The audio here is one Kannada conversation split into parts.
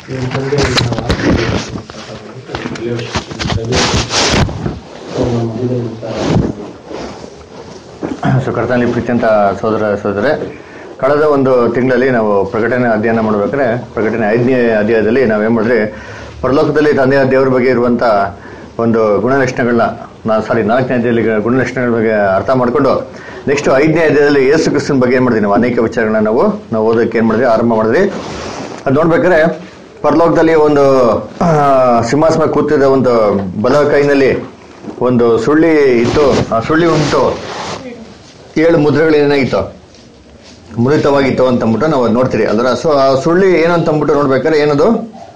ನಿಮ್ಮ ತಂದೆ ನಮ್ಮ ಸೊ ಕರ್ತನಲ್ಲಿ ಪ್ರೀತಿಯಂತ ಸೋದರ ಸೋದರೆ ಕಳೆದ ಒಂದು ತಿಂಗಳಲ್ಲಿ ನಾವು ಪ್ರಕಟಣೆ ಅಧ್ಯಯನ ಮಾಡ್ಬೇಕಾದ್ರೆ ಪ್ರಕಟಣೆ ಐದನೇ ಅಧ್ಯಾಯದಲ್ಲಿ ನಾವೇನ್ ಮಾಡಿದ್ರಿ ಪರಲೋಕದಲ್ಲಿ ತಂದೆಯ ದೇವರ ಬಗ್ಗೆ ಇರುವಂತ ಒಂದು ಗುಣಲಕ್ಷಣಗಳನ್ನ ನಾ ಸಾರಿ ನಾಲ್ಕನೇ ಅಧ್ಯಾಯದಲ್ಲಿ ಗುಣಲಕ್ಷಣಗಳ ಬಗ್ಗೆ ಅರ್ಥ ಮಾಡ್ಕೊಂಡು ನೆಕ್ಸ್ಟ್ ಐದನೇ ಅಧ್ಯಾಯದಲ್ಲಿ ಯೇಸು ಕ್ರಿಸ್ತನ ಬಗ್ಗೆ ಏನ್ ಮಾಡಿದ್ವಿ ನಾವು ಅನೇಕ ವಿಚಾರಗಳನ್ನ ನಾವು ನಾವು ಓದೋಕೆ ಏನ್ ಮಾಡಿದ್ವಿ ಆರಂಭ ಮಾಡಿದ್ವಿ ಅದು ನೋಡ್ಬೇಕಾದ್ರೆ ಪರಲೋಕದಲ್ಲಿ ಒಂದು ಆ, ಸಿಂಹಾಸನ ಕೂತಿದ್ದ ಒಂದು ಬಲ ಕೈನಲ್ಲಿ ಒಂದು ಸುಳ್ಳಿ ಇತ್ತು ಆ ಸುಳ್ಳಿ ಉಂಟು ಏಳು ಮುದ್ರೆಗಳು ಏನಾಗಿತ್ತು ಮುರಿತವಾಗಿತ್ತು ಅಂತ ಅಂದ್ಬಿಟ್ಟು ನಾವು ಅದ್ ನೋಡ್ತೀರಿ ಅದರ ಸೊ ಆ ಸುಳ್ಳಿ ಏನು ಅಂತ ಅಂದ್ಬಿಟ್ಟು ನೋಡ್ಬೇಕಾದ್ರೆ ಏನದು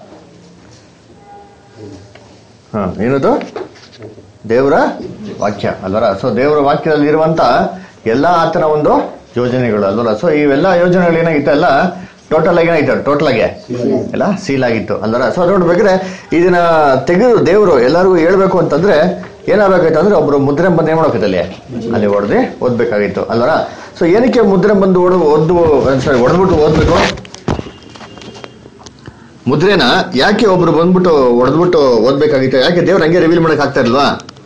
ಹಾ ಏನದು ದೇವರ ವಾಕ್ಯ ಅಲ್ವರ ಸೊ ದೇವರ ವಾಕ್ಯದಲ್ಲಿ ಇರುವಂತ ಎಲ್ಲಾ ಆತನ ಒಂದು ಯೋಜನೆಗಳು ಅಲ್ವರ ಸೊ ಇವೆಲ್ಲ ಯೋಜನೆಗಳು ಏನಾಗಿತ್ತು ಎಲ್ಲ ಟೋಟಲ್ ಆಗಿ ಏನಾಗಿತ್ತು ಟೋಟಲ್ ಆಗಿ ಎಲ್ಲ ಸೀಲ್ ಆಗಿತ್ತು ಅಲ್ವರ ಸೊ ಅದು ನೋಡ್ಬೇಕಾದ್ರೆ ಇದನ್ನ ತೆಗೆದು ದೇವರು ಎಲ್ಲರಿಗೂ ಹೇಳ್ಬೇಕು ಅಂತಂದ್ರೆ ಏನಾಗಬೇಕಾಯ್ತು ಅಂದ್ರೆ ಒಬ್ರು ಮುದ್ರೆ ಬಂದು ಏನ್ ಮಾಡ್ಬೇಕಿತ್ತು ಅಲ್ಲಿ ಅಲ್ಲಿ ಹೊಡೆದು ಓದ್ಬೇಕಾಗಿತ್ತು ಅಲ್ವರ ಸೊ ಏನಕ್ಕೆ ಮುದ್ರೆ ಬಂದು ಓಡ್ ಓದ್ದು ಸಾರಿ ಹೊಡೆದ್ಬಿಟ್ಟು ಓದ್ಬೇಕು ಮುದ್ರೆನ ಯಾಕೆ ಒಬ್ರು ಬಂದ್ಬಿಟ್ಟು ಹೊಡೆದ್ಬಿಟ್ಟು ಓದ್ಬೇಕಾಗಿತ್ತು ಯಾಕೆ ದೇವ್ರ ಹಂಗೆ ರಿವೀಲ್ ಮಾಡಕ್ ಆಗ್ತಾ ಇಲ್ವಾ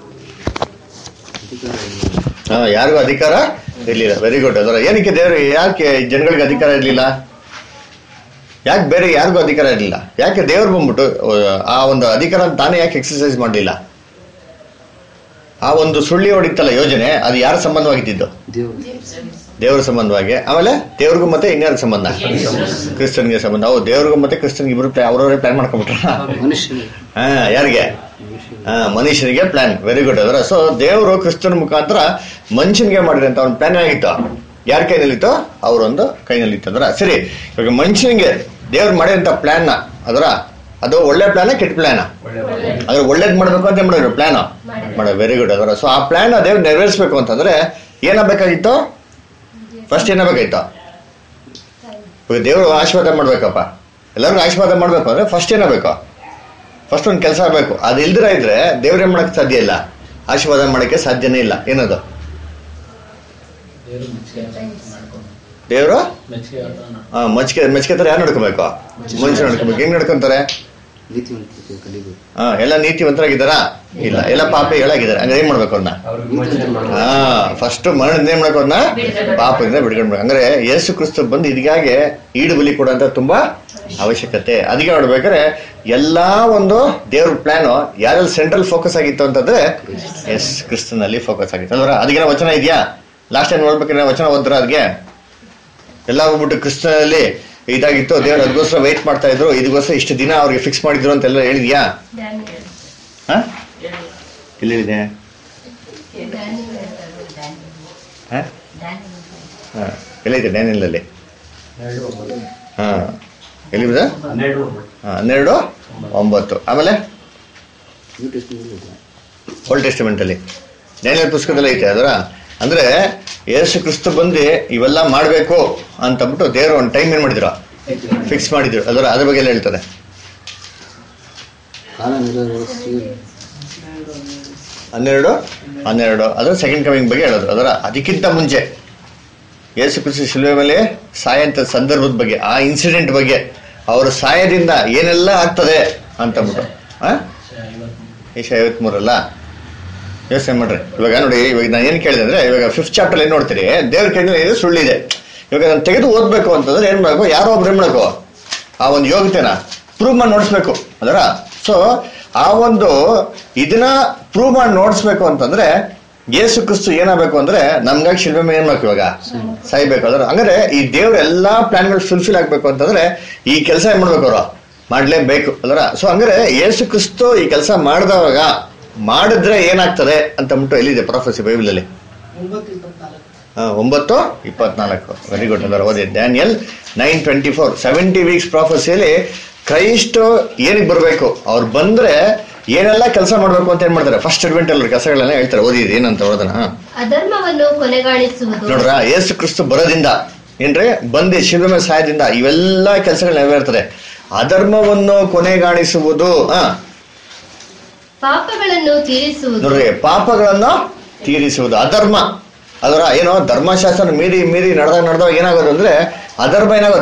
ಹಾ ಯಾರಿಗೂ ಅಧಿಕಾರ ಇರ್ಲಿಲ್ಲ ವೆರಿ ಗುಡ್ ಅದರ ಏನಕ್ಕೆ ದೇವ್ರ ಯಾಕೆ ಜನಗಳಿಗೆ ಅಧಿಕಾರ ಇರ್ಲಿಲ್ಲ ಯಾಕೆ ಬೇರೆ ಯಾರಿಗೂ ಅಧಿಕಾರ ಇರಲಿಲ್ಲ ಯಾಕೆ ದೇವ್ರು ಬಂದ್ಬಿಟ್ಟು ಆ ಒಂದು ಅಧಿಕಾರ ತಾನೇ ಯಾಕೆ ಎಕ್ಸರ್ಸೈಸ್ ಮಾಡಲಿಲ್ಲ ಆ ಒಂದು ಸುಳ್ಳಿ ಹೊಡಿತಲ್ಲ ಯೋಜನೆ ಅದು ಯಾರ ಸಂಬಂಧವಾಗಿದ್ದು ದೇವರ ಸಂಬಂಧವಾಗಿ ಆಮೇಲೆ ದೇವ್ರಿಗೂ ಮತ್ತೆ ಇನ್ಯಾರ ಸಂಬಂಧ ಕ್ರಿಸ್ತನ್ಗೆ ಸಂಬಂಧ ಹೌದು ದೇವ್ರಿಗೂ ಮತ್ತೆ ಕ್ರಿಸ್ತನ್ಗೆ ಇಬ್ರು ಪ್ಲಾ- ಅವ್ರವರೇ ಪ್ಲಾನ್ ಮಾಡ್ಕೊಂಡ್ಬಿಟ್ರ ಹಾ ಯಾರಿಗೆ ಹಾ ಮನುಷ್ಯನಿಗೆ ಪ್ಲಾನ್ ವೆರಿ ಗುಡ್ ಅದರ ಸೊ ದೇವರು ಕ್ರಿಸ್ತನ ಮುಖಾಂತರ ಮನುಷ್ಯನಿಗೆ ಮಾಡಿದಂತ ಒಂದು ಪ್ಲಾನ್ ಆಗಿತ್ತು ಯಾರ ಕೈನಲ್ಲಿತ್ತು ಅವರೊಂದು ಕೈನಲ್ಲಿತ್ತು ಅದರ ಸರಿ ಇವಾಗ ಮನುಷ್ಯನಿಗೆ ದೇವ್ರು ಮಾಡಿದಂತ ಪ್ಲಾನ್ ನ ಅದರ ಅದು ಒಳ್ಳೆ ಪ್ಲಾನ ಕೆಟ್ಟ ಪ್ಲಾನ ಅದ್ರ ಒಳ್ಳೇದ್ ಮಾಡ್ಬೇಕು ಅಂತ ಮಾಡಿದ್ರು ಪ್ಲಾನ್ ಮಾಡ ವೆರಿ ಗುಡ್ ಅದರ ಸೊ ಆ ಪ್ಲಾನ್ ದೇವ್ರು ನೆರವೇರಿಸಬೇಕು ಅಂತಂದ್ರೆ ಏನಾಗಬೇಕಾಗಿತ್ತು ಫಸ್ಟ್ ಏನಾಗಬೇಕಾಗಿತ್ತು ಇವಾಗ ದೇವರು ಆಶೀರ್ವಾದ ಮಾಡ್ಬೇಕಪ್ಪ ಎಲ್ಲರಿಗೂ ಆಶೀರ್ವಾದ ಮಾಡ್ಬೇಕು ಅಂದ್ರೆ ಫಸ್ಟ್ ಏನಾಗಬೇಕು ಫಸ್ಟ್ ಒಂದು ಕೆಲಸ ಆಗಬೇಕು ಅದು ಇಲ್ದಿರ ಇದ್ರೆ ದೇವ್ರ ಏನ್ ಮಾಡಕ್ ಸಾಧ್ಯ ಇಲ್ಲ ಆಶೀರ್ವಾದ ಮಾಡಕ್ಕೆ ಸಾಧ್ಯನೇ ಇಲ್ಲ ಏನದು ದೇವರು ಮೆಚ್ಚುಗೆ ಮಾಡ್ಕೊಂಡು ದೇವರು ಮೆಚ್ಚುಗೆ ಆಟ ಆ, ಮಚ್ಕೆ ಮೆಚ್ಕೆ ತರ ಯಾರು ನಡ್ಕೋಬೇಕು ಮನುಷ್ಯ ನಡ್ಕೋಬೇಕು ಹೆಂಗ್ ನಡ್ಕೊಂತಾರೆ ನೀತಿವಂತಿಕೆ ಕಲಿಬೇಕು ಹಾ ಎಲ್ಲ ನೀತಿವಂತರಾಗಿದ್ದಾರಾ ಇಲ್ಲ ಎಲ್ಲ ಪಾಪಿಗಳಾಗಿದ್ದಾರೆ ಹಂಗಾರೆ ಏನ್ ಮಾಡ್ಬೇಕು ಅವ್ರನ್ನ ಹಾ ಫಸ್ಟ್ ಮರಣ ಏನ್ ಮಾಡಬೇಕು ಅವ್ರನ್ನ ಪಾಪದಿಂದ ಬಿಡ್ಕೊಂಡ್ಬೇಕು ಅಂದ್ರೆ ಯೇಸು ಕ್ರಿಸ್ತ ಬಂದು ಇದಕ್ಕಾಗೆ ಈಡು ಬಲಿ ಕೊಡೋಂತ ತುಂಬಾ ಅವಶ್ಯಕತೆ ಅದಕ್ಕೆ ನೋಡ್ಬೇಕಾದ್ರೆ ಎಲ್ಲಾ ಒಂದು ದೇವ್ರ ಪ್ಲಾನ್ ಯಾರಲ್ಲಿ ಸೆಂಟ್ರಲ್ ಫೋಕಸ್ ಆಗಿತ್ತು ಅಂತಂದ್ರೆ ಎಸ್ ಕ್ರಿಸ್ತನಲ್ಲಿ ಫೋಕಸ್ ಆಗಿತ್ತು ಅಲ್ವರ ಅದಕ್ಕೆ ವಚನ ಇದೆಯಾ ಲಾಸ್ಟ್ ಟೈಮ್ ನೋಡ್ಬೇಕಾದ್ರೆ ವಚನ ಓದ್ರ ಅದಕ್ಕೆ ಎಲ್ಲ ಹೋಗ್ಬಿಟ್ಟು ಕ್ರಿಸ್ತನಲ್ಲಿ ಇದಾಗಿತ್ತು ದೇವ್ರು ಅದಕ್ಕೋಸ್ಕರ ವೆಯ್ಟ್ ಮಾಡ್ತಾ ಇದ್ರು ಇದಕ್ಕೋಸ್ಕರ ಇಷ್ಟು ದಿನ ಅವ್ರಿಗೆ ಫಿಕ್ಸ್ ಮಾಡಿದ್ರು ಅಂತೆಲ್ಲ ಹೇಳಿದ್ಯಾ ಹಾ ಎಲ್ಲಿ ಹೇಳಿದೆ ಹಾ ಹಾ ಎಲ್ಲಿದೆ ಡ್ಯಾನಿಯಲಲ್ಲಿ ಹಾ ಎಲ್ಲಿದೆ ಹಾ ಹನ್ನೆರಡು ಒಂಬತ್ತು ಆಮೇಲೆ ನ್ಯೂ ಟೆಸ್ಟ್ಮೆಂಟ್ ಇಲ್ಲ ಓಲ್ಡ್ ಟೆಸ್ಟಿಮೆಂಟ್ ಅಲ್ಲಿ ಡ್ಯಾನಿಯಲ್ ಪುಸ್ತಕದಲ್ಲಿ ಐತೆ ಅದರ ಅಂದ್ರೆ ಯೇಸು ಕ್ರಿಸ್ತ ಬಂದು ಇವೆಲ್ಲ ಮಾಡಬೇಕು ಅಂತಂದ್ಬಿಟ್ಟು ದೇವರು ಒಂದು ಟೈಮ್ ಏನ್ ಮಾಡಿದ್ರು ಫಿಕ್ಸ್ ಮಾಡಿದ್ರು ಅದರ ಅದ್ರ ಬಗ್ಗೆ ಎಲ್ಲ ಹೇಳ್ತಾರೆ ಕಾಲ ನೆರವೇರಿಸಿ ಹನ್ನೆರಡು ಹನ್ನೆರಡು ಅದರ ಸೆಕೆಂಡ್ ಕಮಿಂಗ್ ಬಗ್ಗೆ ಹೇಳೋದು ಅದರ ಅದಕ್ಕಿಂತ ಮುಂಚೆ ಯೇಸು ಕ್ರಿಸ್ತ ಶಿಲುವೆ ಮೇಲೆ ಸಾಯಂತ ಸಂದರ್ಭದ ಬಗ್ಗೆ ಆ ಇನ್ಸಿಡೆಂಟ್ ಬಗ್ಗೆ ಅವರ ಸಾಯದಿಂದ ಏನೆಲ್ಲ ಆಗ್ತದೆ ಅಂತಂದ್ಬಿಟ್ಟು ಆ ಈಶ ಐವತ್ಮೂರಲ್ಲ ಯೋಚನೆ ಮಾಡ್ರಿ ಇವಾಗ ನೋಡಿ ಇವಾಗ ನಾನು ಏನು ಕೇಳಿದೆ ಅಂದ್ರೆ ಇವಾಗ ಫಿಫ್ತ್ ಚಾಪ್ಟರ್ ಏನ್ ನೋಡ್ತೀರಿ ದೇವ್ರ ಕೈನಲ್ಲಿ ಇದು ಸುಳ್ಳಿದೆ ಇವಾಗ ನಾನು ತೆಗೆದು ಓದ್ಬೇಕು ಅಂತಂದ್ರೆ ಏನ್ ಮಾಡ್ಬೇಕು ಯಾರೋ ಒಬ್ರು ಏನ್ ಮಾಡ್ಬೇಕು ಆ ಒಂದು ಯೋಗ್ಯತೆನ ಪ್ರೂವ್ ಮಾಡಿ ನೋಡಿಸ್ಬೇಕು ಅದರ ಸೊ ಆ ಒಂದು ಇದನ್ನ ಪ್ರೂವ್ ಮಾಡಿ ನೋಡಿಸ್ಬೇಕು ಅಂತಂದ್ರೆ ಯೇಸು ಕ್ರಿಸ್ತು ಏನಾಗಬೇಕು ಅಂದ್ರೆ ನಮ್ಗಾಗಿ ಶಿಲ್ಪೆ ಮೇಲೆ ಏನ್ ಮಾಡ್ಬೇಕು ಇವಾಗ ಸಾಯ್ಬೇಕು ಅದರ ಹಂಗಾರೆ ಈ ದೇವ್ರ ಎಲ್ಲಾ ಪ್ಲಾನ್ಗಳು ಫುಲ್ಫಿಲ್ ಆಗ್ಬೇಕು ಅಂತಂದ್ರೆ ಈ ಕೆಲಸ ಏನ್ ಮಾಡ್ಬೇಕು ಅವರು ಮಾಡ್ಲೇಬೇಕು ಅಲ್ವರ ಸೊ ಹಂಗಾರೆ ಯೇಸು ಕ್ರಿಸ್ತು ಈ ಕೆಲಸ ಮಾಡಿದವಾಗ ಮಾಡಿದ್ರೆ ಏನಾಗ್ತದೆ ಅಂತ ಅಂದ್ಬಿಟ್ಟು ಎಲ್ಲಿದೆ ಪ್ರೊಫೆಸಿ ಬೈಬಲ್ ಅಲ್ಲಿ ಹಾ, ಒಂಬತ್ತು ಇಪ್ಪತ್ನಾಲ್ಕು ವೆರಿ ಗುಡ್ ಅದರ ಓದಿ Daniel nine twenty four seventy weeks ಪ್ರಾಫೆಸಿಯಲ್ಲಿ ಕ್ರೈಸ್ಟ್ ಏನಕ್ಕೆ ಬರಬೇಕು ಅವ್ರು ಬಂದ್ರೆ ಏನೆಲ್ಲ ಕೆಲಸ ಮಾಡ್ಬೇಕು ಅಂತ ಏನ್ ಮಾಡ್ತಾರೆ ಫಸ್ಟ್ ಅಡ್ವೆಂಟ್ ಅಲ್ಲಿ ಕೆಲಸಗಳೆಲ್ಲ ಹೇಳ್ತಾರೆ ಓದಿ ಇದು ಏನಂತ ಓದೋಣ ಹಾ. ಅಧರ್ಮವನ್ನು ಕೊನೆಗಾಣಿಸುವುದು ನೋಡ್ರ ಯೇಸು ಕ್ರಿಸ್ತು ಬರೋದಿಂದ ಏನ್ರಿ ಬಂದು ಶಿಲ್ವೆ ಸಹಾಯದಿಂದ ಇವೆಲ್ಲ ಕೆಲಸಗಳು ನೆರವೇರ್ತದೆ ಅಧರ್ಮವನ್ನು ಕೊನೆಗಾಣಿಸುವುದು ಹಾ ಪಾಪಗಳನ್ನು ತೀರಿಸುವುದು ನೋಡ್ರಿ ಪಾಪಗಳನ್ನು ತೀರಿಸುವುದು ಅಧರ್ಮ ಅದರ ಏನೋ ಧರ್ಮಶಾಸ್ತ್ರ ಮೀರಿ ಮೀರಿ ನಡೆದಾಗ ನಡೆದಾಗ ಏನಾಗೋದು ಅಂದ್ರೆ ಅಧರ್ಮ ಏನಾಗೋದಿಲ್ಲ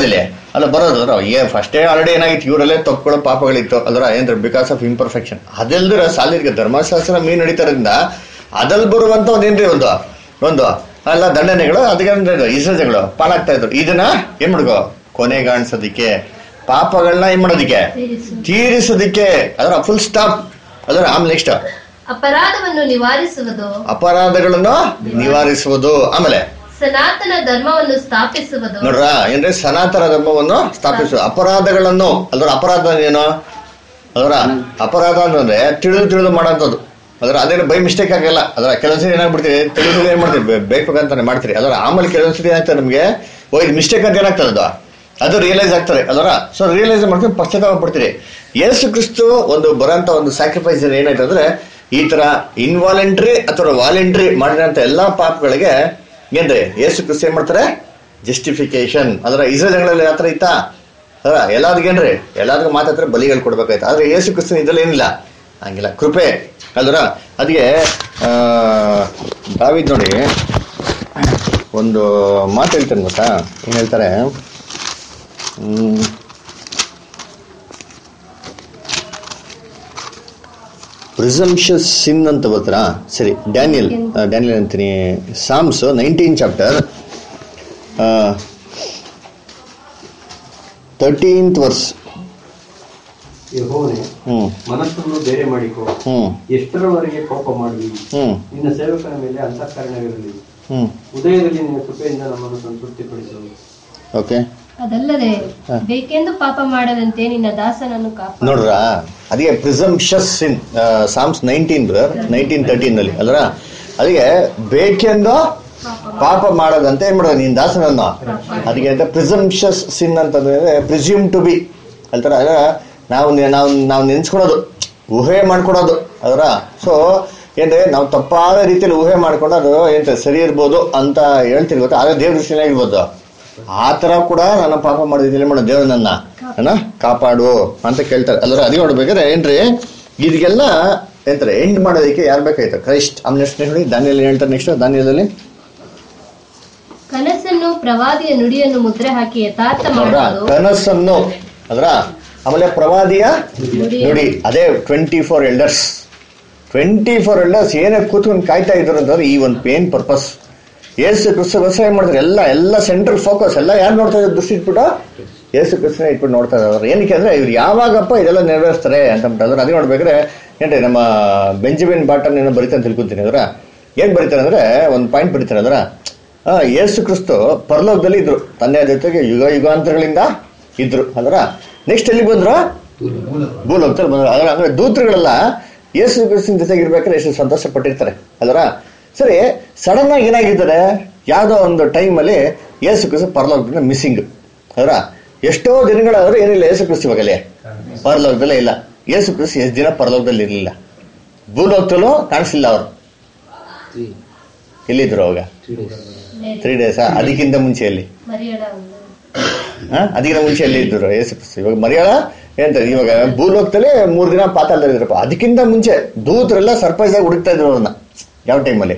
ಅಲ್ಲ ಬರೋದು ಅದ್ರ ಏ ಫಸ್ಟೇ ಆಲ್ರೆಡಿ ಏನಾಗಿತ್ತು ಇವರಲ್ಲೇ ತಪ್ಪುಗಳು ಪಾಪಗಳಿತ್ತು ಅದರ ಏನ್ರ ಬಿಕಾಸ್ ಆಫ್ ಇಂಪರ್ಫೆಕ್ಷನ್ ಅದಲ್ದಿರ ಸಾಲಿಗೆ ಧರ್ಮಶಾಸ್ತ್ರ ಮೀನ್ ನಡೀತಾರಿಂದ ಅದಲ್ಲಿ ಬರುವಂತ ಒಂದು ಏನ್ರಿ ಒಂದು ಒಂದು ಅಲ್ಲ ದಂಡನೆಗಳು ಅದಕ್ಕೆ ಇಸಜಗಳು ಪಾಲಾಗ್ತಾ ಇದ್ರು ಇದನ್ನ ಏನ್ ಮಾಡ್ಕೋ ಕೊನೆಗಾಣಿಸೋದಿಕ್ಕೆ ಪಾಪಗಳನ್ನ ಏನ್ ಮಾಡೋದಿಕ್ಕೆ ತೀರಿಸುವುದು. ತೀರಿಸೋದಿಕ್ಕೆ ಅದರ ಫುಲ್ ಸ್ಟಾಪ್ ಅದರ ಆಮೇಲೆ ನೆಕ್ಸ್ಟ್ ಅಪರಾಧವನ್ನು ನಿವಾರಿಸುವುದು ಅಪರಾಧಗಳನ್ನು ನಿವಾರಿಸುವುದು ಆಮೇಲೆ ಸನಾತನ ಧರ್ಮವನ್ನು ಸ್ಥಾಪಿಸುವುದು ನೋಡ್ರ ಏನ್ರಿ ಸನಾತನ ಧರ್ಮವನ್ನು ಸ್ಥಾಪಿಸುವ ಅಪರಾಧಗಳನ್ನು ಅಲ್ದ್ರ ಅಪರಾಧ ಏನು ಅದರ ಅಪರಾಧ ಅಂತಂದ್ರೆ ತಿಳಿದು ತಿಳಿದು ಮಾಡೋಂಥದ್ದು ಅದರ ಅದೇನು ಬೈ ಮಿಸ್ಟೇಕ್ ಆಗಲ್ಲ ಅದರ ಕೆಲವೊಂದ್ಸರಿ ಏನಾಗ್ಬಿಡ್ತೀರಿ ತಿಳಿದು ತಿಳಿದು ಏನ್ ಮಾಡ್ತೀರಿ ಬೇ- ಬೇಕಂತಾನೆ ಮಾಡ್ತೀರಿ ಅದರ ಆಮೇಲೆ ಕೆಲವೊಂದ್ಸರಿ ಏನಾಗ್ತದೆ ನಮಗೆ ಓ ಇದು ಮಿಸ್ಟೇಕ್ ಅಂತ ಏನಾಗ್ತದೆ ಅದು ಅದು ರಿಯಲೈಸ್ ಆಗ್ತದೆ ಅದರ ಸೊ ರಿಯಲೈಸ್ ಮಾಡ್ಕೊಂಡು ಪಶ್ಚಾತ್ತಾಪ ಪಡ್ತೀರಿ ಯೇಸು ಕ್ರಿಸ್ತು ಒಂದು ಬರೋಂಥ ಒಂದು ಸ್ಯಾಕ್ರಿಫೈಸ್ ಏನಾಯ್ತು ಅಂದ್ರೆ ಈ ತರ ಇನ್ವಾಲೆಂಟ್ರಿ ಅಥವಾ ವಾಲೆಂಟ್ರಿ ಮಾಡಿರೋಂಥ ಎಲ್ಲಾ ಪಾಪಗಳಿಗೆ ಏನ್ರಿ ಯೇಸು ಕ್ರಿಸ್ತು ಏನ್ ಮಾಡ್ತಾರೆ ಜಸ್ಟಿಫಿಕೇಶನ್ ಅದರ ಇಸ್ರೇಲ್ಗಳಲ್ಲಿ ಆ ಥರ ಇತ್ತಾ ಅದರ ಎಲ್ಲಾದ್ಗೇನ್ರಿ ಎಲ್ಲಾದ್ಗೂ ಮಾತಾಡ್ತಾರೆ ಬಲಿಗಳು ಕೊಡ್ಬೇಕಾಯ್ತು ಆದ್ರೆ ಯೇಸು ಕ್ರಿಸ್ತನ ಇದ್ರಲ್ಲಿ ಏನಿಲ್ಲ ಹಂಗಿಲ್ಲ ಕೃಪೆ ಅಲ್ದ್ರ ಅದಕ್ಕೆ ಆ, ದಾವಿದ್ ನೋಡಿ ಒಂದು ಮಾತು ಹೇಳ್ತಾನೆ ಗೊತ್ತಾ ಏನ್ ಹೇಳ್ತಾರೆ ಹ್ಮ್ ಪ್ರಿಸಂಪ್ಷಸ್ ಸಿನ್ ಅಂತ ಬರ್ತಾರಾ ಸರಿ ಡ್ಯಾನಿಯಲ್ ಆ, ಡ್ಯಾನಿಯಲ್ ಅಂತೀನಿ Psalms nineteen chapter thirteenth verse ಯೆಹೋವನೇ ಹ್ಮ್ ಮನಸ್ಸನ್ನು ಬೇರೆ ಮಾಡಿಕೊ ಹ್ಮ್ ಎಷ್ಟರವರೆಗೆ ಕೋಪ ಮಾಡುವಿ ಹ್ಮ್ ನಿನ್ನ ಸೇವಕನ ಮೇಲೆ ಅಂತಃಕರಣವಿರಲಿ ಹ್ಮ್ ಉದಯದಲ್ಲಿ ನಿನ್ನ ಕೃಪೆಯಿಂದ ನಮ್ಮನ್ನು ಸಂತೃಪ್ತಿಪಡಿಸು ಓಕೆ ಅದಲ್ಲದೆ ಬೇಕೆಂದು ಪಾಪ ಮಾಡದಂತೆ ನಿನ್ನ ದಾಸನನ್ನು ಕಾಪಾಡು ನೋಡ್ರ ಅದಕ್ಕೆ presumptuous in Psalms nineteen nineteen thirteen ಅಲ್ಲಿ ಅಲ್ರ ಅದಕ್ಕೆ ಬೇಕೆಂದು ಪಾಪ ಮಾಡದಂತೆ ಏನ್ ಮಾಡೋದು ನೀನ್ ದಾಸನನ್ನು ಅದಕ್ಕೆ ಅಂತ ಪ್ರಿಸಂಪ್ಷಸ್ ಸಿನ್ ಅಂತಂದ್ರೆ ಪ್ರಿಸ್ಯೂಮ್ ಟು ಬಿ ಅಲ್ತರ ಅದ ನಾವು ನೆ- ನಾವು ನಾವು ನೆನ್ಸ್ಕೊಳೋದು ಊಹೆ ಮಾಡ್ಕೊಳೋದು ಅದರ ಸೊ ಏನ್ರೆ ನಾವು ತಪ್ಪಾದ ರೀತಿಯಲ್ಲಿ ಊಹೆ ಮಾಡ್ಕೊಂಡು ಅದು ಏನ್ ಸರಿ ಇರ್ಬೋದು ಅಂತ ಹೇಳ್ತೀರಿ ಗೊತ್ತಾ ಆದ್ರೆ ದೇವ್ರ ದೃಷ್ಟಿನೇ ಆಗಿರ್ಬೋದು ಆ ತರ ಕೂಡ ನನ್ನ ಪಾಪ ಮಾಡಿದ್ದೀನಿ ಮಾಡೋ ದೇವ್ರು ನನ್ನ ನನ್ನ ಕಾಪಾಡು ಅಂತ ಕೇಳ್ತಾರೆ ಅಲ್ಲರ ಅದೇ ನೋಡ್ಬೇಕಾದ್ರೆ ಏನ್ರಿ ಇದಕ್ಕೆಲ್ಲ ಎಂತಾರೆ ಎಂಡ್ ಮಾಡೋದಕ್ಕೆ ಯಾರು ಬೇಕಾಯ್ತು ಕ್ರೈಸ್ಟ್ ಆಮೇಲೆ ನೆಕ್ಸ್ಟ್ ಹೇಳಿ ದಾನಿಯಲ್ಲಿ ಹೇಳ್ತಾರೆ ನೆಕ್ಸ್ಟ್ ದಾನಿಯದಲ್ಲಿ ಕನಸನ್ನು ಪ್ರವಾದಿಯ ನುಡಿಯನ್ನು ಮುದ್ರೆ ಹಾಕಿ ಯಥಾರ್ಥ ನೋಡ್ರ ಮಾಡುವುದು ಕನಸನ್ನು ಅದ್ರ ಆಮೇಲೆ ಪ್ರವಾದಿಯ ನೋಡಿ ಅದೇ twenty four elders twenty four elders ಏನೇ ಕೂತ್ಕೊಂಡು ಕಾಯ್ತಾ ಇದ್ರು ಅಂತಂದ್ರೆ ಈ ಒಂದು ಮೇನ್ ಪರ್ಪಸ್ ಏಸು ಕ್ರಿಸ್ತ ವ್ಯವಸಾಯ ಮಾಡಿದ್ರೆ ಎಲ್ಲ ಎಲ್ಲ ಸೆಂಟ್ರಲ್ ಫೋಕಸ್ ಎಲ್ಲ ಯಾರು ನೋಡ್ತಾ ಇದ್ದಾರೆ ದೃಷ್ಟಿ ಇಟ್ಬಿಟ್ಟು ಏಸು ಕ್ರಿಸ್ತನ ಇಟ್ಬಿಟ್ಟು ನೋಡ್ತಾ ಇದ್ದಾರೆ ಏನಕ್ಕೆ ಅಂದ್ರೆ ಇವ್ರು ಯಾವಾಗಪ್ಪ ಇದೆಲ್ಲ ನೆರವೇರಿಸ್ತಾರೆ ಅಂತ ಅಂದ್ಬಿಟ್ಟು ಅದೇ ನೋಡ್ಬೇಕಾದ್ರೆ ಏನ್ರಿ ನಮ್ಮ ಬೆಂಜಮಿನ್ ಬಾಟನ್ ಏನೋ ಬರೀತಾ ಅಂತ ತಿಳ್ಕೊತೀನಿ ಅದ್ರ ಏನ್ ಬರೀತಾರೆ ಅಂದ್ರೆ ಒಂದು ಪಾಯಿಂಟ್ ಬರೀತಾರೆ ಅದ್ರ ಆ, ಯೇಸು ಕ್ರಿಸ್ತು ಪರಲೋಕದಲ್ಲಿ ಇದ್ರು ತಂದೆಯ ಜೊತೆಗೆ ಯುಗ ಯುಗಾಂತರಗಳಿಂದ ಇದ್ರು ಅಂದ್ರ ನೆಕ್ಸ್ಟ್ ಎಲ್ಲಿ ಬಂದ್ರು ಭೂಲೋಕದಲ್ಲಿ ಬಂದ್ರು ಅದರ ಅಂದ್ರೆ ದೂತರುಗಳೆಲ್ಲ ಯೇಸು ಕ್ರಿಸ್ತನ ಜೊತೆಗೆ ಇರ್ಬೇಕಾದ್ರೆ ಎಷ್ಟು ಸಂತೋಷ ಪಟ್ಟಿರ್ತಾರೆ ಅಲ್ರ ಸರಿ ಸಡನ್ ಆಗಿ ಏನಾಗಿದ್ದಾರೆ ಯಾವ್ದೋ ಒಂದು ಟೈಮ್ ಅಲ್ಲಿ ಯೇಸು ಕ್ರಿಸ್ತ ಪರಲೋಕದಿಂದ ಮಿಸ್ಸಿಂಗ್ ಅದರ ಎಷ್ಟೋ ದಿನಗಳಾದ್ರೂ ಏನಿಲ್ಲ ಯೇಸು ಕ್ರಿಸ್ತ ಇವಾಗಲೇ ಪರಲೋಕದಲ್ಲೇ ಇಲ್ಲ ಯೇಸು ಕ್ರಿಸ್ತ ಎಷ್ಟು ದಿನ ಪರಲೋಕದಲ್ಲಿ ಇರಲಿಲ್ಲ ಭೂಲೋಕದಲ್ಲೂ ಕಾಣಿಸ್ಲಿಲ್ಲ ಅವರು ತ್ರೀ ಎಲ್ಲಿದ್ರು ಅವಾಗ ತ್ರೀ ಡೇಸ್ ತ್ರೀ ಡೇಸಾ ಅದಕ್ಕಿಂತ ಮುಂಚೆ ಎಲ್ಲಿ ಮರಿಯಳ ಒಂದು ಹಾ? ಅದಕ್ಕಿಂತ ಮುಂಚೆ ಎಲ್ಲಿ ಇದ್ರು ಯೇಸು ಕ್ರಿಸ್ತ ಇವಾಗ ಮರಿಯಾಳ ಏನಂತಾರೆ ಇವಾಗ ಭೂಲೋಕದಲ್ಲೇ ಮೂರ್ ದಿನ ಪಾತಾಳದಲ್ಲಿ ಇದ್ರಪ್ಪ ಅದಕ್ಕಿಂತ ಮುಂಚೆ ದೂತರೆಲ್ಲ ಸರ್ಪ್ರೈಸ್ ಆಗಿ ಹುಡುಕ್ತಾ ಇದ್ರು ಅವ್ರನ್ನ ಯಾವ ಟೈಮಲ್ಲಿ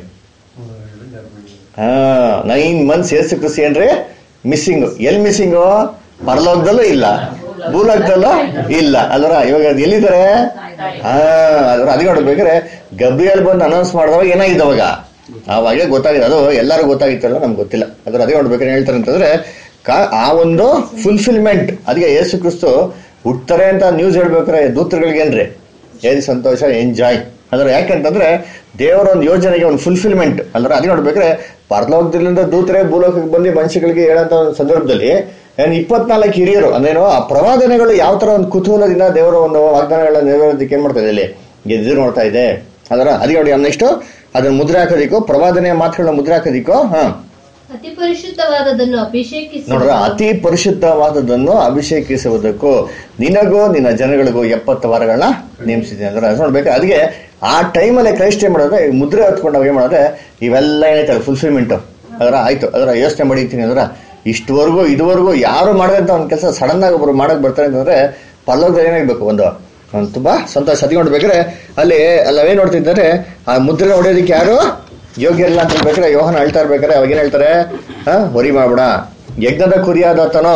ಹಾ ನೈನ್ ಮಂತ್ಸ್ ಯೇಸು ಕ್ರಿಸ್ತ ಏನ್ರಿ ಮಿಸ್ಸಿಂಗ್ ಎಲ್ಲಿ ಮಿಸ್ಸಿಂಗು ಪರಲೋಕದಲ್ಲೂ ಇಲ್ಲ ಭೂಲೋಕದಲ್ಲೂ ಇಲ್ಲ ಅಲ್ವರ ಇವಾಗ ಅದ್ ಎಲ್ಲಿದ್ದಾರೆ ಹಾ ಅಲ್ವರ ಅದಕ್ಕೆ ನೋಡ್ಬೇಕಾದ್ರೆ ಗಬ್ರಿಯಲ್ ಬಂದು ಅನೌನ್ಸ್ ಮಾಡಿದವಾಗ ಏನಾಗಿದೆ ಅವಾಗ ಅವಾಗೇ ಗೊತ್ತಾಗಿದೆ ಅದು ಎಲ್ಲರಿಗೂ ಗೊತ್ತಾಗಿತ್ತಲ್ಲ ನಮ್ಗೆ ಗೊತ್ತಿಲ್ಲ ಅದ್ರ ಅದೇ ನೋಡ್ಬೇಕಾದ್ರೆ ಹೇಳ್ತಾರೆ ಅಂತಂದ್ರೆ ಕಾ- ಆ ಒಂದು ಫುಲ್ಫಿಲ್ಮೆಂಟ್ ಅದಕ್ಕೆ ಯೇಸು ಕ್ರಿಸ್ತು ಹುಟ್ತಾರೆ ಅಂತ ನ್ಯೂಸ್ ಹೇಳ್ಬೇಕಾರೆ ದೂತರುಗಳಿಗೇನ್ರಿ ಏನ್ ಸಂತೋಷ ಎಂಜಾಯ್ ಅಂದ್ರೆ ಯಾಕೆಂತಂದ್ರೆ ದೇವರ ಒಂದು ಯೋಜನೆಗೆ ಒಂದು ಫುಲ್ಫಿಲ್ಮೆಂಟ್ ಅಂದ್ರೆ ಅದೇ ನೋಡ್ಬೇಕಾದ್ರೆ ಪರಲೋಕದಿಂದ ದೂತರೆ ಭೂಲೋಕಕ್ಕೆ ಬಂದು ಮನುಷ್ಯಗಳಿಗೆ ಹೇಳಂತ ಒಂದು ಸಂದರ್ಭದಲ್ಲಿ ಏನ್ ಇಪ್ಪತ್ನಾಲ್ಕು ಹಿರಿಯರು ಅಂದ್ರೇನು ಆ ಪ್ರವಾದನೆಗಳು ಯಾವ ತರ ಒಂದು ಕುತೂಹಲದಿಂದ ದೇವರ ಒಂದು ವಾಗ್ದಾನಗಳನ್ನ ನೆರವೇರೋದಕ್ಕೆ ಏನ್ ಮಾಡ್ತಾ ಇದೆ ಇಲ್ಲಿ ಎದುರು ನೋಡ್ತಾ ಇದೆ ಅದರ ಅದೇ ನೋಡಿ ನೆಕ್ಸ್ಟ್ ಅದನ್ನ ಮುದ್ರೆ ಹಾಕೋದಿಕ್ಕೋ ಪ್ರವಾದನೆಯ ಮಾತುಗಳನ್ನ ಮುದ್ರೆ ಹಾಕೋದಿಕ್ಕೋ ಹಾ ಅತಿ ಪರಿಶುದ್ಧವಾದದನ್ನು ಅಭಿಷೇಕಿಸಿ ನೋಡ್ರ ಅತಿ ಪರಿಶುದ್ಧವಾದದನ್ನು ಅಭಿಷೇಕಿಸುವುದಕ್ಕೂ ನಿನಗೂ ನಿನ್ನ ಜನಗಳಿಗೂ ಎಪ್ಪತ್ತು ವಾರಗಳನ್ನ ನೇಮಿಸಿದ್ದೀನಿ ಅಂದ್ರೆ ಅದು ನೋಡ್ಬೇಕು ಅದಕ್ಕೆ ಆ ಟೈಮಲ್ಲಿ ಕ್ರೈಸ್ಟ್ ಏನ್ ಮಾಡೋದ್ರೆ ಈ ಮುದ್ರೆ ಹೊತ್ಕೊಂಡು ಏನ್ ಮಾಡಿದ್ರೆ ಇವೆಲ್ಲ ಏನೈತೆ ಫುಲ್ಫಿಲ್ಮೆಂಟ್ ಅದರ ಆಯ್ತು ಅದರ ಯೋಚನೆ ಮಾಡಿರ್ತೀನಿ ಅದರ ಇಷ್ಟವರೆಗೂ ಇದುವರೆಗೂ ಯಾರು ಮಾಡದಂತ ಒಂದು ಕೆಲಸ ಸಡನ್ ಆಗಿ ಒಬ್ರು ಮಾಡಕ್ ಬರ್ತಾರೆ ಅಂತಂದ್ರೆ ಪಲ್ಲೋಕದಲ್ಲಿ ಏನಾಗಬೇಕು ಒಂದು ಒಂದು ತುಂಬಾ ಸಂತೋಷ ಅದಿ ನೋಡ್ಬೇಕಾದ್ರೆ ಅಲ್ಲಿ ಅಲ್ಲವೇ ನೋಡ್ತಿದ್ದಾರೆ ಆ ಮುದ್ರೆ ಹೊಡೆಯೋದಕ್ಕೆ ಯಾರು ಯೋಗ್ಯ ಇಲ್ಲ ಅಂತ ಹೇಳ್ಬೇಕಾರೆ ಯೋಹನ ಹೇಳ್ತಾ ಇರ್ಬೇಕಾರೆ ಅವಾಗ ಏನ್ ಹೇಳ್ತಾರೆ ಹಾ ಹೊರಿ ಮಾಡ್ಬೇಡ ಯಜ್ಞದ ಕುರಿಯಾದಾತನೋ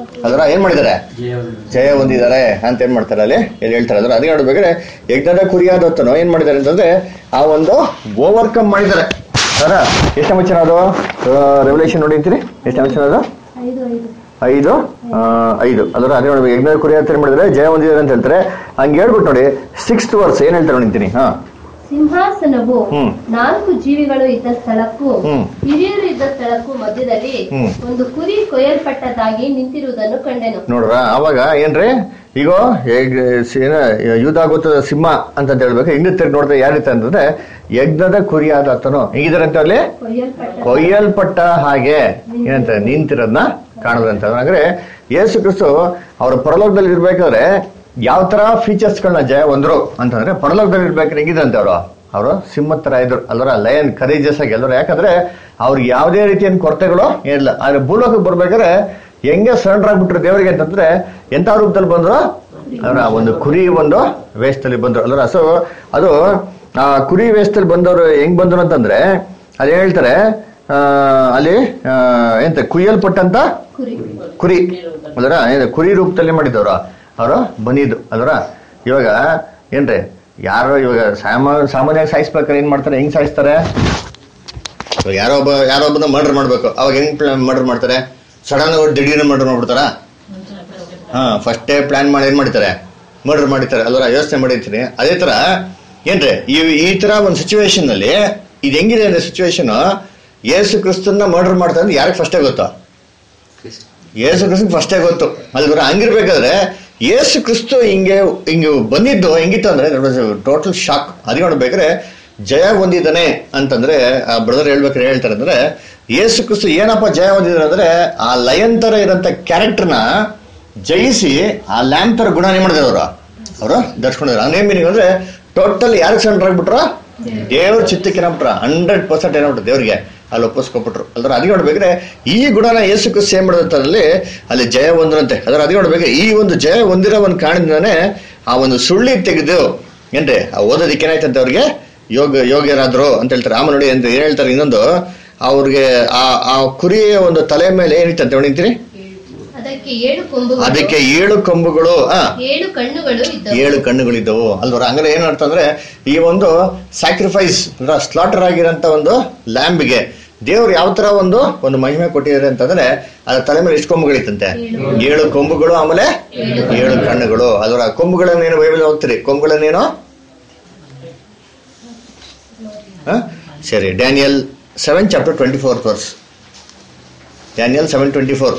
ಅದರ ಏನ್ ಮಾಡಿದ್ದಾರೆ ಜಯವನ್ನು ಜಯ ಹೊಂದಿದ್ದಾರೆ ಅಂತ ಏನ್ ಮಾಡ್ತಾರೆ ಅಲ್ಲಿ ಇಲ್ಲಿ ಹೇಳ್ತಾರೆ ಅದ್ರ ಅದೇ ನೋಡ್ಬೇಕಾದ್ರೆ ಯಜ್ಞದ ಕುರಿಯಾದತ್ತನು ಏನ್ ಮಾಡಿದ್ದಾರೆ ಅಂತಂದ್ರೆ ಆ ಒಂದು ಓವರ್ಕಮ್ ಮಾಡಿದ್ದಾರೆ ಅದರ ಎಷ್ಟನೇ ವಚನ ಅದು ರೆವಲ್ಯೂಷನ್ ನೋಡಿ ಅಂತೀರಿ ಎಷ್ಟನೇ ವಚನ ಅದು ಐದು ಐದು ಐದು ಆ, ಐದು ಅದರ ಅದೇ ನೋಡ್ಬೇಕು ಯಜ್ಞದ ಕುರಿಯಾದ ಏನ್ ಮಾಡಿದ್ದಾರೆ ಜಯ ಹೊಂದಿದ್ದಾರೆ ಅಂತ ಹೇಳ್ತಾರೆ ಹಂಗೆ ಹೇಳ್ಬಿಟ್ಟು ನೋಡಿ ಸಿಕ್ಸ್ತ್ ವರ್ಸ್ ಏನ್ ಹೇಳ್ತಾರೆ ನೋಡಿಂತೀನಿ ಹಾ ಸಿಂಹಾಸನವು ಹ್ಮ್. ನಾಲ್ಕು ಜೀವಿಗಳು ಇದ್ದ ಸ್ಥಳಕ್ಕೂ ಹ್ಮ್. ಹಿರಿಯರು ಇದ್ದ ಸ್ಥಳಕ್ಕೂ ಮಧ್ಯದಲ್ಲಿ ಹ್ಮ್. ಒಂದು ಕುರಿ ಕೊಯ್ಯಲ್ಪಟ್ಟದಾಗಿ ನಿಂತಿರುವುದನ್ನು ಕಂಡೆನು ನೋಡ್ರ ಅವಾಗ ಏನ್ರಿ ಈಗ ಹೇಗ್ ಏನ ಯುದ್ಧ ಆಗುತ್ತ ಸಿಂಹ ಅಂತ ಹೇಳ್ಬೇಕು ಹಿಂದೆ ತಿರ್ಗಿ ನೋಡಿದ್ರೆ ಯಾರಿತ ಅಂತಂದ್ರೆ ಯಜ್ಞದ ಕುರಿಯಾದ ಆತನು ಹೇಗಿದ್ದಾರೆ ಅಂತ ಅಲ್ಲಿ ಕೊಯ್ಯಲ್ಪಟ್ಟ ಕೊಯ್ಯಲ್ಪಟ್ಟ ಹಾಗೆ ಏನಂತ ನಿಂತಿರೋದನ್ನ ಕಾಣದಂತ ಅಂದ್ರೆ ಯೇಸು ಕ್ರಿಸ್ತು ಅವ್ರ ಪರಲೋಕದಲ್ಲಿ ಇರ್ಬೇಕಾದ್ರೆ ಯಾವ ತರ ಫೀಚರ್ಸ್ ಗಳನ್ನ ಜಯ ಹೊಂದ್ರು ಅಂತಂದ್ರೆ ಪರಲೋಕದಲ್ಲಿ ಇರ್ಬೇಕಾದ್ರೆ ಹೆಂಗಿದ್ರಂತೆ ಅವರು ಅವರು ಸಿಂಹ ತರ ಇದ್ರು ಅಲ್ವರ ಲಯನ್ ಕರೇಜಸ್ ಆಗಿ ಎಲ್ಲರೂ ಯಾಕಂದ್ರೆ ಅವ್ರಿಗೆ ಯಾವುದೇ ರೀತಿಯ ಕೊರತೆಗಳು ಏನಿಲ್ಲ ಆದ್ರೆ ಭೂಲೋಕಕ್ಕೆ ಬರ್ಬೇಕಾದ್ರೆ ಹೆಂಗೆ ಸರೆಂಡರ್ ಆಗ್ಬಿಟ್ರು ದೇವರಿಗೆ ಅಂತಂದ್ರೆ ಎಂತ ರೂಪದಲ್ಲಿ ಬಂದ್ರು ಅವರ ಒಂದು ಕುರಿ ಒಂದು ವೇಷದಲ್ಲಿ ಬಂದ್ರು ಅಲ್ವರ ಸೊ ಅದು ಆ ಕುರಿ ವೇಷದಲ್ಲಿ ಬಂದವರು ಹೆಂಗ್ ಬಂದ್ರು ಅಂತಂದ್ರೆ ಅಲ್ಲಿ ಹೇಳ್ತಾರೆ ಆ, ಅಲ್ಲಿ ಆ, ಎಂತ ಕುಯ್ಯಲ್ಪಟ್ಟಂತ ಕುರಿ ಕುರಿ ಅದರ ಏನು ಕುರಿ ರೂಪದಲ್ಲಿ ಮಾಡಿದವರು ಅವರು ಬಂದಿದ್ದು ಅದರ ಇವಾಗ ಏನ್ರಿ ಯಾರೋ ಇವಾಗ ಸಾಮ ಸಾಮಾನ್ಯವಾಗಿ ಸಾಯಿಸ್ಬೇಕಾದ್ರೆ ಏನ್ ಮಾಡ್ತಾರೆ ಹೆಂಗ್ ಸಾಯಿಸ್ತಾರೆ ಇವಾಗ ಯಾರೋ ಒಬ್ಬ ಯಾರೋ ಒಬ್ಬನ ಮರ್ಡರ್ ಮಾಡ್ಬೇಕು ಅವಾಗ ಹೆಂಗ್ ಮರ್ಡರ್ ಮಾಡ್ತಾರೆ ಸಡನ್ ಆಗಿ ದಿಢೀರ್ನ ಮರ್ಡರ್ ಮಾಡ್ಬಿಡ್ತಾರ ಹಾ ಫಸ್ಟೇ ಪ್ಲಾನ್ ಮಾಡಿ ಏನ್ ಮಾಡ್ತಾರೆ ಮರ್ಡರ್ ಮಾಡಿರ್ತಾರೆ ಅಲ್ವರ ಯೋಚನೆ ಮಾಡಿರ್ತೀನಿ ಅದೇ ತರ ಏನ್ರಿ ಈ ಈ ತರ ಒಂದು ಸಿಚುವೇಶನ್ ಅಲ್ಲಿ ಇದು ಹೆಂಗಿದೆ ಅಂದ್ರೆ ಸಿಚುವೇಶನ್ ಯೇಸು ಕ್ರಿಸ್ತನ್ನ ಮರ್ಡರ್ ಮಾಡ್ತಾರೆ ಅಂದ್ರೆ ಯಾರಿಗೆ ಫಸ್ಟೇ ಗೊತ್ತಾ ಕ್ರಿಸ್ತ ಯೇಸು ಕ್ರಿಸ್ತ ಫಸ್ಟೇ ಗೊತ್ತು ಅಲ್ವರ ಹಂಗಿರ್ಬೇಕಾದ್ರೆ ಯೇಸು ಕ್ರಿಸ್ತು ಹಿಂಗೆ ಹಿಂಗೆ ಬಂದಿದ್ದು ಹೆಂಗಿತ್ತು ಅಂದ್ರೆ ಟೋಟಲ್ ಶಾಕ್ ಅದಕ್ಕೆ ನೋಡ್ಬೇಕಾದ್ರೆ ಜಯ ಹೊಂದಿದ್ದಾನೆ ಅಂತಂದ್ರೆ ಆ ಬ್ರದರ್ ಹೇಳ್ಬೇಕಾದ್ರೆ ಹೇಳ್ತಾರೆ ಅಂದ್ರೆ ಯೇಸು ಕ್ರಿಸ್ತು ಏನಪ್ಪ ಜಯ ಹೊಂದಿದ್ದಾರೆ ಅಂದ್ರೆ ಆ ಲಯನ್ ತರ ಇರೋಂಥ ಕ್ಯಾರೆಕ್ಟರ್ನ ಜಯಿಸಿ ಆ ಲ್ಯಾಂಪ್ ತರ ಗುಣ ಏನ್ ಮಾಡಿದ್ರು ಅವರು ಅವರು ದರ್ಶಕೊಂಡಿದ್ರು ಹಂಗೇನ್ ಮೀನಿಂಗ್ ಅಂದ್ರೆ ಟೋಟಲ್ ಯಾರಿಗೆ ಸೆಂಟರ್ ಆಗ್ಬಿಟ್ರು ದೇವ್ರ ಚಿತ್ತಕ್ಕೆ ಏನಾಗ್ಬಿಟ್ರ ಹಂಡ್ರೆಡ್ ಪರ್ಸೆಂಟ್ ಏನಾಗ್ಬಿಟ್ರು ದೇವ್ರಿಗೆ ಅಲ್ಲಿ ಒಪ್ಪಿಸ್ಕೊಬಿಟ್ರು ಅದ್ರ ಅದಕ್ಕೆ ನೋಡ್ಬೇಕ್ರೆ ಈ ಗುಣನ ಯೇಸು ಕ್ರಿಸ್ತು ಏನ್ ಮಾಡೋದ್ರಲ್ಲಿ ಅಲ್ಲಿ ಜಯ ಹೊಂದ್ರಂತೆ ಅದ್ರ ಅದಕ್ಕೆ ನೋಡ್ಬೇಕು ಈ ಒಂದು ಜಯ ಹೊಂದಿರೋ ಒಂದು ಕಾರಣದಿಂದಾನೆ ಆ ಒಂದು ಸುಳ್ಳಿ ತೆಗೆದು ಏನ್ರಿ ಆ ಓದೋದಕ್ಕೆ ಏನಾಯ್ತಂತೆ ಅವ್ರಿಗೆ ಯೋಗ ಯೋಗ್ಯರಾದ್ರು ಅಂತ ಹೇಳ್ತಾರೆ ಆಮೇಲೆ ನೋಡಿ ಅಂತ ಏನ್ ಹೇಳ್ತಾರೆ ಇನ್ನೊಂದು ಅವ್ರಿಗೆ ಆ ಆ ಕುರಿಯ ಒಂದು ತಲೆ ಮೇಲೆ ಏನಿತ್ತಂತೆ ಹೊಣಿತೀರಿ ಅದಕ್ಕೆ ಏಳು ಕೊಂಬುಗಳು ಅದಕ್ಕೆ ಏಳು ಕೊಂಬುಗಳು ಆ ಏಳು ಕಣ್ಣುಗಳು ಇದ್ದವು ಏಳು ಕಣ್ಣುಗಳಿದ್ದವು ಅಲ್ವರ ಹಂಗಾರೆ ಏನ್ ಅರ್ಥ ಅಂದ್ರೆ ಈ ಒಂದು ಸ್ಯಾಕ್ರಿಫೈಸ್ ಅಂದ್ರೆ ಸ್ಲಾಟರ್ ಆಗಿರೋಂಥ ಒಂದು ಲ್ಯಾಂಬ್ಗೆ ದೇವ್ರು ಯಾವ ತರ ಒಂದು ಒಂದು ಮಹಿಮೆ ಕೊಟ್ಟಿದ್ದಾರೆ ಅಂತಂದ್ರೆ ಅದ್ರ ತಲೆ ಮೇಲೆ ಎಷ್ಟು ಕೊಂಬುಗಳಿತ್ತಂತೆ ಏಳು ಕೊಂಬುಗಳು ಆಮೇಲೆ ಏಳು ಕಣ್ಣುಗಳು ಅದರ ಕೊಂಬುಗಳನ್ನೇನು ಬೈಬಲ್ ಹೋಗ್ತೀರಿ ಕೊಂಬುಗಳನ್ನೇನು ಹ? ಸರಿ Daniel seven chapter twenty four verse Daniel seven twenty four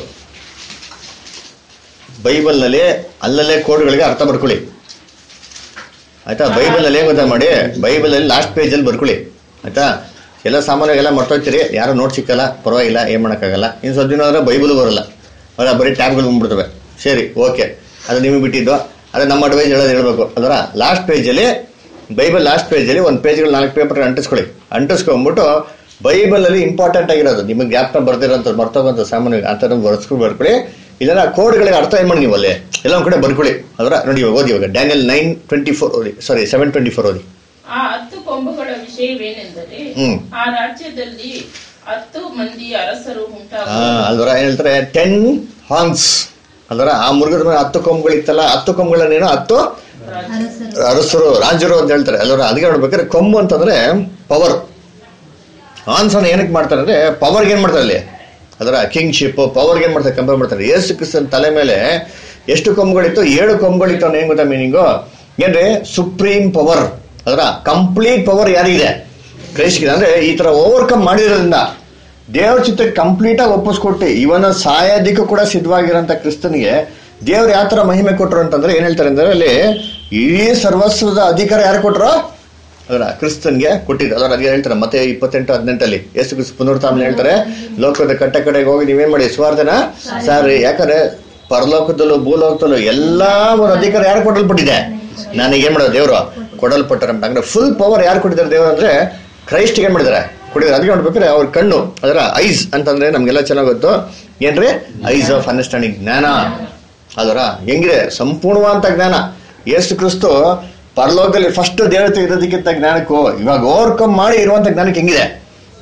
ಬೈಬಲ್ನಲ್ಲಿ ಅಲ್ಲಲ್ಲೇ ಕೋಡ್ಗಳಿಗೆ ಅರ್ಥ ಬರ್ಕೊಳ್ಳಿ ಆಯ್ತಾ ಬೈಬಲ್ನಲ್ಲಿ ಏನ್ ಗೊತ್ತಾ ಮಾಡಿ ಬೈಬಲಲ್ಲಿ ಲಾಸ್ಟ್ ಪೇಜಲ್ಲಿ ಬರ್ಕೊಳ್ಳಿ ಆಯ್ತಾ ಎಲ್ಲ ಸಾಮಾನ್ಯಗೆಲ್ಲ ಮರ್ತೋಗ್ತೀರಿ ಯಾರು ನೋಟ್ ಸಿಕ್ಕಲ್ಲ ಪರವಾಗಿಲ್ಲ ಏನ್ ಮಾಡೋಕ್ಕಾಗಲ್ಲ ಇನ್ನು ಸ್ವಲ್ಪ ದಿನ ಆದ್ರೆ ಬೈಬಲ್ ಬರಲ್ಲ ಅಲ್ಲ ಬರೀ ಟ್ಯಾಬ್ಗಳು ಬಂದ್ಬಿಡ್ತವೆ ಸರಿ ಓಕೆ ಅದು ನಿಮಗೆ ಬಿಟ್ಟಿದ್ದು ಅದೇ ನಮ್ಮ ಅಡ್ವೈಸ್ ಹೇಳೋದು ಹೇಳ್ಬೇಕು ಅದರ ಲಾಸ್ಟ್ ಪೇಜಲ್ಲಿ ಬೈಬಲ್ ಲಾಸ್ಟ್ ಪೇಜಲ್ಲಿ ಒಂದು ಪೇಜ್ಗಳು ನಾಲ್ಕು ಪೇಪರ್ ಅಂಟಿಸ್ಕೊಳ್ಳಿ ಅಂಟಿಸ್ಕೊಂಡ್ಬಿಟ್ಟು ಬೈಬಲಲ್ಲಿ ಇಂಪಾರ್ಟೆಂಟ್ ಆಗಿರೋದು ನಿಮಗೆ ಜ್ಞಾಪಕ ಬರ್ದಿರೋಂಥ ಮರ್ತೋಗಂಥ ಸಾಮಾನ್ಯ ಆ ಥರ ಬರ್ಸ್ಕೊಂಡು ಬರ್ಕೊಳ್ಳಿ ಇಲ್ಲ ಕೋಡ್ಗಳಿಗೆ ಅರ್ಥ ಏನು ಮಾಡಿ ನೀವು ಅಲ್ಲಿ ಎಲ್ಲ ಒಂದ್ ಕಡೆ ಬರ್ಕೊಳ್ಳಿ ಅದರ ನೋಡಿ ಇವಾಗ ಓದಿ ಇವಾಗ ಡ್ಯಾನಿಯಲ್ ನೈನ್ ಟ್ವೆಂಟಿ ಫೋರ್ ಓದಿ ಸಾರಿ ಸೆವೆನ್ ಟ್ವೆಂಟಿ ಫೋರ್ ಓದಿ ಆ ಹತ್ತು ಕೊಂಬುಗಳ ವಿಷಯವೇನೆಂದರೆ ಹ್ಮ್. ಆ ರಾಜ್ಯದಲ್ಲಿ ಹತ್ತು ಮಂದಿ ಅರಸರು ಹಾ ಉಂಟಾಗುವರು ಅಲ್ವರ ಏನ್ ಹೇಳ್ತಾರೆ ಟೆನ್ ಹಾರ್ನ್ಸ್ ಅಲ್ವರ ಆ ಮುರುಗದ ಮೇಲೆ ಹತ್ತು ಕೊಂಬುಗಳು ಇತ್ತಲ್ಲ ಹತ್ತು ಕೊಂಬುಗಳನ್ನೇನು ಹತ್ತು ಅರಸರು ಅರಸರು ರಾಜರು ಅಂತ ಹೇಳ್ತಾರೆ ಅಲ್ವರ ಅದಕ್ಕೆ ನೋಡ್ಬೇಕಾದ್ರೆ ಕೊಂಬು ಅಂತಂದ್ರೆ ಪವರ್ ಹಾನ್ಸ್ ಅನ್ನ ಏನಕ್ಕೆ ಮಾಡ್ತಾರೆ ಅಂದ್ರೆ ಪವರ್ಗೆ ಏನ್ ಮಾಡ್ತಾರೆ ಅಲ್ಲಿ ಅದರ ಕಿಂಗ್ಶಿಪ್ ಪವರ್ಗೆ ಏನ್ ಮಾಡ್ತಾರೆ ಕಂಪೇರ್ ಮಾಡ್ತಾರೆ ಯೇಸು ಕ್ರಿಸ್ತನ ತಲೆ ಮೇಲೆ ಎಷ್ಟು ಕೊಂಬುಗಳಿತ್ತು ಏಳು ಕೊಂಬುಗಳಿತ್ತು ಅನ್ನೋ ಏನ್ ಗೊತ್ತಾ ಮೀನಿಂಗು ಏನ್ರಿ ಸುಪ್ರೀಂ ಪವರ್ ಅದರ ಕಂಪ್ಲೀಟ್ ಪವರ್ ಯಾರಿಗಿದೆ ಕ್ರೈಸ್ಟ್ಗೆ ಅಂದ್ರೆ ಈ ತರ ಓವರ್ಕಮ್ ಮಾಡಿರೋದ್ರಿಂದ ದೇವ್ರ ಚಿತ್ತಕ್ಕೆ ಕಂಪ್ಲೀಟ್ ಆಗಿ ಒಪ್ಪಿಸ್ಕೊಟ್ಟು ಇವನ ಸಾಯೋದಿಕ್ಕೂ ಕೂಡ ಸಿದ್ಧವಾಗಿರೋಂಥ ಕ್ರಿಸ್ತನಿಗೆ ದೇವ್ರು ಯಾವ ತರ ಮಹಿಮೆ ಕೊಟ್ರು ಅಂತಂದ್ರೆ ಏನ್ ಹೇಳ್ತಾರೆ ಅಂದ್ರೆ ಅಲ್ಲಿ ಇಡೀ ಸರ್ವಸ್ವದ ಅಧಿಕಾರ ಯಾರು ಕೊಟ್ರು ಅದರ ಕ್ರಿಸ್ತನ್ಗೆ ಕೊಟ್ಟಿದ್ದು ಅದರ ಅದೇ ಹೇಳ್ತಾರೆ ಮತ್ತೆ ಇಪ್ಪತ್ತೆಂಟು ಹದಿನೆಂಟಲ್ಲಿ ಯೇಸು ಕ್ರಿಸ್ತ ಪುನರುತ್ಥಾನ ಹೇಳ್ತಾರೆ ಲೋಕದ ಕಟ್ಟ ಕಡೆಗೆ ಹೋಗಿ ನೀವೇನ್ ಮಾಡಿ ಸ್ವಾರ್ಥನ ಸಾರಿ ಯಾಕಂದ್ರೆ ಪರಲೋಕದಲ್ಲೂ ಭೂಲೋಕದಲ್ಲೂ ಎಲ್ಲಾ ಒಂದು ಅಧಿಕಾರ ಯಾರು ಕೊಡಲ್ಪಟ್ಟಿದೆ ನನಗೆ ಏನ್ ಮಾಡೋದು ದೇವರು ಕೊಡಲ್ಪಟ್ಟಾರೆ ಅಂತ ಅಂದ್ರೆ ಫುಲ್ ಪವರ್ ಯಾರು ಕೊಟ್ಟಿದ್ದಾರೆ ದೇವರು ಅಂದ್ರೆ ಕ್ರೈಸ್ಟ್ ಏನ್ ಮಾಡಿದ್ದಾರೆ ಕೊಟ್ಟಿದ್ದಾರೆ ಅದಕ್ಕೆ ನೋಡ್ಬೇಕಾದ್ರೆ ಅವ್ರ ಕಣ್ಣು ಅದರ ಐಸ್ ಅಂತಂದ್ರೆ ನಮ್ಗೆಲ್ಲ ಚೆನ್ನಾಗ್ ಗೊತ್ತು ಏನ್ರಿ ಐಸ್ ಆಫ್ ಅಂಡರ್ಸ್ಟ್ಯಾಂಡಿಂಗ್ ಜ್ಞಾನ ಅದರ ಹೆಂಗಿದೆ ಸಂಪೂರ್ಣವಾದಂತ ಜ್ಞಾನ ಯೇಸು ಕ್ರಿಸ್ತು ಪರಲೋಕದಲ್ಲಿ ಫಸ್ಟ್ ದೇವತೆ ಇರೋದಕ್ಕಿಂತ ಜ್ಞಾನಕ್ಕೂ ಇವಾಗ ಓವರ್ಕಮ್ ಮಾಡಿ ಇರುವಂತ ಜ್ಞಾನಕ್ಕೆ ಹೆಂಗಿದೆ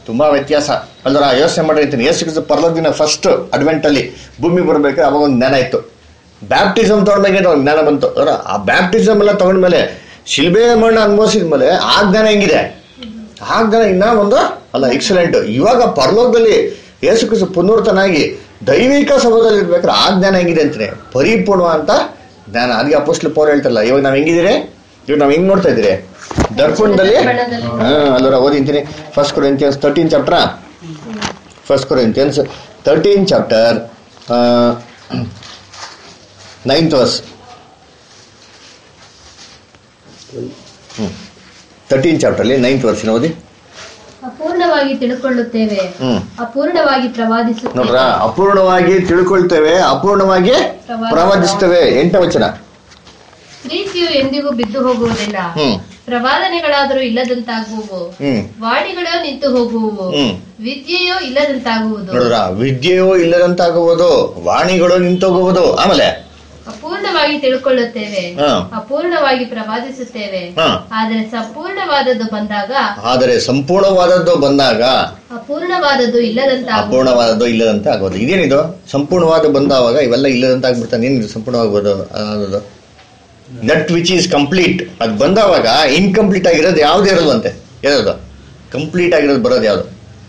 ತುಂಬಾ ವ್ಯತ್ಯಾಸ ಅಲ್ದ್ರ ಯೋಚನೆ ಮಾಡಿರ್ತೀನಿ ಯೇಸು ಕ್ರಿಸ್ತ ಪರಲೋಕದಿಂದ ಫಸ್ಟ್ ಅಡ್ವೆಂಟ್ ಅಲ್ಲಿ ಭೂಮಿ ಬರ್ಬೇಕಾದ್ರೆ ಅವಾಗ ಒಂದು ಜ್ಞಾನ ಇತ್ತು ಬ್ಯಾಪ್ಟಿಸಮ್ ತಗೊಂಡಾಗ ಒಂದು ಜ್ಞಾನ ಬಂತು ಅದ್ರ ಆ ಬ್ಯಾಪ್ಟಿಸಮ್ ಎಲ್ಲ ತಗೊಂಡ್ಮೇಲೆ ಶಿಲ್ಬೆ ಮಣ್ಣು ಅನುಭವಿಸಿದ ಮೇಲೆ ಆ ಜ್ಞಾನ ಹೆಂಗಿದೆ ಆ ಜ್ಞಾನ ಇನ್ನ ಒಂದು ಅಲ್ಲ ಎಕ್ಸಲೆಂಟ್ ಇವಾಗ ಪರಲೋಕದಲ್ಲಿ ಯೇಸು ಕ್ರಿಸ್ತ ಪುನರ್ತನಾಗಿ ದೈವಿಕ ಸಭದಲ್ಲಿ ಇರ್ಬೇಕಾದ್ರೆ ಆ ಜ್ಞಾನ ಹೆಂಗಿದೆ ಅಂತಾನೆ ಪರಿಪೂರ್ಣ ಅಂತ ಜ್ಞಾನ ಅದಕ್ಕೆ ಅಪೋಸ್ಟ್ಲ್ ಪೌಲ್ ಹೇಳ್ತಾರಲ್ಲ ಇವಾಗ ನಾವ್ ಹೆಂಗಿದ್ದೀರಿ ಇವಾಗ ನಾವ್ ಹೆಂಗ್ ನೋಡ್ತಾ ಇದ್ದೀರಿ ದರ್ಪಣದಲ್ಲಿ ಬಣ್ಣದಲ್ಲಿ. ಹಾ ಅಲ್ಲರ ಓದಿಂತೀನಿ first Corinthians thirteen chapter first Corinthians thirteen chapter ninth verse thirteen ಚಾಪ್ಟರ್ಲಿ ನೈನ್ತ್ ವರ್ಸಿನ ಓದಿ ಅಪೂರ್ಣವಾಗಿ ತಿಳ್ಕೊಳ್ಳುತ್ತೇವೆ ಹ್ಮ್ ಅಪೂರ್ಣವಾಗಿ ಪ್ರವಾದಿಸುತ್ತೇವೆ ನೋಡ್ರ ಅಪೂರ್ಣವಾಗಿ ತಿಳ್ಕೊಳ್ತೇವೆ ಅಪೂರ್ಣವಾಗಿ ಪ್ರವಾದಿಸ್ತೇವೆ ಎಂಟನೇ ವಚನ ಪ್ರೀತಿಯು ಎಂದಿಗೂ ಬಿದ್ದು ಹೋಗುವುದಿಲ್ಲ ಹ್ಮ್ ಪ್ರವಾದನೆಗಳಾದರೂ ಇಲ್ಲದಂತಾಗುವು ಹ್ಮ್ ವಾಣಿಗಳು ನಿಂತು ಹೋಗುವು ಹ್ಮ್. ವಿದ್ಯೆಯೋ ಇಲ್ಲದಂತಾಗುವುದು ನೋಡ್ರ ವಿದ್ಯೆಯೂ ಇಲ್ಲದಂತಾಗುವುದು ವಾಣಿಗಳು ನಿಂತೋಗುವುದು ಆಮೇಲೆ ಅಪೂರ್ಣವಾಗಿ ತಿಳ್ಕೊಳ್ಳುತ್ತೇವೆ ಹಾ. ಅಪೂರ್ಣವಾಗಿ ಪ್ರವಾದಿಸುತ್ತೇವೆ ಹಾ. ಆದರೆ ಸಂಪೂರ್ಣವಾದದ್ದು ಬಂದಾಗ ಆದರೆ ಸಂಪೂರ್ಣವಾದದ್ದು ಬಂದಾಗ ಅಪೂರ್ಣವಾದದ್ದು ಇಲ್ಲದಂತಾಗುವುದು ಅಪೂರ್ಣವಾದದ್ದು ಇಲ್ಲದಂತೆ ಆಗೋದು ಇದೇನಿದು ಸಂಪೂರ್ಣವಾದ ಬಂದಾವಾಗ ಇವೆಲ್ಲ ಇಲ್ಲದಂತ ಆಗ್ಬಿಡ್ತಾನೆ ಏನಿದು ಸಂಪೂರ್ಣವಾಗ್ಬೋದು ಅನ್ನೋದು ದಟ್ ವಿಚ್ ಈಸ್ ಕಂಪ್ಲೀಟ್ ಅದು ಬಂದಾವಾಗ ಇನ್ಕಂಪ್ಲೀಟ್ ಆಗಿರೋದು ಯಾವ್ದು ಇರೋದಂತೆ ಯಾವ್ದು ಕಂಪ್ಲೀಟ್ ಆಗಿರೋದು ಬರೋದು ಯಾವ್ದು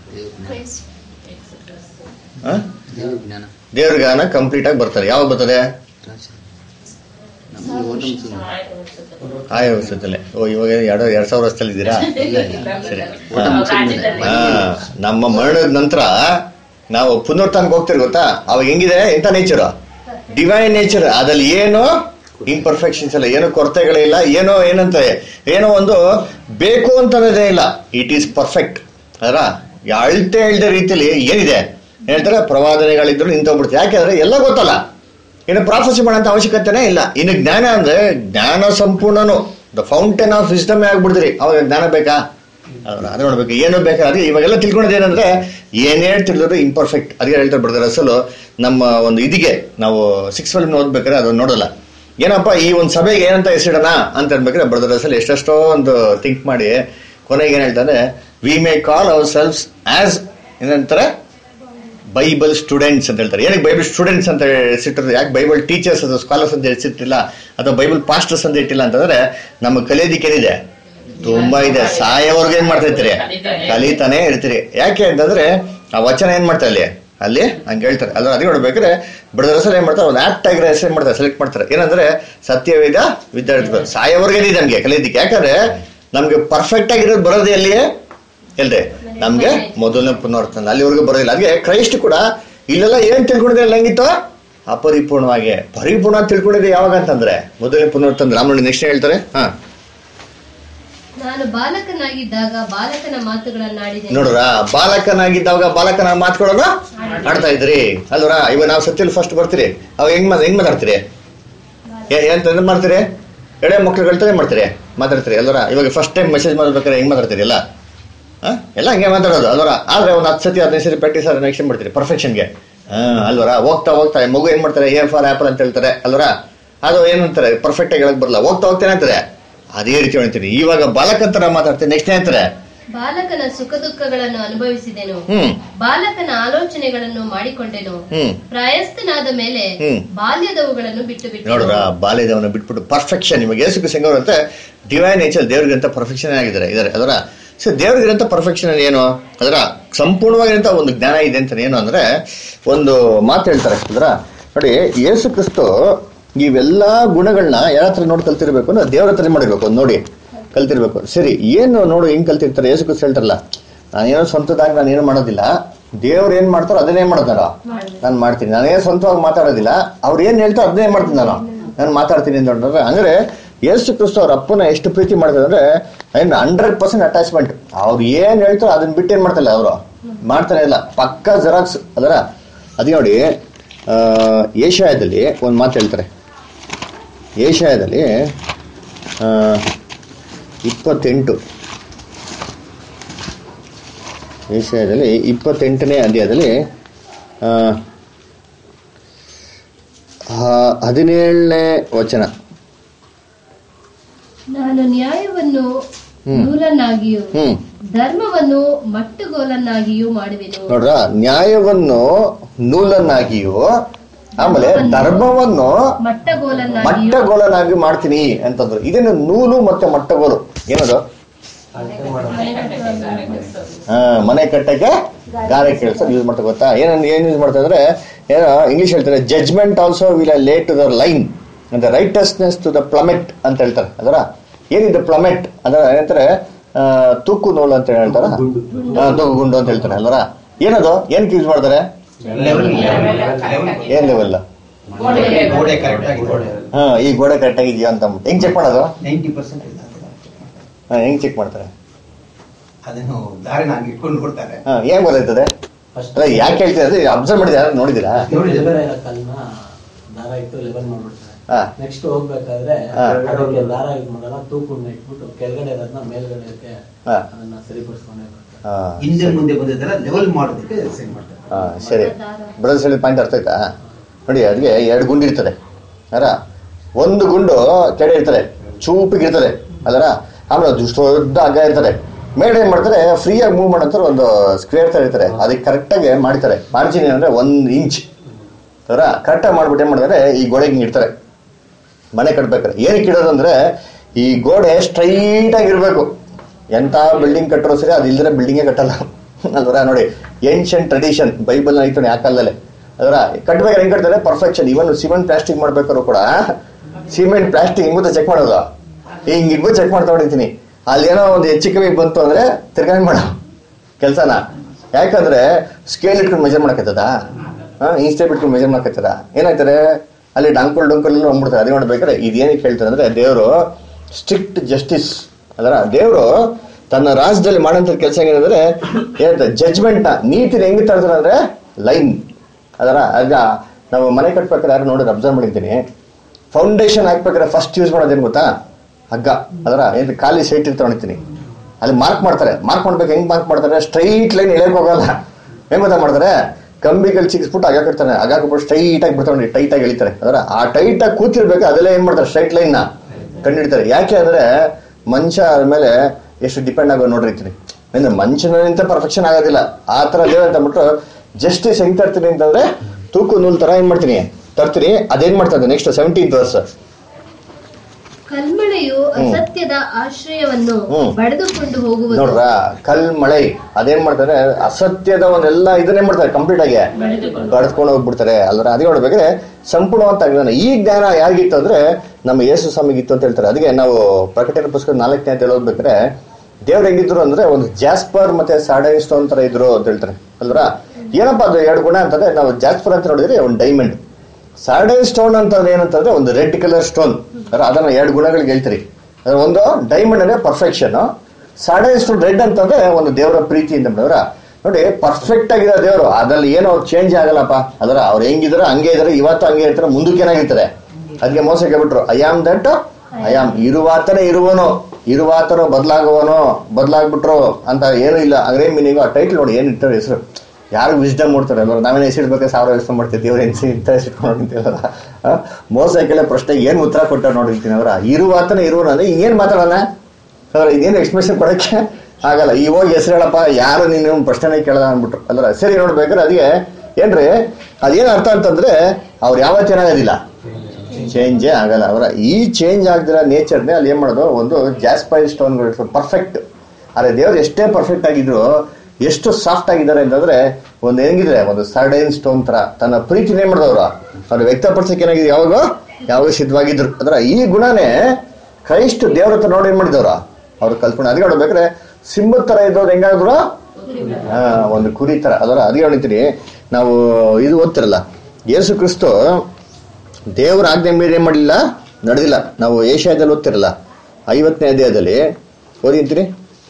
ಆ? ದೇವ್ರ ಜ್ಞಾನ ದೇವ್ರ ಗಾನ ಕಂಪ್ಲೀಟ್ ಆಗಿ ಬರ್ತಾರೆ ಯಾವಾಗ ಬರ್ತದೆ ರಾಜ. ನಮ್ಮಲ್ಲಿ ಓಟ ಮುಗಿಸಿದ್ರು. ಆಯ ವರ್ಷದಲ್ಲೇ ಓ ಇವಾಗ ಎರಡು ಎರಡ್ ಸಾವಿರ ವರ್ಷದಲ್ಲಿ ಇದ್ದೀರಾ ಸರಿ ಓಟ ಮುಗಿಸಿದ್ಮೇಲೆ. ಹಾ ನಮ್ಮ ಮರಣದ ನಂತರ ನಾವು ಪುನರುತ್ಥಾನಕ್ಕೆ ಹೋಗ್ತೀರಿ ಗೊತ್ತಾ ಅವಾಗ ಹೆಂಗಿದೆ ಎಂತ ನೇಚರ್ ಡಿವೈನ್ ನೇಚರ್ ಅದ್ರಲ್ಲಿ ಏನು ಇಂಪರ್ಫೆಕ್ಷನ್ಸ್ ಇಲ್ಲ ಏನು ಕೊರತೆಗಳಿಲ್ಲ ಏನೋ ಏನಂತಾರೆ ಏನೋ ಒಂದು ಬೇಕು ಅಂತದೇ ಇಲ್ಲ ಇಟ್ ಈಸ್ ಪರ್ಫೆಕ್ಟ್ ಅದರ ಅಳ್ತೆ ಹೇಳ್ದ ರೀತಿಯಲ್ಲಿ ಏನಿದೆ ಹೇಳ್ತಾರೆ ಪ್ರವಾದನೆಗಳಿದ್ರು ನಿಂತೋಗ್ಬಿಡ್ತಾರೆ ಯಾಕೆಂದ್ರೆ ಎಲ್ಲ ಗೊತ್ತಲ್ಲ ಇನ್ನು ಪ್ರಾಫಸಿ ಮಾಡೋಂಥ ಅವಶ್ಯಕತೆನೇ ಇಲ್ಲ ಇನ್ನು ಜ್ಞಾನ ಅಂದ್ರೆ ಜ್ಞಾನ ಸಂಪೂರ್ಣನು ದ ಫೌಂಟೇನ್ ಆಫ್ ಸಿಸ್ಟಮ್ ಆಗ್ಬಿಡ್ತೀರಿ ಅವಾಗ ಜ್ಞಾನ ಬೇಕಾ ಅದನ್ನ ಅದು ನೋಡ್ಬೇಕು ಏನು ಬೇಕಾ ಅದಕ್ಕೆ ಇವಾಗೆಲ್ಲ ತಿಳ್ಕೊಳ್ಳೋದು ಏನಂದ್ರೆ ಏನೇ ತಿಳಿದ್ರು ಇಂಪರ್ಫೆಕ್ಟ್ ಅದಕ್ಕೆ ಹೇಳ್ತಾರೆ ಬಿಡ್ತಾರೆ ಅಸಲು ನಮ್ಮ ಒಂದು ಇದಿಗೆ ನಾವು ಸಿಕ್ಸ್ ಫಿಲ್ಮ್ ಓದ್ಬೇಕಾದ್ರೆ ಅದು ನೋಡಲ್ಲ ಏನಪ್ಪ ಈ ಒಂದು ಸಭೆಗೆ ಏನಂತ ಹೆಸರಿಡೋಣ ಅಂತ ಅನ್ಬೇಕಾದ್ರೆ ಬ್ರದರ್ ಅಸಲ್ ಎಷ್ಟೆಷ್ಟೋ ಒಂದು ಥಿಂಕ್ ಮಾಡಿ ಕೊನೆಗೆ ಏನ್ ಹೇಳ್ತಾರೆ we may call our selfs as ಏನಂತಾರೆ ಬೈಬಲ್ ಸ್ಟೂಡೆಂಟ್ಸ್ ಅಂತ ಹೇಳ್ತಾರೆ ಏನಕ್ಕೆ ಬೈಬಲ್ ಸ್ಟೂಡೆಂಟ್ಸ್ ಅಂತ ಹೆಸರಿಟ್ಟಿರೋದು ಯಾಕೆ ಬೈಬಲ್ ಟೀಚರ್ಸ್ ಅಥವಾ ಸ್ಕಾಲರ್ಸ್ ಅಂತ ಹೆಸರಿಟ್ಟಿಲ್ಲ ಅಥವಾ ಬೈಬಲ್ ಪಾಸ್ಟರ್ಸ್ ಅಂತ ಇಟ್ಟಿಲ್ಲ ಅಂತಂದ್ರೆ ನಮ್ಮ ಕಲಿಯೋದಿಕ್ಕೆ ಏನಿದೆ ತುಂಬಾ ಇದೆ ಸಾಯವರ್ಗು ಏನ್ ಮಾಡ್ತಾ ಇರ್ತೀರಿ ಕಲಿತಾನೆ ಇರ್ತೀರಿ ಯಾಕೆ ಅಂತಂದ್ರೆ ಆ ವಚನ ಏನ್ ಮಾಡ್ತಾರೆ ಅಲ್ಲಿ ಅಲ್ಲಿ ಹಂಗೆ ಹೇಳ್ತಾರೆ ಅದ್ರ ಅದೇ ನೋಡ್ಬೇಕಾದ್ರೆ ಬಿಡದ ಹೆಸರು ಏನ್ ಮಾಡ್ತಾರೆ ಒಂದು ಆಪ್ಟ್ ಆಗಿರೋ ಹೆಸರು ಏನ್ ಮಾಡ್ತಾರೆ ಸೆಲೆಕ್ಟ್ ಮಾಡ್ತಾರೆ ಏನಂದ್ರೆ ಸತ್ಯವೇದ ವಿದ್ಯಾರ್ಥಿಗಳು ಸಾಯವರ್ಗೇನೆ ಇದೆ ನಮ್ಗೆ ಕಲಿಯೋದಿಕ್ಕೆ ಯಾಕಂದ್ರೆ ನಮ್ಗೆ ಪರ್ಫೆಕ್ಟ್ ಆಗಿರೋದು ಬರೋದು ಎಲ್ಲಿಯೇ ಎಲ್ರಿ ನಮ್ಗೆ ಮೊದಲನೇ ಪುನರ್ತನ ಅಲ್ಲಿವರೆಗೂ ಬರೋದಿಲ್ಲ ಅದಕ್ಕೆ ಕ್ರೈಸ್ಟ್ ಕೂಡ ಇಲ್ಲೆಲ್ಲ ಏನ್ ತಿಳ್ಕೊಂಡಿದ್ರೆ ಹೆಂಗಿತ್ತು ಅಪರಿಪೂರ್ಣವಾಗಿ ಪರಿಪೂರ್ಣ ತಿಳ್ಕೊಂಡಿದ್ರೆ ಯಾವಾಗ ಅಂತಂದ್ರೆ ಮೊದಲನೇ ಪುನರ್ತನ ರಾಮಣ್ಣ ನೆಕ್ಸ್ಟ್ ಹೇಳ್ತಾರೆ ಹಾ ನಾನು ಬಾಲಕನಾಗಿದ್ದಾಗ ಬಾಲಕನ ಮಾತುಗಳನ್ನಾಡಿದೆ ನೋಡ್ರ ಬಾಲಕನಾಗಿದ್ದಾಗ ಬಾಲಕನ ಮಾತ್ಕೊಳ್ಳೋದು ಆಡ್ತಾ ಇದ್ರಿ ಅಲ್ವರ ಇವಾಗ ನಾವು ಸತ್ಯಲ್ಲಿ ಫಸ್ಟ್ ಬರ್ತೀರಿ ಅವಾಗ ಹೆಂಗ್ ಮಾ- ಹೆಂಗ್ ಮಾತಾಡ್ತೀರಿ ಏ- ಏನ್ ತಂದ್ರೆ ಮಾಡ್ತೀರಿ ಎಳೆ ಮಕ್ಳುಗಳ್ತಾನೆ ಮಾಡ್ತೀರಿ ಮಾತಾಡ್ತೀರಿ ಅಲ್ವರ ಇವಾಗ ಫಸ್ಟ್ ಟೈಮ್ ಮೆಸೇಜ್ ಮಾಡ್ಬೇಕಾದ್ರೆ ಹೆಂಗ್ ಮಾತಾಡ್ತೀರಿ ಎಲ್ಲ ಆ? ಎಲ್ಲ ಹಂಗೆ ಮಾತಾಡೋದು ಅಲ್ವರ ಆದ್ರೆ ಒಂದು ಹತ್ತು ಸತಿ ಹದಿನೈದು ಸತಿ ಪ್ರಾಕ್ಟೀಸ್ ಆದ್ರೆ ನೆಕ್ಸ್ಟ್ ಮಾಡ್ತೀರಿ ಪರ್ಫೆಕ್ಷನ್ಗೆ ಹಾ ಅಲ್ವರ ಹೋಗ್ತಾ ಹೋಗ್ತಾ ಮಗು ಏನ್ ಮಾಡ್ತಾರೆ ಎ ಫಾರ್ ಆಪಲ್ ಅಂತ ಹೇಳ್ತಾರೆ ಅಲ್ವರ ಅದು ಏನಂತಾರೆ ಪರ್ಫೆಕ್ಟ್ ಆಗಿ ಹೇಳಕ್ ಬರಲ್ಲ ಹೋಗ್ತಾ ಹೋಗ್ತೇನೆ ಅಂತಾರೆ ಅದೇ ರೀತಿ ಹೇಳ್ತೀನಿ ಇವಾಗ ಬಾಲಕಂತರ ಮಾತಾಡ್ತೀನಿ ನೆಕ್ಸ್ಟ್ ಏನಂತಾರೆ ಬಾಲಕನ ಸುಖ ದುಃಖಗಳನ್ನು ಅನುಭವಿಸಿದೆನು ಹ್ಮ್ ಬಾಲಕನ ಆಲೋಚನೆಗಳನ್ನು ಮಾಡಿಕೊಂಡೆನು ಹ್ಮ್ ಪ್ರಾಯಸ್ಥನಾದ ಮೇಲೆ ಹ್ಮ್. ಬಾಲ್ಯದವುಗಳನ್ನು ಬಿಟ್ಟು ಬಿಟ್ಟು ನೋಡ್ರ ಬಾಲ್ಯದವನ್ನ ಬಿಟ್ಬಿಟ್ಟು ಪರ್ಫೆಕ್ಷನ್ ಇವಾಗ ಯೇಸು ಕ್ರಿಸ್ತ ಹೆಂಗವ್ರು ಅಂತ ಡಿವೈನ್ ನೇಚರ್ ದೇವ್ರಿಗಂತ ಪರ್ಫೆಕ್ಷನ್ ಆಗಿದ್ದಾರೆ ಇದಾರೆ ಅದರ ಸೊ ದೇವ್ರಿಗಿರಂತ ಪರ್ಫೆಕ್ಷನ್ ಏನು ಅದರ ಸಂಪೂರ್ಣವಾಗಿರಂತ ಒಂದು ಜ್ಞಾನ ಇದೆ ಅಂತ ಏನು ಅಂದ್ರೆ ಒಂದು ಮಾತು ಹೇಳ್ತಾರೆ ಅದರ ನೋಡಿ ಯೇಸು ಕ್ರಿಸ್ತು ಇವೆಲ್ಲಾ ಗುಣಗಳನ್ನ ಯಾರ ಹತ್ರ ನೋಡಿ ಕಲ್ತಿರ್ಬೇಕು ಅಂದ್ರೆ ದೇವ್ರ ಹತ್ರ ಮಾಡಿರ್ಬೇಕು ಒಂದ್ ನೋಡಿ ಕಲ್ತಿರ್ಬೇಕು ಸರಿ ಏನು ನೋಡು ಹೆಂಗ್ ಕಲ್ತಿರ್ತಾರೆ ಯೇಸು ಕ್ರಿಸ್ತು ಹೇಳ್ತಾರಲ್ಲ ನಾನೇನೋ ಸ್ವಂತದಾಗಿ ನಾನು ಏನು ಮಾಡೋದಿಲ್ಲ ದೇವ್ರು ಏನ್ ಮಾಡ್ತಾರೋ ಅದನ್ನೇ ಮಾಡ್ತಾರ ನಾನು ಮಾಡ್ತೀನಿ ನಾನೇ ಸ್ವಂತವಾಗಿ ಮಾತಾಡೋದಿಲ್ಲ ಅವ್ರು ಏನ್ ಹೇಳ್ತಾರೋ ಅದನ್ನೇ ಮಾಡ್ತೀನಿ ನಾನು ನಾನು ಮಾತಾಡ್ತೀನಿ ಅಂತ ಹೇಳಿದ್ರೆ ಅಂದ್ರೆ ಯೇಸು ಕ್ರಿಸ್ತು ಅವ್ರ ಅಪ್ಪನ ಎಷ್ಟು ಪ್ರೀತಿ ಮಾಡ್ತಾರೆ ಅಂದ್ರೆ ಏನು ಹಂಡ್ರೆಡ್ ಪರ್ಸೆಂಟ್ ಅಟ್ಯಾಚ್ಮೆಂಟ್ ಅವ್ರು ಏನ್ ಹೇಳ್ತಾರೋ ಅದನ್ನ ಬಿಟ್ಟು ಏನ್ ಮಾಡ್ತಾರಲ್ಲ ಅವರು ಮಾಡ್ತಾನೆ ಇಲ್ಲ ಪಕ್ಕ ಜೆರಾಕ್ಸ್ ಅದರ ಅದೇ ನೋಡಿ ಆ, ಏಷ್ಯಾದಲ್ಲಿ ಒಂದು ಮಾತು ಹೇಳ್ತಾರೆ ಏಷ್ಯಾದಲ್ಲಿ ಆ, ಇಪ್ಪತ್ತೆಂಟು ಏಷ್ಯಾದಲ್ಲಿ ಇಪ್ಪತ್ತೆಂಟನೇ ಅಧ್ಯಾಯದಲ್ಲಿ ಆ, ಹ- ಹದಿನೇಳನೇ ವಚನ ನಾನು ನ್ಯಾಯವನ್ನು ಹ್ಮ್. ನೂಲನ್ನಾಗಿಯೂ ಹ್ಮ್ ಧರ್ಮವನ್ನು ಮಟ್ಟುಗೋಲನ್ನಾಗಿಯೂ ಮಾಡುವೆನು ನೋಡ್ರ ನ್ಯಾಯವನ್ನು ನೂಲನ್ನಾಗಿಯೂ ಆಮೇಲೆ ಧರ್ಮವನ್ನು ಮಟ್ಟಗೋಲನ್ನಾಗಿಯೂ ಮಟ್ಟಗೋಲನಾಗಿ ಮಾಡ್ತೀನಿ ಅಂತಂದ್ರು ಇದೇನು ನೂಲು ಮತ್ತೆ ಮಟ್ಟಗೋಲು ಏನದು ಆ, ಮನೆ ಕಟ್ಟಕ್ಕೆ ಗಾರೆ ಕೆಲಸ ಯೂಸ್ ಮಾಡ್ತಾ ಗೊತ್ತಾ ಏನಂದ್ರೆ ಏನ್ ಯೂಸ್ ಮಾಡ್ತಾ ಅಂದ್ರೆ ಏನೋ ಇಂಗ್ಲಿಷ್ ಹೇಳ್ತಾರೆ judgment also will lay to the line ಅಂದ್ರೆ ರೈಟಸ್ನೆಸ್ ಟು ದ ಪ್ಲಮೆಟ್ ಅಂತ ಹೇಳ್ತಾರೆ ಅದರ ಏನಿದೆ ಪ್ಲಮೆಟ್ ಅದರ ಏನಂತಾರೆ ಆ, ತೂಕು ನೂಲು ಅಂತ ಹೇಳ್ತಾರ ಆ, ತೂಕು ಗುಂಡು ಅಂತ ಹೇಳ್ತಾರೆ ಅಲ್ವರ ಏನದು ಏನಕ್ಕೆ ಯೂಸ್ ಮಾಡ್ತಾರೆ ಏನ್ ಲೆವೆಲ್ ಗೋಡೆ ಕರೆಕ್ಟ್ ಆಗಿ ಗೋಡೆ ಹಾ ಈ ಗೋಡೆ ಕರೆಕ್ಟ್ ಆಗಿದೆಯಾ ಅಂತ ಅಂದ್ಬಿಟ್ಟು. ಹೆಂಗ್ ಚೆಕ್ ಮಾಡೋದು ನೈಂಟಿ ಪರ್ಸೆಂಟ್ ಇಲ್ಲ ಹಾ, ಹೆಂಗ್ ಚೆಕ್ ಮಾಡ್ತಾರೆ ಅದನ್ನು ದಾರಿನ ಹಂಗೆ ಇಟ್ಕೊಂಡು ಕೊಡ್ತಾರೆ ಹಾ ಏನ್ ಗೊತ್ತಾಯ್ತದೆ ಅಲ್ಲ, ಯಾಕೆ ಹೇಳ್ತೀರಾ ಅಬ್ಸರ್ವ್ ಮಾಡಿದ್ರೆ ನೋಡಿದಿರಾ ನೋಡಿದ್ರೆ ಕಲ್ನ ದಾರ ಇಟ್ಟು ಲೆವೆಲ್ ಮಾಡ್ಬಿಡ್ತಾರೆ ಹಾ. ನೆಕ್ಸ್ಟ್ ಹೋಗ್ಬೇಕಾದ್ರೆ ಹಾ. ಅದಕ್ಕೆ ದಾರ ಇದು ಮಾಡಲ್ಲ ತೂಕನ್ನ ಇಟ್ಬಿಟ್ಟು ಕೆಳಗಡೆ ಇರೋದನ್ನ ಮೇಲ್ಗಡೆ ಹಾ. ಅದನ್ನ ಸರಿಪಡಿಸ್ಕೊಂಡೇ ಬರ್ತಾರೆ ಹಾ ಹಿಂದೆ ಮುಂದೆ ಬಂದಿದ್ದೆಲ್ಲ ಲೆವೆಲ್ ಮಾಡೋದಕ್ಕೆ ಸೆಂಡ್ ಮಾಡ್ತಾರೆ ಹಾ ಸರಿ ಬ್ರದರ್ಸ್ ಹೇಳಿದ ಪಾಯಿಂಟ್ ಅರ್ಥ ಆಯ್ತಾ ನೋಡಿ ಅದ್ಗೆ ಎರಡು ಗುಂಡು ಇರ್ತದೆ ಅರ ಒಂದು ಗುಂಡು ಕೆಡೆ ಇರ್ತದೆ ಚೂಪಿಗಿರ್ತದೆ ಅದರ ಆಮೇಲೆ ಅದು ದೊಡ್ಡ ಹಗ್ಗ ಇರ್ತದೆ ಮೇಲೆ ಏನ್ ಮಾಡ್ತಾರೆ ಫ್ರೀಯಾಗಿ ಮೂವ್ ಮಾಡಂತಾರೆ ಒಂದು ಸ್ಕ್ವೇರ್ ತರ ಇರ್ತಾರೆ ಅದಕ್ಕೆ ಕರೆಕ್ಟಾಗಿ ಮಾಡ್ತಾರೆ ಮಾರ್ಜಿನ್ ಏನಂದ್ರೆ ಒಂದ್ ಇಂಚ್ ಅದರ ಕರೆಕ್ಟಾಗಿ ಮಾಡ್ಬಿಟ್ಟು ಏನ್ ಮಾಡ್ತಾರೆ ಈ ಗೋಡೆಗೆ ಹಿಂಗ್ ಇಡ್ತಾರೆ ಮನೆ ಕಟ್ಬೇಕಾರೆ ಏನಕ್ಕೆ ಇಡೋದು ಅಂದ್ರೆ ಈ ಗೋಡೆ ಸ್ಟ್ರೈಟ್ ಆಗಿರ್ಬೇಕು ಎಂತ ಬಿಲ್ಡಿಂಗ್ ಕಟ್ಟರು ಸರಿ ಅದು ಇಲ್ದ್ರೆ ಬಿಲ್ಡಿಂಗೇ ಕಟ್ಟಲ್ಲ ಅದರ ನೋಡಿ ಏನ್ಷಿಯಂಟ್ ಟ್ರೆಡಿಷನ್ ಬೈಬಲ್ ಐತೆ ಆ ಕಾಲದಲ್ಲೇ ಅದರ ಕಟ್ಬೇಕಾದ್ರೆ ಹೆಂಗ್ ಕಟ್ತಾರೆ ಪರ್ಫೆಕ್ಷನ್ ಇವನ್ ಸಿಮೆಂಟ್ ಪ್ಲಾಸ್ಟಿಕ್ ಮಾಡ್ಬೇಕಾದ್ರು ಕೂಡ ಸಿಮೆಂಟ್ ಪ್ಲಾಸ್ಟಿಕ್ ಹಿಂಗ್ ಚೆಕ್ ಮಾಡೋದು ಹಿಂಗ್ ಇಟ್ಬಿಟ್ಟು ಚೆಕ್ ಮಾಡ್ತಾ ಹೊಡಿತೀನಿ ಅಲ್ಲಿ ಏನೋ ಒಂದು ಹೆಚ್ಚು ಕಮ್ಮಿ ಬಂತು ಅಂದ್ರೆ ತಿರ್ಗಾಣಿ ಮಾಡೋ ಕೆಲ್ಸನ ಯಾಕಂದ್ರೆ ಸ್ಕೇಲ್ ಇಟ್ಕೊಂಡು ಮೆಜರ್ ಮಾಡಕತ್ತದ ಇನ್ಸ್ಟೇಪ್ ಇಟ್ಕೊಂಡು ಮೆಜರ್ ಮಾಡಕತ್ತದ ಏನಾಯ್ತಾರೆ ಅಲ್ಲಿ ಡಂಕಲ್ ಡಂಕಲ್ ಅಂದ್ಬಿಡ್ತಾರೆ ಅದೇ ನೋಡ್ಬೇಕಾದ್ರೆ ಇದೇನಕ್ಕೆ ಹೇಳ್ತಾರೆ ಅಂದ್ರೆ ದೇವರು ಸ್ಟ್ರಿಕ್ಟ್ ಜಸ್ಟಿಸ್ ಅದರ ದೇವರು ತನ್ನ ರಾಜ್ಯದಲ್ಲಿ ಮಾಡೋಂಥ ಕೆಲಸ ಏನಂದ್ರೆ ಏನಂತ ಜಜ್ಮೆಂಟ್ ನೀತಿನ ಹೆಂಗ್ ತರ್ತಾರೆ ಅಂದ್ರೆ ಲೈನ್ ಅದರ ಆಗ ನಾವು ಮನೆ ಕಟ್ಬೇಕಾದ್ರೆ ಯಾರು ನೋಡಿದ್ರೆ ಅಬ್ಸರ್ವ್ ಮಾಡಿದ್ದೀನಿ ಫೌಂಡೇಶನ್ ಹಾಕ್ಬೇಕಾದ್ರೆ ಫಸ್ಟ್ ಯೂಸ್ ಮಾಡೋದೇನು ಗೊತ್ತಾ ಹಗ್ಗ ಅದರ ಏನು ಖಾಲಿ ಸೈಟ್ ಇರ್ತಾ ಹೊಣಿತೀನಿ ಅಲ್ಲಿ ಮಾರ್ಕ್ ಮಾಡ್ತಾರೆ ಮಾರ್ಕ್ ಮಾಡ್ಬೇಕು ಹೆಂಗ್ ಮಾರ್ಕ್ ಮಾಡ್ತಾರೆ ಸ್ಟ್ರೈಟ್ ಲೈನ್ ಎಳೆಯಕ್ ಹೋಗಲ್ಲ ಹೆಂಗ್ ಗೊತ್ತಾ ಮಾಡ್ತಾರೆ ಕಂಬಿಗಳು ಚಿಕ್ಸ್ಬಿಟ್ಟು ಹಗ್ಗ ಕಟ್ತಾರೆ ಹಗ್ಗ ಕಟ್ಬಿಟ್ಟು ಸ್ಟ್ರೈಟ್ ಆಗಿ ಬಿಡ್ತಾರೆ ಟೈಟ್ ಆಗಿ ಎಳಿತಾರೆ ಅದರ ಆ ಟೈಟ್ ಆಗಿ ಕೂತಿರ್ಬೇಕು ಅದೆಲ್ಲ ಏನ್ ಮಾಡ್ತಾರೆ ಸ್ಟ್ರೈಟ್ ಲೈನ್ ನ ಕಂಡಿಡ್ತಾರೆ ಯಾಕೆ ಅಂದ್ರೆ ಮನುಷ್ಯ ಅದ್ರ ಮೇಲೆ ಎಷ್ಟು ಡಿಪೆಂಡ್ ಆಗೋ ನೋಡಿರ್ತೀನಿ ಅಂದ್ರೆ ಮನುಷ್ಯನಿಂದ ಪರ್ಫೆಕ್ಷನ್ ಆಗೋದಿಲ್ಲ ಆ ತರ ದೇವ ಅಂತ ಅಂದ್ಬಿಟ್ಟು ಜಸ್ಟಿಸ್ ಹೆಂಗ್ ತರ್ತೀನಿ ಅಂತಂದ್ರೆ ತೂಕು ನೂಲ್ ತರ ಏನ್ ಮಾಡ್ತೀನಿ ತರ್ತೀನಿ ಅದೇನ್ ಮಾಡ್ತಾರೆ ನೆಕ್ಸ್ಟ್ ಸೆವೆಂಟೀನ್ತ್ ವರ್ಸ್ ಕಲ್ಮಳೆಯು ಅಸತ್ಯದ ಆಶ್ರಯವನ್ನು ಹ್ಮ್. ಬಡಿದುಕೊಂಡು ಹೋಗುವುದು ನೋಡ್ರ ಕಲ್ ಮಳೆ ಅದೇನ್ ಮಾಡ್ತಾರೆ ಅಸತ್ಯದ ಒಂದೆಲ್ಲ ಇದನ್ನೇ ಮಾಡ್ತಾರೆ ಕಂಪ್ಲೀಟ್ ಆಗಿ ಬಡ್ಕೊಂಡು ಹೋಗ್ಬಿಡ್ತಾರೆ ಅಲ್ರ ಅದೇ ನೋಡ್ಬೇಕಾದ್ರೆ ಸಂಪೂರ್ಣವಂತ ಜ್ಞಾನ ಈ ಜ್ಞಾನ ಯಾರಿಗಿತ್ತು ಅಂದ್ರೆ ನಮ್ಮ ಯೇಸು ಸ್ವಾಮಿಗಿತ್ತು ಅಂತ ಹೇಳ್ತಾರೆ ಅದಕ್ಕೆ ನಾವು ಪ್ರಕಟಣೆ ಪುಸ್ತಕ ನಾಲ್ಕನೇ ಅಂತ ಓದ್ಬೇಕಾದ್ರೆ ದೇವ್ರು ಹೆಂಗಿದ್ರು ಅಂದ್ರೆ ಒಂದು ಜಾಸ್ಪರ್ ಮತ್ತೆ ಸಾಡೈ ಸ್ಟೋನ್ ತರ ಇದ್ರು ಅಂತ ಹೇಳ್ತಾರೆ ಅಲ್ರ ಏನಪ್ಪಾ ಅದು ಎರಡು ಗುಣ ಅಂತಂದ್ರೆ ನಾವು ಜಾಸ್ಪರ್ ಅಂತ ನೋಡಿದ್ರೆ ಒಂದು ಡೈಮಂಡ್ ಸಾಡೈ ಸ್ಟೋನ್ ಅಂತಂದ್ರೆ ಏನಂತಂದ್ರೆ ಒಂದು ರೆಡ್ ಕಲರ್ ಸ್ಟೋನ್ ಅದನ್ನ ಎರಡು ಗುಣಗಳಿಗೆ ಹೇಳ್ತೀರಿ ಅದ್ರ ಒಂದು ಡೈಮಂಡ್ ಅಂದ್ರೆ ಪರ್ಫೆಕ್ಷನ್ ಸಾಡೈ ಸ್ಟೋನ್ ರೆಡ್ ಅಂತಂದ್ರೆ ಒಂದು ದೇವರ ಪ್ರೀತಿಯಿಂದ ಮಾಡಿದ್ರ ನೋಡಿ ಪರ್ಫೆಕ್ಟ್ ಆಗಿರೋ ದೇವರು ಅದ್ರಲ್ಲಿ ಏನೋ ಚೇಂಜ್ ಆಗಲ್ಲಪ್ಪ ಅದರ ಅವ್ರು ಹೆಂಗಿದಾರೆ ಹಂಗೆ ಇದಾರೆ ಇವತ್ತು ಹಂಗೆ ಇರ್ತಾರೆ ಮುಂದಕ್ಕೆ ಏನಾಗಿರ್ತಾರೆ ಅದಕ್ಕೆ ಮೋಸ ಕೇಳ್ಬಿಟ್ರು I am that I am ಇರುವಾತನೇ ಇರುವನು ಇರುವಾತನು ಬದಲಾಗುವನು ಬದಲಾಗ್ಬಿಟ್ರು ಅಂತ ಏನು ಇಲ್ಲ ಅಗ್ರೇ ಮೀನಿಂಗ್ ಆ ಟೈಟ್ಲ್ ನೋಡಿ ಏನ್ ಇರ್ತಾರೆ ಹೆಸರು ಯಾರು ವಿಸ್ಡಮ್ ಮಾಡ್ತಾರೆ ಅಲ್ವಾ ನಾವೇನು ಹೆಸರಿಡ್ಬೇಕು ಸಾವಿರ ಹೆಸರು ಮಾಡ್ತೀವಿ ದೇವ್ರ ಹೆಸರು ಇಂಥ ಹೆಸರು ಮೋಸ ಕೇಳೋ ಪ್ರಶ್ನೆಗೆ ಏನ್ ಉತ್ತರ ಕೊಟ್ಟಾರ ನೋಡಿರ್ತೀನಿ ಅವರ ಇರುವಾತನೇ ಇರುವನು ಅಂದ್ರೆ ಏನ್ ಮಾತಾಡೋಣ ಸರ್ ಇದೇನು ಎಕ್ಸ್ಪ್ರೆಷನ್ ಕೊಡಕ್ಕೆ ಆಗಲ್ಲ ಈ ಹೋಗಿ ಹೆಸರು ಹೇಳಪ್ಪ ಯಾರು ನೀನು ಪ್ರಶ್ನೆ ಕೇಳಲ್ಲ ಅಂದ್ಬಿಟ್ರು ಅಲ್ಲ ಸರಿ ನೋಡ್ಬೇಕಾದ್ರೆ ಅದಕ್ಕೆ ಏನ್ರಿ ಅದೇನ್ ಅರ್ಥ ಅಂತಂದ್ರೆ ಅವ್ರು ಯಾವತ್ತೇನಾಗೋದಿಲ್ಲ ಚೇಂಜೇ ಆಗಲ್ಲ ಅವರ ಈ ಚೇಂಜ್ ಆಗದಿರೋ ನೇಚರ್ನೇ ಅಲ್ಲಿ ಏನ್ ಮಾಡೋದು ಒಂದು ಜಾಸ್ಪೈಲ್ ಸ್ಟೋನ್ಗಳು ಪರ್ಫೆಕ್ಟ್ ಆದ್ರೆ ದೇವ್ರು ಎಷ್ಟೇ ಪರ್ಫೆಕ್ಟ್ ಆಗಿದ್ರು ಎಷ್ಟು ಸಾಫ್ಟ್ ಆಗಿದ್ದಾರೆ ಅಂತಂದ್ರೆ ಒಂದು ಹೆಂಗಿದ್ರೆ ಒಂದು ಸರ್ಡೈನ್ ಸ್ಟೋನ್ ತರ ತನ್ನ ಪ್ರೀತಿನೇ ಏನ್ ಮಾಡಿದವ್ರು ಅವ್ರು ವ್ಯಕ್ತಪಡಿಸಕ್ಕೆ ಏನಾಗಿದೆ ಯಾವಾಗ ಯಾವಾಗ ಸಿದ್ಧವಾಗಿದ್ರು ಅದ್ರ ಈ ಗುಣನೇ ಕ್ರೈಸ್ಟ್ ದೇವ್ರ ಹತ್ರ ನೋಡಿ ಏನ್ ಮಾಡಿದವ್ರ ಅವ್ರು ಕಲ್ಪನೆ ಅದಕ್ಕೆ ನೋಡ್ಬೇಕಾದ್ರೆ ಸಿಂಹದ ತರ ಇದ್ದವ್ರು ಹೆಂಗಾದ್ರು ಆ, ಒಂದು ಕುರಿ ತರ ಅದರ ಅದಕ್ಕೆ ಹೇಳ್ತೀನಿ ನಾವು ಇದು ಓದ್ತಿರಲ್ಲ ಯೇಸು ಕ್ರಿಸ್ತು ದೇವರ ಆಜ್ಞೆ ಮೀರಿ ಏನ್ ಮಾಡಲಿಲ್ಲ ನಡೆದಿಲ್ಲ ನಾವು ಏಷ್ಯಾದಲ್ಲಿ ಓದ್ತಿರಲ್ಲ ಐವತ್ತನೇ ಅಧ್ಯಾಯದಲ್ಲಿ ಓದಿಂತೀರಿ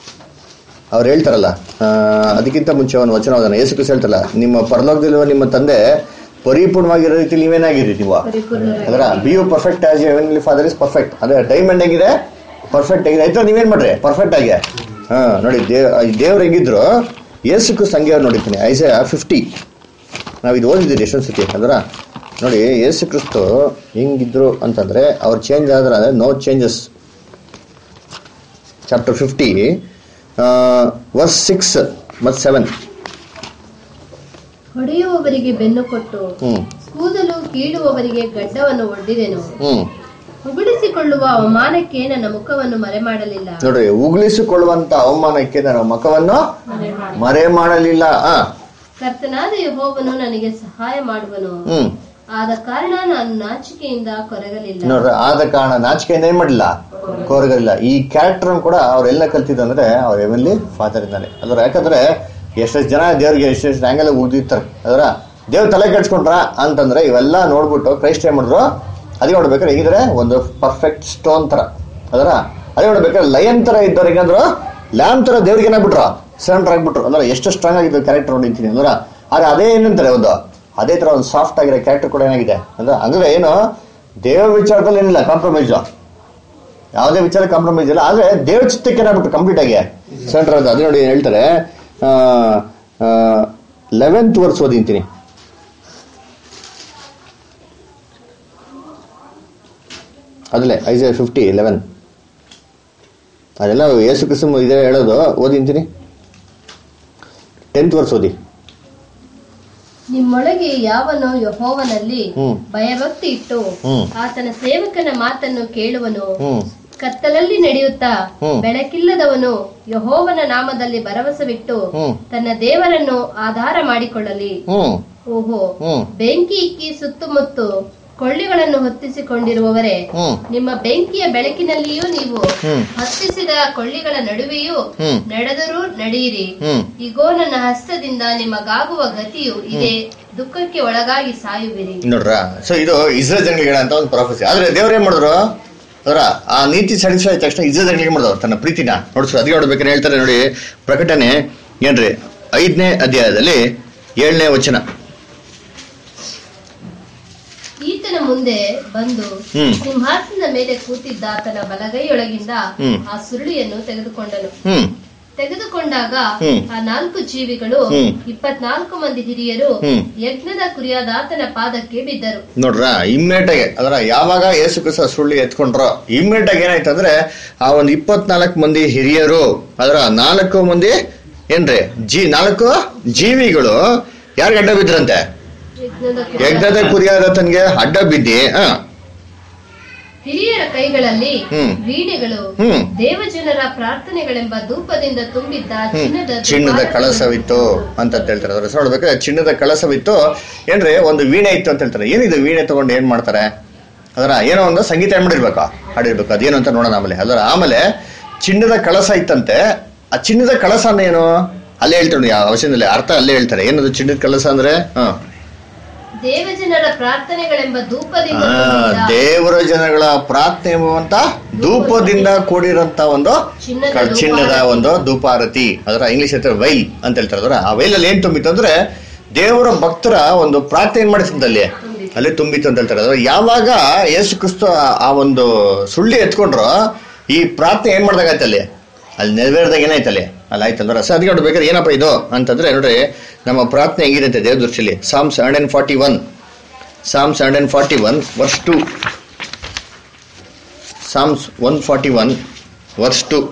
ಅವ್ರು ಹೇಳ್ತಾರಲ್ಲ ಆ, ಅದಕ್ಕಿಂತ ಮುಂಚೆ ಒಂದು ವಚನ ಓದೋಣ ಯೇಸು ಕ್ರಿಸ್ತು ಹೇಳ್ತಾರಲ್ಲ ನಿಮ್ಮ ಪರಲೋಕದಲ್ಲಿರುವ ನಿಮ್ಮ ತಂದೆ ಪರಿಪೂರ್ಣವಾಗಿರೋ ರೀತಿಯಲ್ಲಿ ನೀವೇನಾಗಿರಿ ನೀವು ಅದರ be you perfect as heavenly father is perfect ಅದೇ ಡೈಮಂಡ್ ಹೆಂಗಿದೆ ಪರ್ಫೆಕ್ಟ್ ಆಗಿದೆ ಆಯ್ತಾ ನೀವೇನ್ ಮಾಡ್ರಿ ಪರ್ಫೆಕ್ಟ್ ಆಗಿ ಹಾ ನೋಡಿ ದೇವ್ ದೇವ್ರು ಹೆಂಗಿದ್ರು ಯೇಸು ಕ್ರಿಸ್ತು ಹಂಗೆ ಅವ್ರು ನೋಡಿರ್ತೀನಿ ಐಸೆ ಫಿಫ್ಟಿ ನಾವು ಇದು ಓದಿದ್ದೀರಿ ಎಷ್ಟೊಂದು ಸತಿ ಅದರ ನೋಡಿ ಯೇಸು ಕ್ರಿಸ್ತು ಹೆಂಗಿದ್ರು ಅಂತಂದ್ರೆ ಅವ್ರು ಚೇಂಜ್ ಆದ್ರೆ no changes chapter fifty verse six ಮತ್ತು ಸೆವೆನ್ ಹೊಡೆಯುವವರಿಗೆ ಬೆನ್ನು ಕೊಟ್ಟು ಹ್ಞೂ ಕೂದಲು ಕೀಳುವವರಿಗೆ ಗಡ್ಡವನ್ನು ಒಡ್ಡಿದೆನು ಹ್ಞೂ ಉಗುಳಿಸಿಕೊಳ್ಳುವ ಅವಮಾನಕ್ಕೆ ನನ್ನ ಮುಖವನ್ನು ಮರೆಮಾಡಲಿಲ್ಲ ನೋಡ್ರಿ ಉಗುಳಿಸಿಕೊಳ್ಳುವಂತ ಅವಮಾನಕ್ಕೆ ನನ್ನ ಮುಖವನ್ನು ಮರೆ ಮಾಡಲಿಲ್ಲ ಆ ಕರ್ತನಾದ ಯಹೋವನು ನನಗೆ ಸಹಾಯ ಮಾಡುವನು ಹ್ಮ್ ಆದ ಕಾರಣ ನಾನು ನಾಚಿಕೆಯಿಂದ ಕೊರಗಲಿಲ್ಲ ನೋಡ್ರಿ ಆದ ಕಾರಣ ನಾಚಿಕೆಯಿಂದ ಏನ್ ಮಾಡಿಲ್ಲ ಕೋರಗಲಿಲ್ಲ ಈ ಕ್ಯಾರೆಕ್ಟರ್ ಕೂಡ ಅವ್ರೆಲ್ಲ ಕಲ್ತಿದ್ದು ಅಂದ್ರೆ ಅವ್ರ ಎಮಲ್ಲಿ ಫಾದರ್ ಇಂದಾನೆ ಅದ್ರ ಯಾಕಂದ್ರೆ ಎಷ್ಟೆಷ್ಟು ಜನ ದೇವ್ರಿಗೆ ಎಷ್ಟೆಷ್ಟು ಆಂಗಲ್ ಉಗ್ದಿರ್ತಾರೆ ಅದರ ದೇವ್ರ ತಲೆ ಕೆಡ್ಸ್ಕೊಂಡ್ರ ಅಂತಂದ್ರೆ ಇವೆಲ್ಲ ನೋಡ್ಬಿಟ್ಟು ಕ್ರೈಸ್ಟ್ ಏನ್ ಮಾಡಿದ್ರು ಅದೇ ನೋಡ್ಬೇಕಾದ್ರೆ ಹೇಗಿದ್ರೆ ಒಂದು ಪರ್ಫೆಕ್ಟ್ ಸ್ಟೋನ್ ತರ ಅದರ ಅದೇ ನೋಡ್ಬೇಕಾದ್ರೆ ಲಯನ್ ತರ ಇದ್ದವ್ರು ಹೇಗಂದ್ರು ಲ್ಯಾಮ್ ತರ ದೇವ್ರಿಗೆ ಏನಾಗ್ಬಿಟ್ರು ಸರೆಂಡರ್ ಆಗ್ಬಿಟ್ರು ಅಂದ್ರೆ ಎಷ್ಟು ಸ್ಟ್ರಾಂಗ್ ಆಗಿದ್ದು ಕ್ಯಾರೆಕ್ಟರ್ ನೋಡಿರ್ತೀನಿ ಅಂದ್ರ ಆದ್ರೆ ಅದೇ ಏನಂತಾರೆ ಒಂದು ಅದೇ ತರ ಒಂದು ಸಾಫ್ಟ್ ಆಗಿರೋ ಕ್ಯಾರೆಕ್ಟರ್ ಕೂಡ ಏನಾಗಿದೆ ಅಂದ್ರೆ ಅಂದ್ರೆ ಏನು ದೇವ ವಿಚಾರದಲ್ಲಿ ಏನಿಲ್ಲ ಕಾಂಪ್ರಮೈಸ್ ಯಾವುದೇ ವಿಚಾರ ಕಾಂಪ್ರಮೈಸ್ ಇಲ್ಲ ಆದ್ರೆ ದೇವ ಚಿತ್ತಕ್ಕೆ ಏನಾಗ್ಬಿಟ್ರು ಕಂಪ್ಲೀಟ್ ಆಗಿ ಸೆಂಟರ್ ಅದು ಅದೇ ನೋಡಿ ಏನ್ ಹೇಳ್ತಾರೆ ಲೆವೆಂತ್ ವರ್ಸ್ ಓದಿಂತೀನಿ ಅದಲ್ಲೇ ಐಸ್ ಫಿಫ್ಟಿ ಲೆವೆನ್ ಅದೆಲ್ಲ ಯೇಸು ಕ್ರಿಸ್ತು ಇದೇ ಹೇಳೋದು ಓದಿಂತೀನಿ ಟೆಂತ್ ವರ್ಸ್ ಓದಿ ನಿಮ್ಮೊಳಗೆ ಯಾವನು ಯಹೋವನಲ್ಲಿ ಹ್ಮ್. ಭಯಭಕ್ತಿ ಇಟ್ಟು ಹ್ಮ್. ಆತನ ಸೇವಕನ ಮಾತನ್ನು ಕೇಳುವನು ಹ್ಮ್ ಕತ್ತಲಲ್ಲಿ ನಡೆಯುತ್ತಾ ಹ್ಮ್. ಬೆಳಕಿಲ್ಲದವನು ಯಹೋವನ ನಾಮದಲ್ಲಿ ಭರವಸವಿಟ್ಟು ಹ್ಮ್. ತನ್ನ ದೇವರನ್ನು ಆಧಾರ ಮಾಡಿಕೊಳ್ಳಲಿ ಹ್ಮ್ ಓಹೋ ಹ್ಮ್ ಬೆಂಕಿ ಇಕ್ಕಿ ಸುತ್ತಮುತ್ತು ಕೊಳ್ಳಿಗಳನ್ನು ಹೊತ್ತಿಸಿಕೊಂಡಿರುವವರೇ ಹ್ಮ್ ನಿಮ್ಮ ಬೆಂಕಿಯ ಬೆಳಕಿನಲ್ಲಿಯೂ ನೀವು ಹ್ಮ್. ಹತ್ತಿಸಿದ ಕೊಳ್ಳಿಗಳ ನಡುವೆಯೂ ಹ್ಮ್. ನಡೆದರೂ ನಡೆಯಿರಿ ಹ್ಮ್ ಇಗೋ ನನ್ನ ಹಸ್ತದಿಂದ ನಿಮಗಾಗುವ ಗತಿಯು ಇದೆ ದುಃಖಕ್ಕೆ ಒಳಗಾಗಿ ಸಾಯುವಿರಿ ನೋಡ್ರ ಸೊ ಇದು ಇಸ್ರೇಲ್ ಜನಗಳಿಗೆ ಅಂತ ಒಂದು ಪ್ರೊಫೆಸಿ ಆದ್ರೆ ದೇವ್ರು ಏನ್ ಮಾಡಿದ್ರು ಅದರ ಆ ನೀತಿ ಸ್ಯಾಟಿಸ್ಫೈ ಆದ ತಕ್ಷಣ ಇಸ್ರೇಲ್ ಜನಗಳಿಗೆ ಮಾಡಿದ್ರು ತನ್ನ ಪ್ರೀತಿನ ನೋಡ್ಸು ಅದಕ್ಕೆ ನೋಡ್ಬೇಕಾದ್ರೆ ಹೇಳ್ತಾರೆ ನೋಡಿ ಪ್ರಕಟಣೆ ಏನ್ರಿ ಐದನೇ ಅಧ್ಯಾಯದಲ್ಲಿ ಏಳನೇ ವಚನ ಈತನ ಮುಂದೆ ಬಂದು ಹ್ಮ್. ಸಿಂಹಾಸನದ ಮೇಲೆ ಕೂತಿದ್ದ ಆತನ ಬಲಗೈಯೊಳಗಿಂದ ಹ್ಮ್. ಆ ಸುರುಳಿಯನ್ನು ತೆಗೆದುಕೊಂಡನು ಹ್ಮ್ ತೆಗೆದುಕೊಂಡಾಗ ಹ್ಮ್. ಆ ನಾಲ್ಕು ಜೀವಿಗಳು ಹ್ಮ್. ಇಪ್ಪತ್ನಾಲ್ಕು ಮಂದಿ ಹಿರಿಯರು ಹ್ಮ್. ಯಜ್ಞದ ಕುರಿಯಾದ ಆತನ ಪಾದಕ್ಕೆ ಬಿದ್ದರು ನೋಡ್ರ ಇಮ್ಮಿಡಿಯೇಟ್ ಆಗಿ ಅದರ ಯಾವಾಗ ಯೇಸು ಕ್ರಿಸ್ತ ಸುಳ್ಳಿ ಎತ್ಕೊಂಡ್ರೋ ಇಮ್ಮಿಡಿಯೇಟ್ ಆಗಿ ಏನಾಯ್ತು ಅಂದ್ರೆ ಆ ಒಂದು ಇಪ್ಪತ್ನಾಲ್ಕು ಮಂದಿ ಹಿರಿಯರು ಅದರ ನಾಲ್ಕು ಮಂದಿ ಏನ್ರಿ ಜಿ ನಾಲ್ಕು ಜೀವಿಗಳು ಯಾರಿಗೆ ಅಡ್ಡ ಬಿದ್ರಂತೆ ಯಜ್ಞದ ಯಜ್ಞದ ಕುರಿಯಾದ ಕುರಿಯಾದ ತನ್ಗೆ ಅಡ್ಡ ಬಿದ್ದಿ ಆ ಹಿರಿಯರ ಕೈಗಳಲ್ಲಿ ಹ್ಮ್. ವೀಣೆಗಳು ಹ್ಮ್. ದೇವಜನರ ಪ್ರಾರ್ಥನೆಗಳೆಂಬ ಧೂಪದಿಂದ ತುಂಬಿದ್ದ ಹ್ಮ್. ಚಿನ್ನದ ಚಿನ್ನದ ದ್ವಾರಗಳನ್ನು ಕಳಸವಿತ್ತು ಅಂತ ಹೇಳ್ತಾರೆ ಅದ್ರ ನೋಡ್ಬೇಕಾದ್ರೆ ಚಿನ್ನದ ಕಳಸವಿತ್ತು ಏನ್ರಿ ಒಂದು ವೀಣೆ ಇತ್ತು ಅಂತ ಹೇಳ್ತಾರೆ ಏನಿದು ವೀಣೆ ತಗೊಂಡು ಏನ್ ಮಾಡ್ತಾರೆ ಅದರ ಏನೋ ಒಂದು ಸಂಗೀತ ಏನ್ ಮಾಡಿರ್ಬೇಕಾ ಹಾಡಿರ್ಬೇಕು ಅದೇನು ಅಂತ ನೋಡೋಣ ಆಮೇಲೆ ಅದರ ಆಮೇಲೆ ಚಿನ್ನದ ಕಳಸ ಇತ್ತಂತೆ ಆ ಚಿನ್ನದ ಕಳಸ ಏನು ಅಲ್ಲೇ ಹೇಳ್ತಾರೆ ನೋಡಿ, ಆ ಅವಶ್ಯದಲ್ಲಿ ಅರ್ಥ ಅಲ್ಲೇ ಹೇಳ್ತಾರೆ ಏನದು ಚಿನ್ನದ ಕಳಸ ಅಂದ್ರೆ ಹ ದೇವಜನರ ಪ್ರಾರ್ಥನೆಗಳೆಂಬ ಧೂಪದಿಂದ ಆ, ತುಂಬಿದ್ದ ದೇವರ ಜನಗಳ ಪ್ರಾರ್ಥನೆ ಎಂಬುವಂತ ಧೂಪದಿಂದ ಕೂಡಿರಂತ ಒಂದು ಚಿನ್ನದ ಕ- ಚಿನ್ನದ ಒಂದು ಧೂಪಾರತಿ ಅದರ ಇಂಗ್ಲಿಷ್ ಹೇಳ್ತಾರೆ ವೈಲ್ ಅಂತ ಹೇಳ್ತಾರೆ ಅದರ ಆ ವೈಲಲ್ಲಿ ಏನ್ ತುಂಬಿತ್ತು ಅಂದ್ರೆ ದೇವರ ಭಕ್ತರ ಒಂದು ಪ್ರಾರ್ಥನೆ ಏನ್ ಮಾಡಿಸ್ತಂತ ಅಲ್ಲಿ ಅಲ್ಲಿ ತುಂಬಿತ್ತು ಅಂತ ಹೇಳ್ತಾರೆ ಅದ್ರ ಯಾವಾಗ ಯೇಸು ಕ್ರಿಸ್ತ ಆ- ಆ ಒಂದು ಸುಳ್ಳಿ ಎತ್ಕೊಂಡ್ರು ಈ ಪ್ರಾರ್ಥನೆ ಏನ್ ಮಾಡ್ದಾಗತ್ತೆ ಅಲ್ಲಿ ಅಲ್ಲಿ ನೆರವೇರಿದಾಗ ಏನಾಯ್ತು ಅಲ್ಲಿ ಅಲ್ಲಿ ಆಯ್ತು ಅಂದ್ರೆ ಅದಕ್ಕೆ ನೋಡ್ಬೇಕಾದ್ರೆ ಏನಪ್ಪ ಇದು ಅಂತಂದ್ರೆ ನೋಡ್ರಿ ನಮ್ಮ ಪ್ರಾರ್ಥನೆ ಹೆಂಗಿದೆ ಅಂತ ದೇವ್ರ ದೃಷ್ಟಿಯಲ್ಲಿ Psalms hundred and forty one Psalms hundred and forty one verse two Psalms one forty one verse two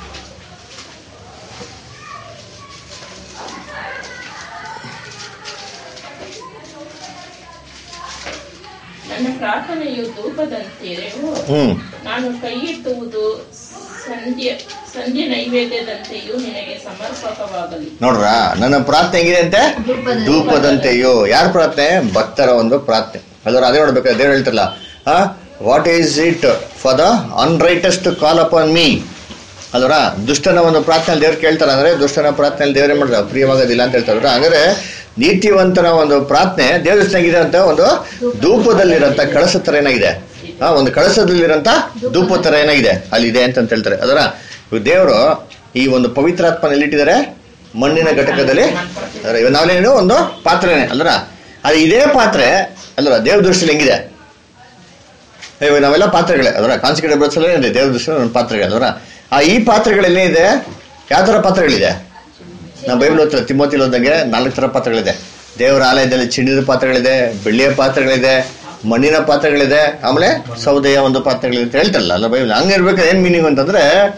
ನನ್ನ ಪ್ರಾರ್ಥನೆಯು ಧೂಪದಂತೆಯೂ ಹ್ಮ್ ನಾನು ಕೈಯಿಟ್ಟುವುದು ಸಂಧ್ಯೆ ಸಂಧ್ಯೆ ನೈವೇದ್ಯದಂತೆಯೂ ನಿನಗೆ ಸಮರ್ಪಕವಾಗಲಿ ನೋಡ್ರ ನನ್ನ ಪ್ರಾರ್ಥನೆ ಹೆಂಗಿದೆ ಅಂತೆ ಧೂಪದಂತೆ. ಧೂಪದಂತೆಯೋ ಯಾರ ಪ್ರಾರ್ಥನೆ ಭಕ್ತರ ಒಂದು ಪ್ರಾರ್ಥನೆ ಅದರ ಅದೇ ನೋಡ್ಬೇಕಾದ್ರೆ ದೇವ್ರು ಹೇಳ್ತಾರಲ್ಲ what is it for the unrighteous call upon me ಅಲ್ವರ ದುಷ್ಟನ ಒಂದು ಪ್ರಾರ್ಥನೆ ದೇವ್ರು ಕೇಳ್ತಾರೆ ಅಂದ್ರೆ ದುಷ್ಟನ ಪ್ರಾರ್ಥನೆ ದೇವ್ರೇ ಮಾಡ್ರ ಪ್ರಿಯವಾಗೋದಿಲ್ಲ ಅಂತ ಹೇಳ್ತಾರೆ ಅಂದ್ರೆ ನೀತಿವಂತನ ಒಂದು ಪ್ರಾರ್ಥನೆ ದೇವ್ರ ದೃಷ್ಟಿಯಾಗಿದೆ ಅಂತ ಒಂದು ಧೂಪದಲ್ಲಿರಂತ ಕಳಸ ತರ ಏನಾಗಿದೆ ಆ ಒಂದು ಕಳಸದಲ್ಲಿರಂತ ಧೂಪ ತರ ಏನಾಗಿದೆ ಅಲ್ಲಿದೆ ಅಂತ ಅಂತ ಹೇಳ್ತಾರೆ ಅದರ ದೇವರು ಈ ಒಂದು ಪವಿತ್ರಾತ್ಮನ ಎಲ್ಲಿಟ್ಟಿದ್ದಾರೆ ಮಣ್ಣಿನ ಘಟಕದಲ್ಲಿ ಅದರ ಇವಾಗ ನಾವೇನೇನು ಒಂದು ಪಾತ್ರೆನೇ ಅಲ್ರ ಅದು ಇದೇ ಪಾತ್ರೆ ಅಲ್ರ ದೇವ್ರ ದೃಷ್ಟಿಲಿ ಹೆಂಗಿದೆ ಇವಾಗ ನಾವೆಲ್ಲ ಪಾತ್ರೆಗಳೇ ಅದರ ಕಾನ್ಸಿಕ್ರೇಟ್ ಬ್ರತ್ಸಲ್ಲೇ ಇದೆ ದೇವ್ರ ದೃಷ್ಟಿಯಲ್ಲಿ ಒಂದು ಪಾತ್ರೆಗಳು ಅದರ ಆ ಈ ಪಾತ್ರೆಗಳಲ್ಲಿ ಇದೆ ಯಾವ ಥರ ಪಾತ್ರೆಗಳಿದೆ ನಾವು ಬೈಬಲ್ ಓದ್ತಾರೆ ತಿಮ್ಮೋತಿಲ್ ಓದಂಗೆ ನಾಲ್ಕು ಥರ ಪಾತ್ರೆಗಳಿದೆ ದೇವರ ಆಲಯದಲ್ಲಿ ಚಿನ್ನದ ಪಾತ್ರೆಗಳಿದೆ ಬೆಳ್ಳಿಯ ಪಾತ್ರೆಗಳಿದೆ ಮಣ್ಣಿನ ಪಾತ್ರೆಗಳಿದೆ ಆಮೇಲೆ ಸೌದೆಯ ಒಂದು ಪಾತ್ರೆಗಳಿದೆ ಅಂತ ಹೇಳ್ತಾರಲ್ಲ ಅಲ್ಲ ಬೈಬಲ್ ಹಂಗಿರ್ಬೇಕಾದ್ರೆ ಏನ್ ಮೀನಿಂಗ್ ಅಂತಂದ್ರೆ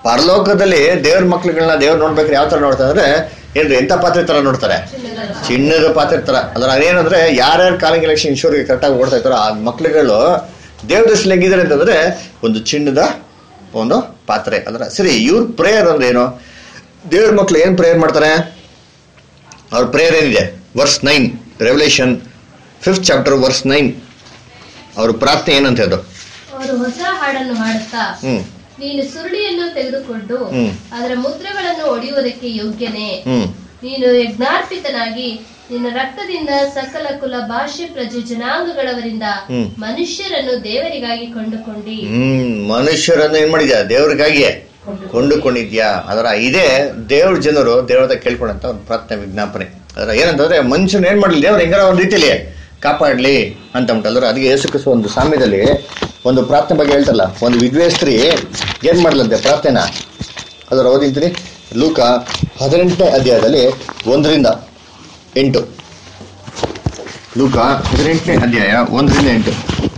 ಪರಲೋಕದಲ್ಲಿ ದೇವ್ರ ಮಕ್ಳುಗಳನ್ನ ದೇವ್ರು ನೋಡ್ಬೇಕಾದ್ರೆ ಯಾವ ತರ ನೋಡ್ತಾರೆ ಅಂದ್ರೆ ಏನ್ರಿ ಎಂತ ಪಾತ್ರೆ ತರ ನೋಡ್ತಾರೆ ಚಿನ್ನದ ಪಾತ್ರೆ ತರ ಅದ್ರ ಅದೇನಂದ್ರೆ ಯಾರ್ಯಾರು ಕಾಲಿಂಗ್ ಎಲೆಕ್ಷನ್ ಇನ್ಶೂರ್ಗೆ ಕರೆಕ್ಟಾಗಿ ಓಡ್ತಾ ಇರ್ತಾರೋ ಆ ಮಕ್ಳುಗಳು ದೇವ್ರ ದೃಷ್ಟಿಲಿ ಹೆಂಗಿದ್ದಾರೆ ಅಂತಂದ್ರೆ ಒಂದು ಚಿನ್ನದ ಒಂದು ಪಾತ್ರೆ ಅಂದ್ರೆ ಸರಿ ಇವ್ರ ಪ್ರೇಯರ್ ಅಂದ್ರೆ ಏನು ದೇವ್ರ ಮಕ್ಳು ಏನ್ ಪ್ರೇಯರ್ ಮಾಡ್ತಾರೆ ಅವ್ರ ಪ್ರೇಯರ್ ಏನಿದೆ verse nine Revelation fifth chapter verse nine ಅವ್ರ ಪ್ರಾರ್ಥನೆ ಏನಂತ ಅದು ಅವರು ಹೊಸ ಹಾಡನ್ನು ಹಾಡುತ್ತಾ ಹ್ಮ್ ನೀನು ಸುರುಳಿಯನ್ನು ತೆಗೆದುಕೊಂಡು ಹ್ಮ್. ಅದರ ಮುದ್ರೆಗಳನ್ನು ಒಡೆಯುವುದಕ್ಕೆ ಯೋಗ್ಯನೇ ಹ್ಮ್ ನೀನು ಯಜ್ಞಾರ್ಪಿತನಾಗಿ ನಿನ್ನ ರಕ್ತದಿಂದ ಸಕಲ ಕುಲ ಭಾಷೆ ಪ್ರಜೆ ಜನಾಂಗಗಳವರಿಂದ ಹ್ಮ್. ಮನುಷ್ಯರನ್ನು ದೇವರಿಗಾಗಿ ಕೊಂಡುಕೊಂಡಿ ಹ್ಮ್ ಮನುಷ್ಯರನ್ನು ಏನ್ ಮಾಡಿದ್ಯಾ ದೇವ್ರಿಗಾಗಿ ಕೊಂಡುಕೊಂಡಿದ್ಯಾ ಅದರ ಇದೇ ದೇವ್ರ ಜನರು ದೇವ್ರ ಹತ್ರ ಕೇಳ್ಕೊಂಡಂತ ಒಂದು ಪ್ರಾರ್ಥನೆ ವಿಜ್ಞಾಪನೆ ಅದರ ಏನಂತಂದ್ರೆ ಮನುಷ್ಯನ ಏನ್ ಮಾಡ್ಲಿ ದೇವ್ರ ಹೆಂಗಾರ ಒಂದ್ ರೀತಿಲಿ ಕಾಪಾಡ್ಲಿ ಅಂತ ಉಂಟಲ್ದ್ರ ಅದಕ್ಕೆ ಯೇಸು ಕ್ರಿಸ್ತ ಒಂದು ಸಾಮ್ಯದಲ್ಲಿ ಒಂದು ಪ್ರಾರ್ಥನೆ ಬಗ್ಗೆ ಹೇಳ್ತಲ್ಲ ಒಂದು ವಿದ್ವೆ ಸ್ತ್ರೀ ಏನ್ ಮಾಡ್ಲಂತೆ ಪ್ರಾರ್ಥನೆನ ಅದರ ಓದಿಂತೀನಿ ಲೂಕ ಹದಿನೆಂಟನೇ ಅಧ್ಯಾಯದಲ್ಲಿ ಒಂದರಿಂದ ಎಂಟು ಲೂಕ ಹದಿನೆಂಟನೇ ಅಧ್ಯಾಯ ಒಂದರಿಂದ ಎಂಟು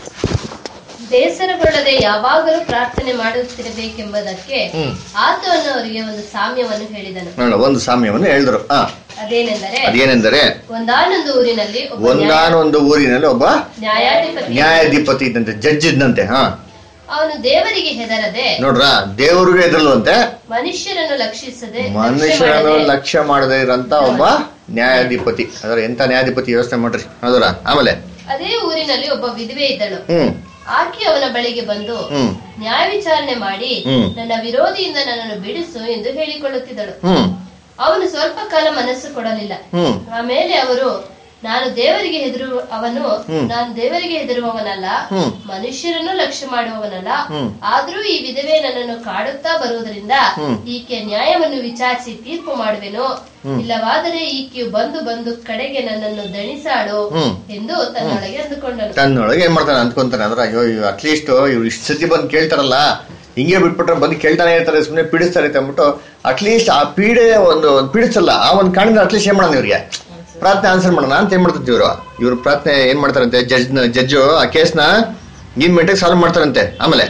ಬೇಸರಗೊಳ್ಳದೆ ಯಾವಾಗಲೂ ಪ್ರಾರ್ಥನೆ ಮಾಡುತ್ತಿರಬೇಕೆಂಬುದಕ್ಕೆ ಹ್ಮ್. ಆತನು ಅವರಿಗೆ ಒಂದು ಸಾಮ್ಯವನ್ನು ಹೇಳಿದನು ನೋಡ ಒಂದು ಸಾಮ್ಯವನ್ನು ಹೇಳಿದ್ರು ಆ ಅದೇನೆಂದರೆ ಅದೇನೆಂದರೆ ಒಂದಾನೊಂದು ಊರಿನಲ್ಲಿ ಒಬ್ಬ ನ್ಯಾಯ- ಒಂದಾನೊಂದು ಊರಿನಲ್ಲಿ ಒಬ್ಬ ನ್ಯಾಯಾಧಿಪತಿ ನ್ಯಾಯಾಧಿಪತಿ ಇದ್ದಂತೆ ಜಡ್ಜ್ ಇದ್ದಂತೆ ಹಾ ಅವನು ದೇವರಿಗೆ ಹೆದರದೆ ನೋಡ್ರ ದೇವ್ರಿಗೆ ಎದುರಲ್ವಂತೆ ಮನುಷ್ಯರನ್ನು ಲಕ್ಷಿಸದೆ ಲಕ್ಷ್ಯ ಮನುಷ್ಯರನ್ನು ಮಾಡದೆ ಲಕ್ಷ್ಯ ಮಾಡದೇ ಇರಂತ ಒಬ್ಬ ನ್ಯಾಯಾಧಿಪತಿ ಅದರ ಎಂತ ನ್ಯಾಯಾಧಿಪತಿ ವ್ಯವಸ್ಥೆ ಮಾಡ್ರಿ ಅದರ ಆಮೇಲೆ ಅದೇ ಊರಿನಲ್ಲಿ ಒಬ್ಬ ವಿಧವೆ ಇದ್ದಳು ಹ್ಮ್ ಆಕೆ ಅವನ ಬಳಿಗೆ ಬಂದು ಹ್ಮ್ ನ್ಯಾಯ ವಿಚಾರಣೆ ಮಾಡಿ ಹ್ಮ್. ನನ್ನ ವಿರೋಧಿಯಿಂದ ನನ್ನನ್ನು ಬಿಡಿಸು ಎಂದು ಹೇಳಿಕೊಳ್ಳುತ್ತಿದ್ದಳು ಹ್ಮ್ ಅವನು ಸ್ವಲ್ಪ ಕಾಲ ಮನಸ್ಸು ಕೊಡಲಿಲ್ಲ ಹ್ಮ್ ಆಮೇಲೆ ಅವರು ನಾನು ದೇವರಿಗೆ ಹೆದರು ಅವನು ಹ್ಮ್. ನಾನು ದೇವರಿಗೆ ಹೆದರುವವನಲ್ಲ ಹ್ಮ್. ಮನುಷ್ಯರನ್ನು ಲಕ್ಷ್ಯ ಮಾಡುವವನಲ್ಲ ಹ್ಮ್. ಆದ್ರೂ ಈ ವಿಧವೆ ನನ್ನನ್ನು ಕಾಡುತ್ತಾ ಬರುವುದರಿಂದ ಹ್ಮ್. ಈಕೆ ನ್ಯಾಯವನ್ನು ವಿಚಾರಿಸಿ ತೀರ್ಪು ಮಾಡುವೆನು ಇಲ್ಲವಾದರೆ ಈಕೆಯು ಬಂದು ಬಂದು ಕಡೆಗೆ ನನ್ನನ್ನು ದಣಿಸಾಡು ಹ್ಮ್. ಎಂದು ತನ್ನೊಳಗೆ ಅಂದುಕೊಂಡನು ತನ್ನೊಳಗೆ ಏನ್ ಮಾಡ್ತಾನೆ ಅಂದ್ಕೊಂತಾನೆ ಅದ್ರ ಅಯ್ಯೋ ಅಟ್ಲೀಸ್ಟ್ ಇವ್ರು ಇಷ್ಟು ಸತಿ ಬಂದು ಕೇಳ್ತಾರಲ್ಲ ಹಿಂಗೆ ಬಿಟ್ಬಿಟ್ರೆ ಬಂದು ಕೇಳ್ತಾನೆ ಇರ್ತಾರೆ ಸುಮ್ಮನೆ ಪೀಡಿಸ್ತಾರೆ ಅಂತ ಅಂದ್ಬಿಟ್ಟು ಅಟ್ಲೀಸ್ಟ್ ಆ ಪೀಡೆ ಒಂದು ಒಂದು ಪೀಡಿಸಲ್ಲ ಆ ಒಂದು ಕಾರಣದಿಂದ ಅಟ್ಲೀಸ್ಟ್ ಏನ್ ಮಾಡೋಣ ಇವ್ರಿಗೆ ಪ್ರಾರ್ಥನೆ ಆನ್ಸರ್ ಮಾಡೋಣ ಅಂತ ಏನ್ ಮಾಡ್ತಾರೆ ಇವರು ಇವ್ರ ಪ್ರಾರ್ಥನೆ ಏನ್ ಮಾಡ್ತಾರಂತೆ ಜಡ್ಜ್ ಜಡ್ಜು ಆ ಕೇಸ್ನ ಇಮ್ಮಿಡಿಯೇಟ್ ಸಾಲ್ವ್ ಮಾಡ್ತಾರಂತೆ ಆಮೇಲೆ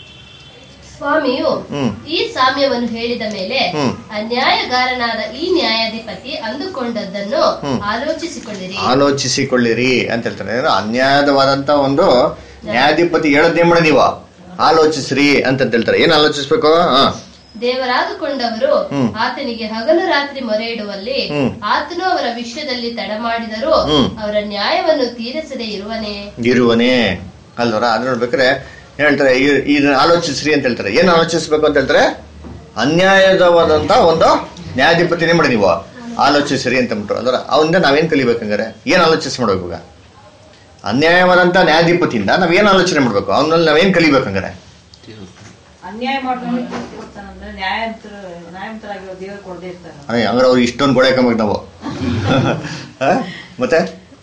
ಸ್ವಾಮಿಯು ಹ್ಮ್. ಈ ಸಾಮ್ಯವನ್ನು ಹೇಳಿದ ಮೇಲೆ ಹ್ಮ್. ಅನ್ಯಾಯಗಾರನಾದ ಈ ನ್ಯಾಯಾಧಿಪತಿ ಅಂದುಕೊಂಡದ್ದನ್ನು ಹ್ಮ್. ಆಲೋಚಿಸಿಕೊಳ್ಳಿರಿ ಆಲೋಚಿಸಿಕೊಳ್ಳಿರಿ ಅಂತ ಹೇಳ್ತಾರೆ ಏನು ಅನ್ಯಾಯವಾದಂತ ಒಂದು ನ್ಯಾಯಾಧಿಪತಿ ಹೇಳೋದೇನ್ ಮಾಡಿ ನೀವು ಆಲೋಚಿಸ್ರಿ ಅಂತ ಹೇಳ್ತಾರೆ ಏನ್ ಆಲೋಚಿಸ್ಬೇಕು ಹಾ ದೇವರಾದುಕೊಂಡವರು ಹ್ಮ್. ಆತನಿಗೆ ಹಗಲು ರಾತ್ರಿ ಮೊರೆ ಇಡುವಲ್ಲಿ ಹ್ಮ್. ಆತನು ಅವರ ವಿಷಯದಲ್ಲಿ ತಡ ಮಾಡಿದರೂ ಹ್ಮ್. ಅವರ ನ್ಯಾಯವನ್ನು ತೀರಿಸದೆ ಇರುವನೇ ಇರುವನೇ ಅಲ್ವರ ಅದ್ ನೋಡ್ಬೇಕಾದ್ರೆ ಏನ್ ಹೇಳ್ತಾರೆ ಈ- ಇದನ್ನ ಆಲೋಚಿಸ್ರಿ ಅಂತ ಹೇಳ್ತಾರೆ ಏನ್ ಆಲೋಚಿಸ್ಬೇಕು ಅಂತ ಹೇಳ್ತಾರೆ ಅನ್ಯಾಯದವಾದಂತ ಒಂದು ನ್ಯಾಯಾಧಿಪತಿನೇ ಮಾಡಿ ನೀವು ಆಲೋಚಿಸ್ರಿ ಅಂತ ಅಂದ್ಬಿಟ್ಟು ಅಂದ್ರೆ ಅವನಿಂದ ನಾವೇನ್ ಕಲಿಬೇಕಂಗಾರೆ ಏನ್ ಆಲೋಚಿಸಿ ಮಾಡ್ಬೇಕು ಈಗ ಅನ್ಯಾಯವಾದಂತ ನ್ಯಾಯಾಧಿಪತಿಯಿಂದ ನಾವೇನ್ ಆಲೋಚನೆ ಮಾಡ್ಬೇಕು ಅವನಲ್ಲಿ ನಾವೇನ್ ಕಲಿಬೇಕಂಗಾರೆ ಅನ್ಯಾಯ ಮಾಡಿದವನು ಕೊಡ್ತಾನಂದ್ರೆ ನ್ಯಾಯಾಂತರ ನ್ಯಾಯಾಂತರಾಗಿರೋ ದೇವರು ಕೊಡದೇ ಇರ್ತಾನೆ ಅಯ್ಯ, ಹಂಗಾರೆ ಅವ್ರು ಇಷ್ಟೊಂದು ಗೋಳೆ ಕಮ್ಮಕ್ ನಾವು ಆ? ಮತ್ತೆ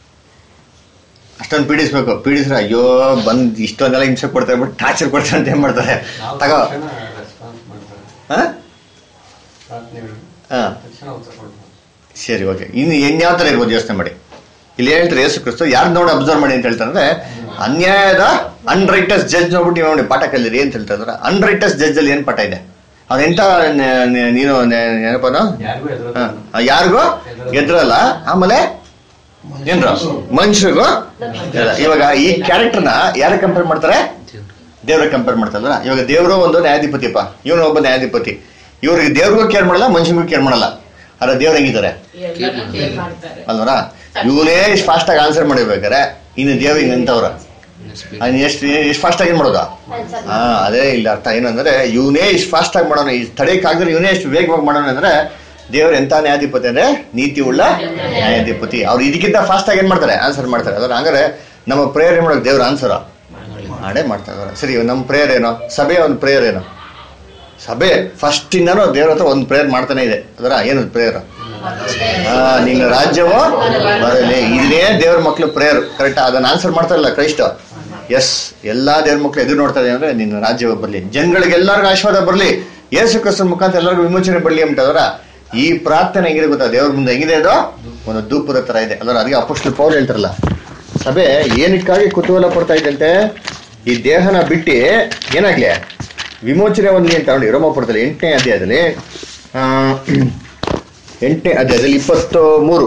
ಅಷ್ಟೊಂದು ಪೀಡಿಸ್ಬೇಕು ಪೀಡಿಸ್ರೆ ಅಯ್ಯೋ ಬಂದ್ ಇಷ್ಟೊಂದೆಲ್ಲ ಹಿಂಸೆ ಕೊಡ್ತಾರೆ ಬಟ್ ಟಾರ್ಚರ್ ಕೊಡ್ತಾರೆ ಅಂತ ಏನ್ ಮಾಡ್ತಾರೆ ತಗೋ ರೆಸ್ಪಾನ್ಸ್ ಮಾಡ್ತಾರೆ ಹಾ? ಪ್ರಾರ್ಥನೆಗಳು ಹಾ ತಕ್ಷಣ ಉತ್ತರ ಕೊಡ್ತಾರೆ ಸರಿ ಓಕೆ ಇನ್ನು ಇನ್ಯಾವ ತರ ಇರ್ಬೋದು ಯೋಚನೆ ಮಾಡಿ ಇಲ್ಲಿ ಹೇಳ್ತಾರೆ ಯೇಸು ಕ್ರಿಸ್ತು ಯಾರು ನೋಡಿ ಅಬ್ಸರ್ವ್ ಮಾಡಿ ಅಂತ ಹೇಳ್ತಾರೆ ಅಂದ್ರೆ ಅನ್ಯಾಯದ ಅನ್ರೈಟಸ್ ಜಡ್ಜ್ ನೋಡ್ಬಿಟ್ಟು ನೀವು ನೋಡಿ ಪಾಠ ಕಲಿರಿ ಅಂತ ಹೇಳ್ತಾರೆ ಅನ್ರೈಟಸ್ ಜಡ್ಜ್ ಅಲ್ಲಿ ಏನ್ ಪಾಠ ಇದೆ ಅದೆಂತ ನೆ- ನೆ- ನೀನು ನೆ- ಏನಪ್ಪನ ಯಾರಿಗೂ ಎದುರು ಹಾ, ಯಾರಿಗೂ ಎದ್ರಲ್ಲ ಆಮೇಲೆ ಏನ್ರ ಮನುಷ್ಯರಿಗೂ ಇಲ್ಲ. ಇವಾಗ ಈ ಕ್ಯಾರೆಕ್ಟರ್ನ ಯಾರು ಕಂಪೇರ್ ಮಾಡ್ತಾರೆ ದೇವ್ರ ಕಂಪೇರ್ ಮಾಡ್ತಾರಲ್ಲ ಇವಾಗ ದೇವರು ಒಂದು ನ್ಯಾಯಾಧಿಪತಿಪ್ಪ ಇವನು ಒಬ್ಬ ನ್ಯಾಯಾಧಿಪತಿ ಇವ್ರಿಗೆ ದೇವ್ರಿಗೂ ಕೇರ್ ಮಾಡಲ್ಲ ಮನುಷ್ಯನಿಗೂ ಕೇರ್ ಮಾಡಲ್ಲ ಆದ್ರೆ ದೇವ್ರು ಹೆಂಗಿದ್ದಾರೆ ಎಲ್ಲರೂ ಕೇರ್ ಮಾಡ್ತಾರೆ ಅಲ್ವರ ಇವನೇ ಇಷ್ಟು ಫಾಸ್ಟ್ ಆಗಿ ಆನ್ಸರ್ ಮಾಡಿರ್ಬೇಕಾರೆ ಇನ್ನು ದೇವ್ರು ಹಿಂಗ್ ಅಂತವ್ರ ಎಷ್ಟು ಎಷ್ಟು ಫಾಸ್ಟ್ ಆಗಿ ಏನ್ ಮಾಡೋದು ಹಾ ಅದೇ ಇಲ್ಲಿ ಅರ್ಥ ಏನಂದ್ರೆ ಇವನೇ ಇಷ್ಟು ಫಾಸ್ಟ್ ಆಗಿ ಮಾಡೋಣ ಈ ತಡೆಯಕ್ಕಾಗದ್ರೆ ಇವನೇ ಎಷ್ಟು ವೇಗವಾಗಿ ಮಾಡೋಣ ಅಂದ್ರೆ ದೇವ್ರ ಎಂತ ನ್ಯಾಯಾಧಿಪತಿ ಅಂದ್ರೆ ನೀತಿ ಉಳ್ಳ ನ್ಯಾಯಾಧಿಪತಿ ಅವ್ರು ಇದಕ್ಕಿಂತ ಫಾಸ್ಟ್ ಆಗಿ ಏನ್ ಮಾಡ್ತಾರೆ ಆನ್ಸರ್ ಮಾಡ್ತಾರೆ ಅದ್ರ ಹಂಗಾರೆ ನಮ್ಮ ಪ್ರೇಯರ್ ಏನ್ ಮಾಡೋದು ದೇವ್ರ ಆನ್ಸರ್ ಮಾಡೇ ಮಾಡ್ತಾ ಇದಾರೆ ಸರಿ ನಮ್ಮ ಪ್ರೇಯರ್ ಏನೋ ಸಭೆಯ ಒಂದು ಪ್ರೇಯರ್ ಏನೋ ಸಭೆ ಫಸ್ಟ್ ಇಂದಾನು ದೇವ್ರ ಹತ್ರ ಒಂದು ಪ್ರೇಯರ್ ಮಾಡ್ತಾನೆ ಇದೆ ಅದರ ಏನದು ಪ್ರೇಯರ್ ಆ ನಿನ್ನ ರಾಜ್ಯವೋ ಬರಲಿ ಇದೇ ದೇವ್ರ ಮಕ್ಳು ಪ್ರೇಯರ್ ಕರೆಕ್ಟ್ ಅದನ್ನ ಆನ್ಸರ್ ಮಾಡ್ತಾರಲ್ಲ ಕ್ರೈಸ್ತ ಎಸ್ ಎಲ್ಲಾ ದೇವ್ರ ಮಕ್ಳು ಎದುರು ನೋಡ್ತಾರೆ ಅಂದ್ರೆ ನಿನ್ನ ರಾಜ್ಯವೋ ಬರ್ಲಿ ಜನಗಳಿಗೆ ಎಲ್ಲರಿಗೂ ಆಶೀರ್ವಾದ ಬರ್ಲಿ ಯೇಸು ಕ್ರಿಸ್ತನ ಮುಖಾಂತರ ಎಲ್ಲರಿಗೂ ವಿಮೋಚನೆ ಬರ್ಲಿ ಅಂತಂದ್ರ ಈ ಪ್ರಾರ್ಥನೆ ಹೆಂಗಿದೆ ಗೊತ್ತಾ ದೇವ್ರ ಮುಂದೆ ಹೆಂಗಿದೆ ಅದು ಒಂದು ಧೂಪದ ತರ ಇದೆ ಅದರ ಅದಕ್ಕೆ ಅಪೋಸ್ಟಲ್ ಪೌಲ್ ಹೇಳ್ತಾರಲ್ಲ ಸಭೆ ಏನಕ್ಕಾಗಿ ಕುತೂಹಲ ಪಡ್ತಾ ಇದ್ದಂತೆ ಈ ದೇಹನ ಬಿಟ್ಟು ಏನಾಗ್ಲಿ ವಿಮೋಚನೆ ಹೊಂದಿ ಅಂತ ನೋಡಿ ರೋಮಪುರದಲ್ಲಿ ಎಂಟನೇ ಅಧ್ಯಾಯದಲ್ಲಿ ಆ, ಎಂಟನೇ ಅಧ್ಯಾಯದಲ್ಲಿ ಇಪ್ಪತ್ತು ಮೂರು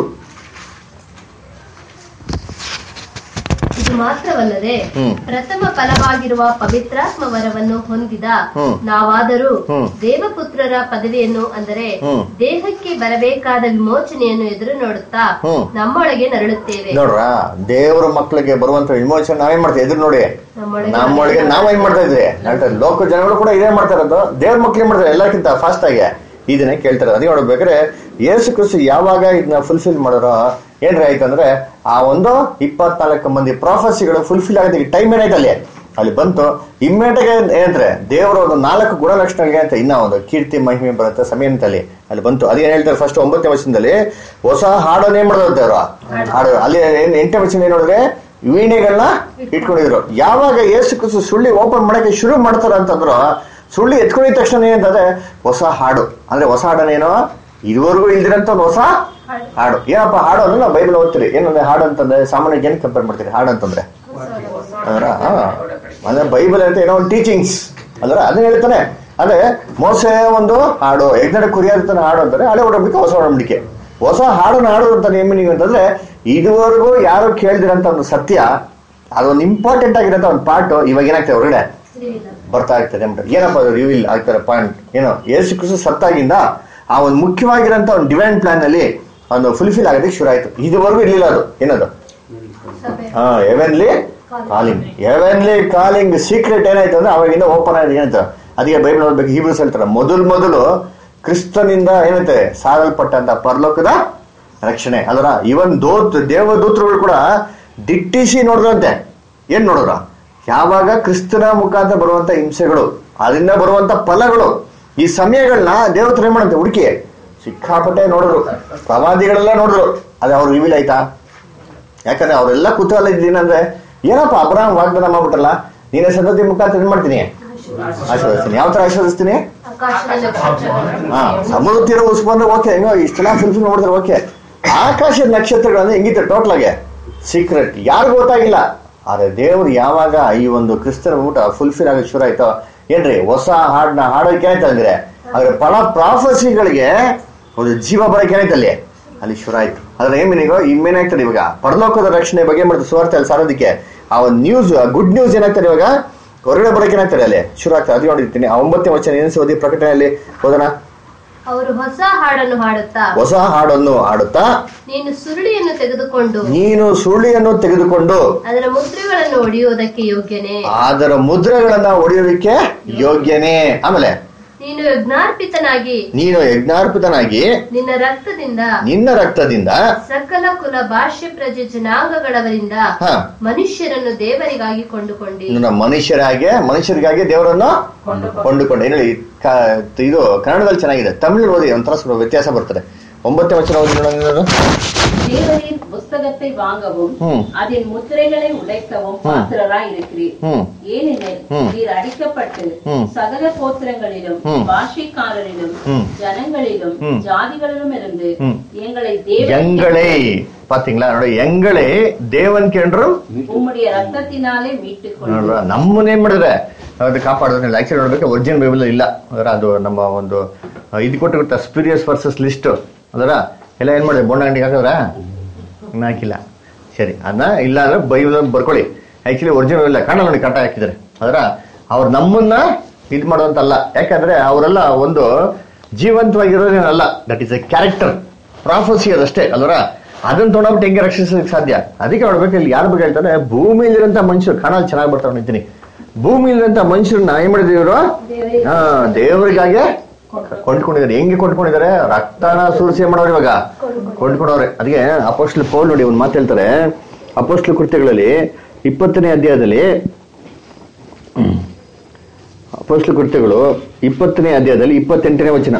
ಇದು ಮಾತ್ರವಲ್ಲದೆ ಹ್ಮ್. ಪ್ರಥಮ ಫಲವಾಗಿರುವ ಪವಿತ್ರಾತ್ಮ ವರವನ್ನು ಹೊಂದಿದ ಹ್ಮ್. ನಾವಾದರೂ ಹ್ಮ್. ದೇವಪುತ್ರರ ಪದವಿಯನ್ನು ಅಂದರೆ ಹ್ಮ್. ದೇಹಕ್ಕೆ ಬರಬೇಕಾದ ವಿಮೋಚನೆಯನ್ನು ಎದುರು ನೋಡುತ್ತಾ ಹ್ಮ್. ನಮ್ಮೊಳಗೆ ನರಳುತ್ತೇವೆ ನೋಡ್ರ ದೇವರ ಮಕ್ಕಳಿಗೆ ಬರುವಂತ ವಿಮೋಚನೆ ನಾವೇನ್ ಮಾಡ್ತೀವಿ ಎದುರು ನೋಡಿ ನಮ್ಮೊಳಗೆ ನಮ್ಮೊಳಗೆ ನಾವೇನ್ ಮಾಡ್ತಾ ಇದ್ವಿ ಹೇಳ್ತಾರೆ ಲೋಕ ಜನಗಳು ಕೂಡ ಇದೇ ಮಾಡ್ತಾ ಇರೋದು ದೇವ್ರ ಮಕ್ಳು ಏನ್ ಮಾಡ್ತಾರೆ ಎಲ್ಲಕ್ಕಿಂತ ಫಾಸ್ಟ್ ಆಗಿ ಇದನ್ನೇ ಕೇಳ್ತಾರೆ ಅದೇ ನೋಡ್ಬೇಕಾದ್ರೆ ಯೇಸು ಕ್ರಿಸ್ತು ಯಾವಾಗ ಇದನ್ನ ಫುಲ್ಫಿಲ್ ಮಾಡೋರು ಏನ್ರಿ ಆಯ್ತಂದ್ರೆ ಆ ಒಂದು ಇಪ್ಪತ್ನಾಲ್ಕು ಮಂದಿ ಪ್ರಾಫಸಿಗಳು ಫುಲ್ಫಿಲ್ ಆಗೋದಕ್ಕೆ ಟೈಮ್ ಏನಾಯ್ತು ಅಲ್ಲಿ ಅಲ್ಲಿ ಬಂತು ಇಮ್ಮಿಡಿಯೇಟ್ ಏನಂದ್ರೆ ದೇವರ ಒಂದು ನಾಲ್ಕು ಗುಣಲಕ್ಷಣಗಳಿಗೆ ಅಂತ ಇನ್ನ ಒಂದು ಕೀರ್ತಿ ಮಹಿಮೆ ಬರುತ್ತೆ ಸಮಯ ಅಂತ ಅಲ್ಲಿ ಅಲ್ಲಿ ಬಂತು ಅದೇನ್ ಹೇಳ್ತಾರೆ ಫಸ್ಟ್ ಒಂಬತ್ತನೇ ವರ್ಷದಲ್ಲಿ ಹೊಸ ಹಾಡನ್ನೇ ಮಾಡಿದ್ರು ದೇವ್ರು ಹಾಡು ಅಲ್ಲಿ ಏನ್ ಎಂಟನೇ ವರ್ಷ ಏನ್ ನೋಡಿದ್ರೆ ವೀಣೆಗಳನ್ನ ಇಟ್ಕೊಂಡಿದ್ರು ಯಾವಾಗ ಏಸು ಕ್ರಿಸ್ತು ಸುಳ್ಳಿ ಓಪನ್ ಮಾಡಕ್ಕೆ ಶುರು ಮಾಡ್ತಾರ ಅಂತಂದ್ರು ಸುಳ್ಳಿ ಎತ್ಕೊಂಡಿದ ತಕ್ಷಣ ಏನಂತಂದ್ರೆ ಹೊಸ ಹಾಡು ಅಂದ್ರೆ ಹೊಸ ಹಾಡನೇನೋ ಇದುವರೆಗೂ ಇಲ್ದಿರಂತ ಒಂದು ಹೊಸ ಹಾಡು ಏನಪ್ಪ ಹಾಡು ಅಂದ್ರೆ ನಾವು ಬೈಬಲ್ ಓದ್ತೀರಿ ಏನಂದ್ರೆ ಹಾಡು ಅಂತಂದ್ರೆ ಸಾಮಾನ್ಯಕ್ಕೆ ಏನ್ ಕಂಪೇರ್ ಮಾಡ್ತೀರಿ ಹಾಡು ಅಂತಂದ್ರೆ ಅದರ ಅಂದ್ರೆ ಬೈಬಲ್ ಅಂತ ಏನೋ ಒಂದು ಟೀಚಿಂಗ್ಸ್ ಅಂದ್ರೆ ಅದನ್ನ ಹೇಳ್ತಾನೆ ಅಂದ್ರೆ ಮೋಸೆ ಒಂದು ಹಾಡು ಯಜ್ಞದ ಕುರಿಯಾದ ಹಾಡು ಅಂತಾರೆ ಹಳೆ ಒಡಂಬಡಿಕೆ ಹೊಸ ಒಡಂಬಡಿಕೆ ಹೊಸ ಹಾಡನ್ನ ಹಾಡು ಅಂತ ಮೀನಿಂಗ್ ಅಂತಂದ್ರೆ ಇದುವರೆಗೂ ಯಾರು ಕೇಳ್ದಿರಂತ ಒಂದು ಸತ್ಯ ಅದೊಂದು ಇಂಪಾರ್ಟೆಂಟ್ ಆಗಿರೋಂಥ ಒಂದು ಪಾರ್ಟ್ ಇವಾಗ ಏನಾಗ್ತದೆ ಹೊರಗಡೆ ಬರ್ತಾ ಇರ್ತದೆ ಅಂದ್ಬಿಟ್ಟು ಏನಪ್ಪ ಅದು ರಿವೀಲ್ ಆಗ್ತಾರೆ ಪಾಯಿಂಟ್ ಏನೋ ಯೇಸು ಕ್ರಿಸ್ತು ಸತ್ತಾಗಿಂದ ಆ ಒಂದು ಮುಖ್ಯವಾಗಿರೋಂಥ ಒಂದು ಡಿವೈನ್ ಪ್ಲಾನ್ ಅಲ್ಲಿ ಒಂದು ಫುಲ್ಫಿಲ್ ಆಗೋದಕ್ಕೆ ಶುರು ಆಯ್ತು ಇದುವರೆಗೂ ಇರ್ಲಿಲ್ಲ ಅದು ಏನದು ಸಭೆ ಹಾ heavenly calling heavenly calling secret ಏನಾಯ್ತು ಅಂದ್ರೆ ಅವಾಗಿಂದ ಓಪನ್ ಆಗಿದೆ ಏನಂತ ಅದಕ್ಕೆ ಬೈಬಲ್ ನೋಡ್ಬೇಕು ಹೀಬ್ರೂಸ್ ಹೇಳ್ತಾರೆ ಮೊದಲು ಮೊದಲು ಕ್ರಿಸ್ತನಿಂದ ಏನಂತೆ ಸಾರಲ್ಪಟ್ಟಂತ ಪರಲೋಕದ ರಕ್ಷಣೆ ಅದರ ಇವನ್ ದೋತ್ ದೇವದೂತರುಗಳು ಕೂಡ ದಿಟ್ಟಿಸಿ ನೋಡಿದ್ರಂತೆ ಏನ್ ನೋಡಿದ್ರ ಯಾವಾಗ ಕ್ರಿಸ್ತನ ಮುಖಾಂತರ ಬರುವಂತ ಹಿಂಸೆಗಳು ಅದರಿಂದ ಬರುವಂತ ಫಲಗಳು ಈ ಸಮಯಗಳನ್ನ ದೇವತ್ರ ಏನ್ ಮಾಡಂತೆ ಹುಡುಕಿ ಸಿಕ್ಕಾಪಟ್ಟೆ ನೋಡಿದ್ರು ಪ್ರವಾದಿಗಳೆಲ್ಲ ನೋಡಿದ್ರು ಅದೇ ಅವ್ರು ರಿವೀಲ್ ಆಯ್ತಾ ಯಾಕಂದ್ರೆ ಅವರೆಲ್ಲ ಕುತೂಹಲ ಇದ್ದೀನಂದ್ರೆ ಏನಪ್ಪ ಅಬ್ರಾಹಂ ವಾಗ್ದಾನ ಮಾಡ್ಬಿಟ್ಟಲ್ಲ ನೀನೇ ಸದತಿ ಮುಖಾಂತರ ಏನ್ ಮಾಡ್ತೀನಿ ಆಶೀರ್ವದಿಸ್ತೀನಿ ಯಾವ ತರ ಆಶೀರ್ವದಿಸ್ತೀನಿ ಆಕಾಶದ ನಕ್ಷತ್ರಗಳು ಹಾ ಸಮುದ್ರ ತೀರ ಉಸ್ಕೊಂಡ್ರೆ ಓಕೆ ಹೆಂಗೋ ಇಷ್ಟೆಲ್ಲ ಫಿಲ್ಮ್ ನೋಡಿದ್ರೆ ಓಕೆ ಆಕಾಶದ ನಕ್ಷತ್ರಗಳಂದ್ರೆ ಹೆಂಗಿತ್ತು ಟೋಟಲ್ ಆಗಿ ಸೀಕ್ರೆಟ್ ಯಾರಿಗೂ ಗೊತ್ತಾಗಿಲ್ಲ ಆದ್ರೆ ದೇವ್ರು ಯಾವಾಗ ಈ ಒಂದು ಕ್ರಿಸ್ತನ ಊಟ ಫುಲ್ಫಿಲ್ ಆಗೋಕೆ ಶುರು ಆಯ್ತೋ ಏನ್ರಿ ಹೊಸ ಹಾಡನ್ನ ಹಾಡೋಕೆ ಏನಾಯ್ತು ಅಂದ್ರೆ ಅದ್ರ ಫಲ ಪ್ರಾಫಸಿಗಳಿಗೆ ಒಂದು ಜೀವ ಬರಕ್ಕೆ ಏನಾಯ್ತು ಅಲ್ಲಿ ಅಲ್ಲಿ ಶುರು ಆಯ್ತು ಅದ್ರ ಏನ್ ಮೀನಿಂಗು ಇನ್ನೇನಾಗ್ತದೆ ಇವಾಗ ಪರಲೋಕದ ರಕ್ಷಣೆ ಬಗ್ಗೆ ಮತ್ತು ಸುವಾರ್ತೆ ಅಲ್ಲಿ ಸಾರೋದಕ್ಕೆ ಆ ಒಂದು ನ್ಯೂಸ್ ಗುಡ್ ನ್ಯೂಸ್ ಏನಾಗ್ತದೆ ಇವಾಗ ಹೊರಗಡೆ ಬರಕ್ಕೆ ಏನಾಗ್ತದೆ ಅಲ್ಲಿ ಶುರು ಆಗ್ತದೆ ಅದು ನೋಡಿರ್ತೀನಿ ಆ ಒಂಬತ್ತನೇ ವಚನ ಏನಿಸಿ ಓದಿ ಪ್ರಕಟಣೆಯಲ್ಲಿ ಓದೋಣ ಅವರು ಹೊಸ ಹಾಡನ್ನು ಹಾಡುತ್ತಾ ಹೊಸ ಹಾಡನ್ನು ಹಾಡುತ್ತಾ ನೀನು ಸುರುಳಿಯನ್ನು ತೆಗೆದುಕೊಂಡು ನೀನು ಸುರುಳಿಯನ್ನು ತೆಗೆದುಕೊಂಡು ಅದರ ಮುದ್ರೆಗಳನ್ನು ಒಡೆಯುವುದಕ್ಕೆ ಯೋಗ್ಯನೇ ಅದರ ಮುದ್ರೆಗಳನ್ನ ಹೊಡೆಯೋದಕ್ಕೆ ಯೋಗ್ಯನೇ ಆಮೇಲೆ ನೀನು ಯಜ್ಞಾರ್ಪಿತನಾಗಿ ನೀನು ಯಜ್ಞಾರ್ಪಿತನಾಗಿ ನಿನ್ನ ರಕ್ತದಿಂದ ನಿನ್ನ ರಕ್ತದಿಂದ ಸಕಲ ಕುಲ ಭಾಷೆ ಪ್ರಜೆ ಜನಾಂಗಗಳವರಿಂದ ಹ ಮನುಷ್ಯರನ್ನು ದೇವರಿಗಾಗಿ ಕೊಂಡುಕೊಂಡಿ ನಿನ್ನ ಮನುಷ್ಯರಾಗೆ ಮನುಷ್ಯರಿಗಾಗಿ ದೇವರನ್ನು ಕೊಂಡುಕೊಂಡು ಏನು ಹೇಳಿ ಕ- ಇದು ಕನ್ನಡದಲ್ಲಿ ಚೆನ್ನಾಗಿದೆ ತಮಿಳು ಓದಿ ಒಂಥರ ಸ್ವಲ್ಪ ವ್ಯತ್ಯಾಸ ಬರ್ತದೆ ಒಂಬತ್ತನೇ ವಚನ ಓದಿ ನೋಡೋಣ ನೀನು. தேவரின் புஸ்தகத்தை வாங்கவும் ம். அதன் முத்திரைகளை உடைக்கவும் பாத்திரராய் இருக்கிறீர் ಹ್ಮ್ ஏனெனில் ம். நீர் அடிக்கப்பட்டு ம். சகல கோத்திரங்களிலும் ம். பாஷைக்காரரிலும் ம். ஜனங்களிலும் ம். ஜாதிகளிலும் இருந்து ம். எங்களை தேவன் எங்களை பாத்தீங்களா ನೋಡಿ ಎಂಗಳೇ ದೇವನ್ ಕೇಂದ್ರ உம்முடைய ரத்தத்தினாலே மீட்டுக் கொண்டு ನೋಡ್ರ ನಮ್ಮನ್ನೇನ್ ಮಾಡಿದ್ರೆ ಅದು ಕಾಪಾಡೋದ್ರಲ್ಲಿ ಆಕ್ಚುಲಿ ನೋಡ್ಬೇಕು ಒರಿಜಿನಲ್ ಬೈಬಲ್ ಇಲ್ಲ ಅದರ ಅದು ನಮ್ಮ ಒಂದು ಆ, ಇದು ಕೊಟ್ಟು ಗೊತ್ತಾ ಸ್ಪಿರಿಯಸ್ ವರ್ಸಸ್ ಲಿಸ್ಟ್ ಅದರ ಎಲ್ಲ ಏನ್ ಮಾಡಿದೆ ಬೋಂಡ ಅಂಗಡಿಗೆ ಹಾಕಿದ್ರ ಇನ್ನು ಹಾಕಿಲ್ಲ ಸರಿ ಅದನ್ನ ಇಲ್ಲ ಅಂದ್ರೆ ಬೈಬಲ್ ಬರ್ಕೊಳ್ಳಿ ಆಕ್ಚುಲಿ ಒರಿಜಿನಲ್ ಇಲ್ಲ ಕಾಣಲ್ಲ ನೋಡಿ ಕಟ್ಟ ಹಾಕಿದ್ದಾರೆ ಅದರ ಅವ್ರು ನಮ್ಮನ್ನ ಇದು ಮಾಡೋದಂತಲ್ಲ ಯಾಕಂದ್ರೆ ಅವರೆಲ್ಲ ಒಂದು ಜೀವಂತವಾಗಿರೋದೇನಲ್ಲ that is a character prophecy ಅದಷ್ಟೇ ಅಲ್ವರ ಅದನ್ನ ತೊಗೊಂಡ್ಬಿಟ್ಟು ಹೆಂಗೆ ರಕ್ಷಿಸೋದಕ್ಕೆ ಸಾಧ್ಯ ಅದಕ್ಕೆ ನೋಡ್ಬೇಕು ಇಲ್ಲಿ ಯಾರ ಬಗ್ಗೆ ಹೇಳ್ತಾರೆ ಭೂಮಿಯಲ್ಲಿರೋಂಥ ಮನುಷ್ಯರು ಕಾಣಲ್ ಚೆನ್ನಾಗಿ ಬರ್ತಾರೆ ನಿಂತೀನಿ ಭೂಮಿಯಲ್ಲಿರೋಂಥ ಮನುಷ್ಯರನ್ನ ಏನ್ ಮಾಡಿದ್ರು ಇವರು ಹಾ ದೇವರಿಗಾಗೆ ಕೊಂಡ್ಕೊಂಡಿದ್ದಾರೆ ಹೆಂಗೆ ಕೊಂಡ್ಕೊಂಡಿದ್ದಾರೆ ರಕ್ತನ ಸುರಿಸಿ ಮಾಡೋರು ಇವಾಗ ಕೊಂಡ್ಕೊಂಡವ್ರೆ ಅದಕ್ಕೆ ಅಪೋಸ್ಟ್ಲ್ ಪೌಲ್ ನೋಡಿ ಒಂದು ಮಾತು ಹೇಳ್ತಾರೆ ಅಪೋಸ್ಟ್ಲ್ ಕೃತ್ಯಗಳಲ್ಲಿ ಇಪ್ಪತ್ತನೇ ಅಧ್ಯಾಯದಲ್ಲಿ ಅಪೋಸ್ಟ್ಲ್ ಕೃತ್ಯಗಳು ಇಪ್ಪತ್ತನೇ ಅಧ್ಯಾಯದಲ್ಲಿ ಇಪ್ಪತ್ತೆಂಟನೇ ವಚನ